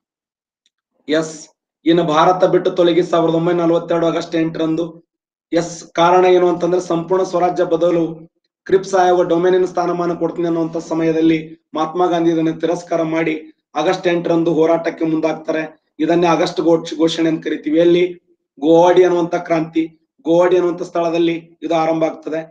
A: ಎಸ್ ಇನ್ನು ಭಾರತ ಬಿಟ್ಟು ತೊಲಗಿ ಸಾವಿರದ ಒಂಬೈನೂರ ನಲವತ್ತೆರಡು ಆಗಸ್ಟ್ ಎಂಟರಂದು ಎಸ್ ಕಾರಣ ಏನು ಅಂತಂದ್ರೆ ಸಂಪೂರ್ಣ ಸ್ವರಾಜ್ಯ ಬದಲು ಕ್ರಿಪ್ಸ್ ಆಯೋಗ ಡೊಮೇನಿಯನ್ ಸ್ಥಾನಮಾನ ಕೊಡ್ತೀನಿ ಅನ್ನುವಂತ ಸಮಯದಲ್ಲಿ ಮಹಾತ್ಮ ಗಾಂಧಿ ಇದನ್ನು ತಿರಸ್ಕಾರ ಮಾಡಿ ಆಗಸ್ಟ್ ಎಂಟರಂದು ಹೋರಾಟಕ್ಕೆ ಮುಂದಾಗ್ತಾರೆ ಇದನ್ನೇ ಆಗಸ್ಟ್ ಘೋಷ ಘೋಷಣೆ ಅಂತ ಕರಿತೀವಿ ಎಲ್ಲಿ ಗೋವಾಡಿ ಅನ್ನುವಂತ ಕ್ರಾಂತಿ ಗೋವಾಡಿ ಅನ್ನುವಂತ ಸ್ಥಳದಲ್ಲಿ ಇದು ಆರಂಭ ಆಗ್ತದೆ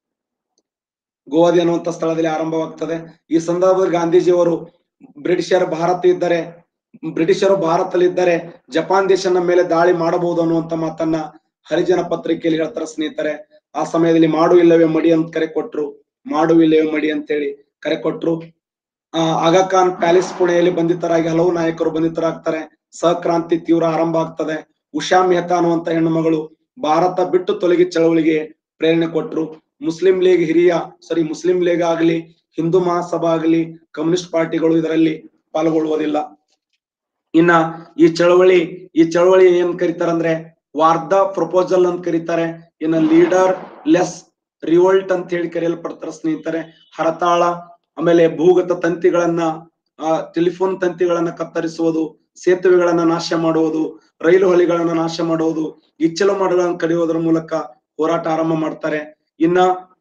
A: ಗೋವಾದಿ ಅನ್ನುವಂತ ಸ್ಥಳದಲ್ಲಿ ಆರಂಭವಾಗ್ತದೆ ಈ ಸಂದರ್ಭದಲ್ಲಿ ಗಾಂಧೀಜಿಯವರು ಬ್ರಿಟಿಷರ್ ಭಾರತ ಇದ್ದರೆ ಬ್ರಿಟಿಷರು ಭಾರತದಲ್ಲಿದ್ದರೆ ಜಪಾನ್ ದೇಶನ ಮೇಲೆ ದಾಳಿ ಮಾಡಬಹುದು ಅನ್ನುವಂತ ಮಾತನ್ನ ಹರಿಜನ ಪತ್ರಿಕೆಯಲ್ಲಿ ಹೇಳ್ತಾರೆ ಸ್ನೇಹಿತರೆ ಆ ಸಮಯದಲ್ಲಿ ಮಾಡು ಇಲ್ಲವೇ ಮಡಿ ಅಂತ ಕರೆ ಕೊಟ್ರು ಮಾಡು ಇಲ್ಲವೇ ಮಡಿ ಅಂತೇಳಿ ಕರೆ ಕೊಟ್ರು ಆ ಆಗಾ ಖಾನ್ ಪ್ಯಾಲೇಸ್ ಪುಣೆಯಲ್ಲಿ ಬಂಧಿತರಾಗಿ ಹಲವು ನಾಯಕರು ಬಂಧಿತರಾಗ್ತಾರೆ ಸಹಕ್ರಾಂತಿ ತೀವ್ರ ಆರಂಭ ಆಗ್ತದೆ ಉಷಾ ಮೆಹ್ತಾ ಅನ್ನುವಂತ ಹೆಣ್ಣು ಮಗಳು ಭಾರತ ಬಿಟ್ಟು ತೊಲಗಿ ಚಳವಳಿಗೆ ಪ್ರೇರಣೆ ಕೊಟ್ರು ಮುಸ್ಲಿಂ ಲೀಗ್ ಹಿರಿಯ ಸಾರಿ ಮುಸ್ಲಿಂ ಲೀಗ್ ಆಗಲಿ ಹಿಂದೂ ಮಹಾಸಭಾ ಆಗಲಿ ಕಮ್ಯುನಿಸ್ಟ್ ಪಾರ್ಟಿಗಳು ಇದರಲ್ಲಿ ಪಾಲ್ಗೊಳ್ಳುವುದಿಲ್ಲ ಇನ್ನ ಈ ಚಳವಳಿ ಈ ಚಳವಳಿ ಏನ್ ಕರೀತಾರಂದ್ರೆ ವಾರ್ಧಾ ಪ್ರಪೋಸಲ್ ಅಂತ ಕರೀತಾರೆ ಇನ್ನ ಲೀಡರ್ ಲೆಸ್ ರಿವೋಲ್ಟ್ ಅಂತ ಹೇಳಿ ಕರೆಯಲ್ಪಡ್ತಾರೆ ಸ್ನೇಹಿತರೆ ಹರತಾಳ ಆಮೇಲೆ ಭೂಗತ ತಂತಿಗಳನ್ನ ಆ ಟೆಲಿಫೋನ್ ತಂತಿಗಳನ್ನ ಕತ್ತರಿಸುವುದು ಸೇತುವೆಗಳನ್ನ ನಾಶ ಮಾಡುವುದು ರೈಲು ಹಳಿಗಳನ್ನ ನಾಶ ಮಾಡುವುದು ಇಚ್ಚಲು ಮಾಡಗಳನ್ನು ಕಡಿಯೋದ್ರ ಮೂಲಕ ಹೋರಾಟ ಆರಂಭ ಮಾಡ್ತಾರೆ ಇನ್ನ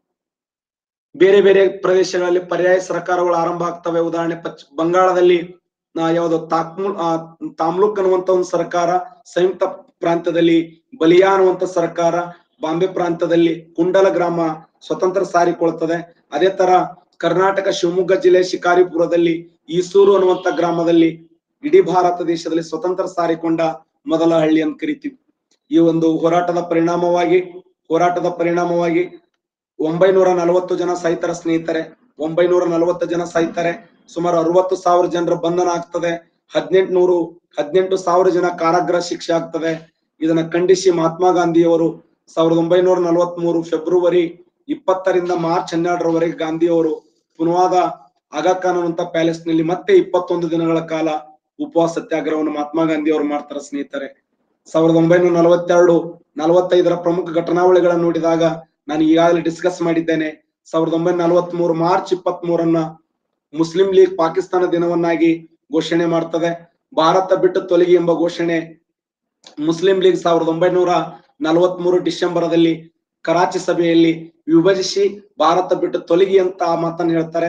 A: ಬೇರೆ ಬೇರೆ ಪ್ರದೇಶಗಳಲ್ಲಿ ಪರ್ಯಾಯ ಸರ್ಕಾರಗಳು ಆರಂಭ ಆಗ್ತವೆ ಉದಾಹರಣೆ ಪಚ್ ಬಂಗಾಳದಲ್ಲಿ ಆ, ಯಾವ್ದು ತಾಕ್ಮು ಆ, ತಾಮ್ಲುಕ್ ಅನ್ನುವಂತ ಒಂದು ಸರ್ಕಾರ ಸಂಯುಕ್ತ ಪ್ರಾಂತ್ಯದಲ್ಲಿ ಬಲಿಯಾ ಅನ್ನುವಂತ ಸರ್ಕಾರ ಬಾಂಬೆ ಪ್ರಾಂತ್ಯದಲ್ಲಿ ಕುಂಡಲ ಗ್ರಾಮ ಸ್ವತಂತ್ರ ಸಾರಿಕೊಳ್ತದೆ ಅದೇ ತರ ಕರ್ನಾಟಕ ಶಿವಮೊಗ್ಗ ಜಿಲ್ಲೆ ಶಿಕಾರಿಪುರದಲ್ಲಿ ಈಸೂರು ಅನ್ನುವಂತ ಗ್ರಾಮದಲ್ಲಿ ಇಡೀ ಭಾರತ ದೇಶದಲ್ಲಿ ಸ್ವತಂತ್ರ ಸಾರಿಕೊಂಡ ಮೊದಲ ಹಳ್ಳಿ ಅಂತ ಕರಿತೀವಿ ಈ ಒಂದು ಹೋರಾಟದ ಪರಿಣಾಮವಾಗಿ ಹೋರಾಟದ ಪರಿಣಾಮವಾಗಿ ಒಂಬೈನೂರ ನಲವತ್ತು ಜನ ಸಾಯ್ತಾರೆ ಸ್ನೇಹಿತರೆ ಒಂಬೈನೂರ ನಲವತ್ತು ಜನ ಸಾಯ್ತಾರೆ ಸುಮಾರು ಅರವತ್ತು ಸಾವಿರ ಜನರ ಬಂಧನ ಆಗ್ತದೆ ಹದಿನೆಂಟುನೂರು ಹದಿನೆಂಟು ಸಾವಿರ ಜನ ಕಾರಾಗೃಹ ಶಿಕ್ಷೆ ಆಗ್ತದೆ ಇದನ್ನ ಖಂಡಿಸಿ ಮಹಾತ್ಮ ಗಾಂಧಿಯವರು ಸಾವಿರದ ಒಂಬೈನೂರ ನಲವತ್ತ್ ಮೂರು ಫೆಬ್ರವರಿ ಇಪ್ಪತ್ತರಿಂದ ಮಾರ್ಚ್ ಹನ್ನೆರಡರವರೆಗೆ ಗಾಂಧಿಯವರು ಪುನವಾದ ಆಗಾ ಖಾನ್ ಅನ್ನುವಂತ ಪ್ಯಾಲೇಸ್ ನಲ್ಲಿ ಮತ್ತೆ ಇಪ್ಪತ್ತೊಂದು ದಿನಗಳ ಕಾಲ ಉಪವಾಸ ಸತ್ಯಾಗ್ರಹವನ್ನು ಮಹಾತ್ಮ ಗಾಂಧಿ ಅವರು ಮಾಡ್ತಾರೆ ಸ್ನೇಹಿತರೆ ಸಾವಿರದ ಒಂಬೈನೂರ ನಲವತ್ತೆರಡು ನಲವತ್ತೈದರ ಪ್ರಮುಖ ಘಟನಾವಳಿಗಳನ್ನು ನೋಡಿದಾಗ ನಾನು ಈಗಾಗಲೇ ಡಿಸ್ಕಸ್ ಮಾಡಿದ್ದೇನೆ ಸಾವಿರದ ಒಂಬೈನೂರ ನಲವತ್ತ್ ಮೂರು ಮಾರ್ಚ್ ಇಪ್ಪತ್ತ್ ಮೂರನ್ನ ಮುಸ್ಲಿಂ ಲೀಗ್ ಪಾಕಿಸ್ತಾನ ದಿನವನ್ನಾಗಿ ಘೋಷಣೆ ಮಾಡ್ತದೆ ಭಾರತ ಬಿಟ್ಟು ತೊಲಗಿ ಎಂಬ ಘೋಷಣೆ ಮುಸ್ಲಿಂ ಲೀಗ್ ಸಾವಿರದ ಒಂಬೈನೂರ ನಲವತ್ತ್ ಮೂರು ಡಿಸೆಂಬರದಲ್ಲಿ ಕರಾಚಿ ಸಭೆಯಲ್ಲಿ ವಿಭಜಿಸಿ ಭಾರತ ಬಿಟ್ಟು ತೊಲಗಿ ಅಂತ ಆ ಮಾತನ್ನ ಹೇಳ್ತಾರೆ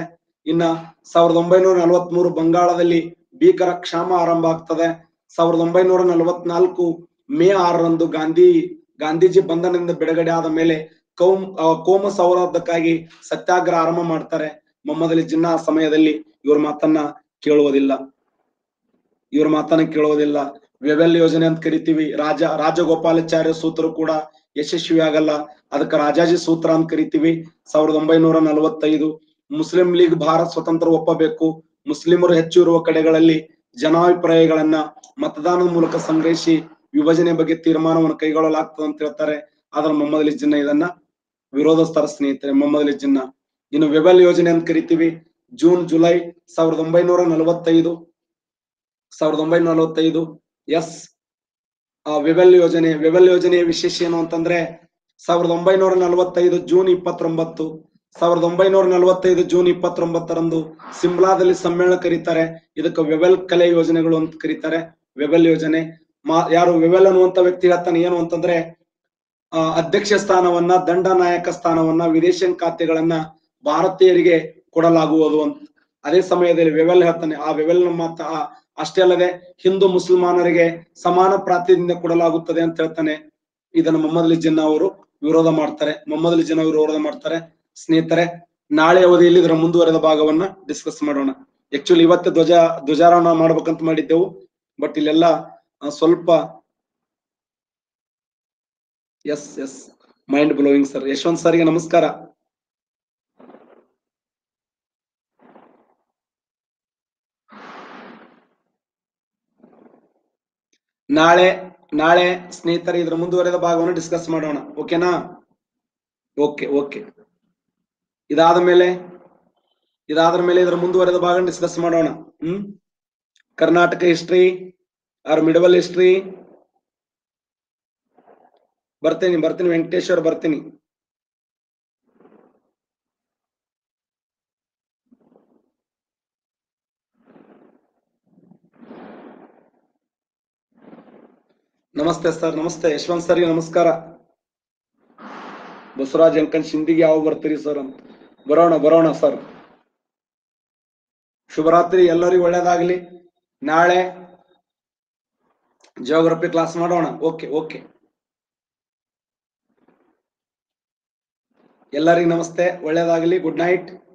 A: ಇನ್ನ ಸಾವಿರದ ಒಂಬೈನೂರ ನಲವತ್ಮೂರು ಬಂಗಾಳದಲ್ಲಿ ಭೀಕರ ಕ್ಷಾಮ ಆರಂಭ ಆಗ್ತದೆ ಸಾವಿರದ ಒಂಬೈನೂರ ನಲವತ್ನಾಲ್ಕು ಮೇ ಆರರಂದು ಗಾಂಧಿ ಗಾಂಧೀಜಿ ಬಂಧನದಿಂದ ಬಿಡುಗಡೆ ಆದ ಮೇಲೆ ಕೌಮ್ ಆ, ಕೋಮು ಸೌಹಾರ್ದಕ್ಕಾಗಿ ಸತ್ಯಾಗ್ರಹ ಆರಂಭ ಮಾಡ್ತಾರೆ ಮೊಹಮ್ಮದ್ ಅಲಿ ಜಿನ್ನಾ ಆ ಸಮಯದಲ್ಲಿ ಇವ್ರ ಮಾತನ್ನ ಕೇಳುವುದಿಲ್ಲ ಇವ್ರ ಮಾತನ್ನ ಕೇಳುವುದಿಲ್ಲ ವೆವೆಲ್ ಯೋಜನೆ ಅಂತ ಕರಿತೀವಿ ರಾಜ ರಾಜಗೋಪಾಲಾಚಾರ್ಯ ಸೂತ್ರ ಕೂಡ ಯಶಸ್ವಿ ಆಗಲ್ಲ ಅದಕ್ಕೆ ರಾಜಾಜಿ ಸೂತ್ರ ಅಂತ ಕರಿತೀವಿ ಸಾವಿರದ ಒಂಬೈನೂರ ನಲವತ್ತೈದು ಮುಸ್ಲಿಂ ಲೀಗ್ ಭಾರತ್ ಸ್ವತಂತ್ರ ಒಪ್ಪಬೇಕು ಮುಸ್ಲಿಮರು ಹೆಚ್ಚು ಇರುವ ಕಡೆಗಳಲ್ಲಿ ಜನಾಭಿಪ್ರಾಯಗಳನ್ನ ಮತದಾನದ ಮೂಲಕ ಸಂಗ್ರಹಿಸಿ ವಿಭಜನೆ ಬಗ್ಗೆ ತೀರ್ಮಾನವನ್ನು ಕೈಗೊಳ್ಳಲಾಗ್ತದೆ ಅಂತ ಹೇಳ್ತಾರೆ ಆದ್ರೆ ಮೊಹಮ್ಮದ್ ಅಲಿ ಜಿನ್ನಾ ಇದನ್ನ ವಿರೋಧಿಸ್ತಾರ ಸ್ನೇಹಿತರೆ ಮೊಹಮ್ಮದ್ ಅಲಿ ಜಿನ್ನಾ ಇನ್ನು ವೆಬಲ್ ಯೋಜನೆ ಅಂತ ಕರಿತೀವಿ ಜೂನ್ ಜುಲೈ ಸಾವಿರದ ಒಂಬೈನೂರ ನಲವತ್ತೈದು ಸಾವಿರದ ಒಂಬೈನೂರ ನಲವತ್ತೈದು ಎಸ್ ಆ ವೆಬಲ್ ಯೋಜನೆ ವೆಬಲ್ ಯೋಜನೆಯ ವಿಶೇಷ ಏನು ಅಂತಂದ್ರೆ ಸಾವಿರದ ಒಂಬೈನೂರ ನಲವತ್ತೈದು ಜೂನ್ ಇಪ್ಪತ್ತೊಂಬತ್ತು ಸಾವಿರದ ಒಂಬೈನೂರ ನಲವತ್ತೈದು ಜೂನ್ ಇಪ್ಪತ್ತೊಂಬತ್ತರಂದು ಸಿಮ್ಲಾದಲ್ಲಿ ಸಮ್ಮೇಳನ ಕರೀತಾರೆ ಇದಕ್ಕೆ ವೆಬಲ್ ಕಲೆ ಯೋಜನೆಗಳು ಅಂತ ಕರೀತಾರೆ ವೆಬಲ್ ಯೋಜನೆ ಮಾ ಯಾರು ವೆಬಲ್ ಅನ್ನುವಂತ ವ್ಯಕ್ತಿ ಹೇಳ್ತಾನೆ ಏನು ಅಂತಂದ್ರೆ ಆ, ಅಧ್ಯಕ್ಷ ಸ್ಥಾನವನ್ನ ದಂಡನಾಯಕ ಸ್ಥಾನವನ್ನ ವಿದೇಶಾಂಗ ಖಾತೆಗಳನ್ನ ಭಾರತೀಯರಿಗೆ ಕೊಡಲಾಗುವುದು ಅಂತ ಅದೇ ಸಮಯದಲ್ಲಿ ವೆವೆಲ್ ಹೇಳ್ತಾನೆ ಆ ವೆವೆಲ್ ಮಾತ ಆ- ಅಷ್ಟೇ ಅಲ್ಲದೆ ಹಿಂದೂ ಮುಸಲ್ಮಾನರಿಗೆ ಸಮಾನ ಪ್ರಾತಿನಿಧ್ಯ ಕೊಡಲಾಗುತ್ತದೆ ಅಂತ ಹೇಳ್ತಾನೆ ಇದನ್ನು ಮೊಹಮ್ಮದ್ ಅಲಿ ಜಿನ್ನಾ ಅವರು ವಿರೋಧ ಮಾಡ್ತಾರೆ ಮೊಹಮ್ಮದ್ ಅಲಿ ಜಿನ್ನಾ ಅವರು ವಿರೋಧ ಮಾಡ್ತಾರೆ ಸ್ನೇಹಿತರೆ ನಾಳೆ ಅವಧಿಯಲ್ಲಿ ಇದರ ಮುಂದುವರೆದ ಭಾಗವನ್ನ ಡಿಸ್ಕಸ್ ಮಾಡೋಣ ಆಕ್ಚುಲಿ ಇವತ್ತೇ ಧ್ವಜ ಧ್ವಜಾರೋಹಣ ಮಾಡ್ಬೇಕಂತ ಮಾಡಿದ್ದೆವು ಬಟ್ ಇಲ್ಲೆಲ್ಲ ಆ, ಸ್ವಲ್ಪ yes yes mind blowing sir Yashwant ಸರ್ಗೆ ನಮಸ್ಕಾರ ನಾಳೆ ನಾಳೆ ಸ್ನೇಹಿತರೆ ಇದರ ಮುಂದುವರೆದ ಭಾಗವನ್ನು ಡಿಸ್ಕಸ್ ಮಾಡೋಣ ಓಕೆನಾ ಓಕೆ ಓಕೆ ಇದಾದ ಮೇಲೆ ಇದಾದ ಮೇಲೆ ಇದರ ಮುಂದುವರೆದ ಭಾಗ ಡಿಸ್ಕಸ್ ಮಾಡೋಣ ಹ್ಮ್ Karnataka history or medieval history ಬರ್ತೀನಿ ಬರ್ತೀನಿ ವೆಂಕಟೇಶ್ವರ್ ಬರ್ತೀನಿ ನಮಸ್ತೆ ಸರ್ ನಮಸ್ತೆ ಯಶವಂತ್ ಸರ್ಗೆ ನಮಸ್ಕಾರ ಬಸವರಾಜ್ ಅಂಕನ್ ಶಿಂದಿಗೆ ಯಾವ ಬರ್ತೀರಿ ಸರ್ ಅಂತ ಬರೋಣ ಬರೋಣ ಸರ್ ಶುಭರಾತ್ರಿ ಎಲ್ಲರಿಗೂ ಒಳ್ಳೇದಾಗ್ಲಿ ನಾಳೆ ಜಿಯೋಗ್ರಫಿ ಕ್ಲಾಸ್ ಮಾಡೋಣ ಓಕೆ ಓಕೆ ಎಲ್ಲರಿಗೂ ನಮಸ್ತೆ ಒಳ್ಳೇದಾಗ್ಲಿ ಗುಡ್ ನೈಟ್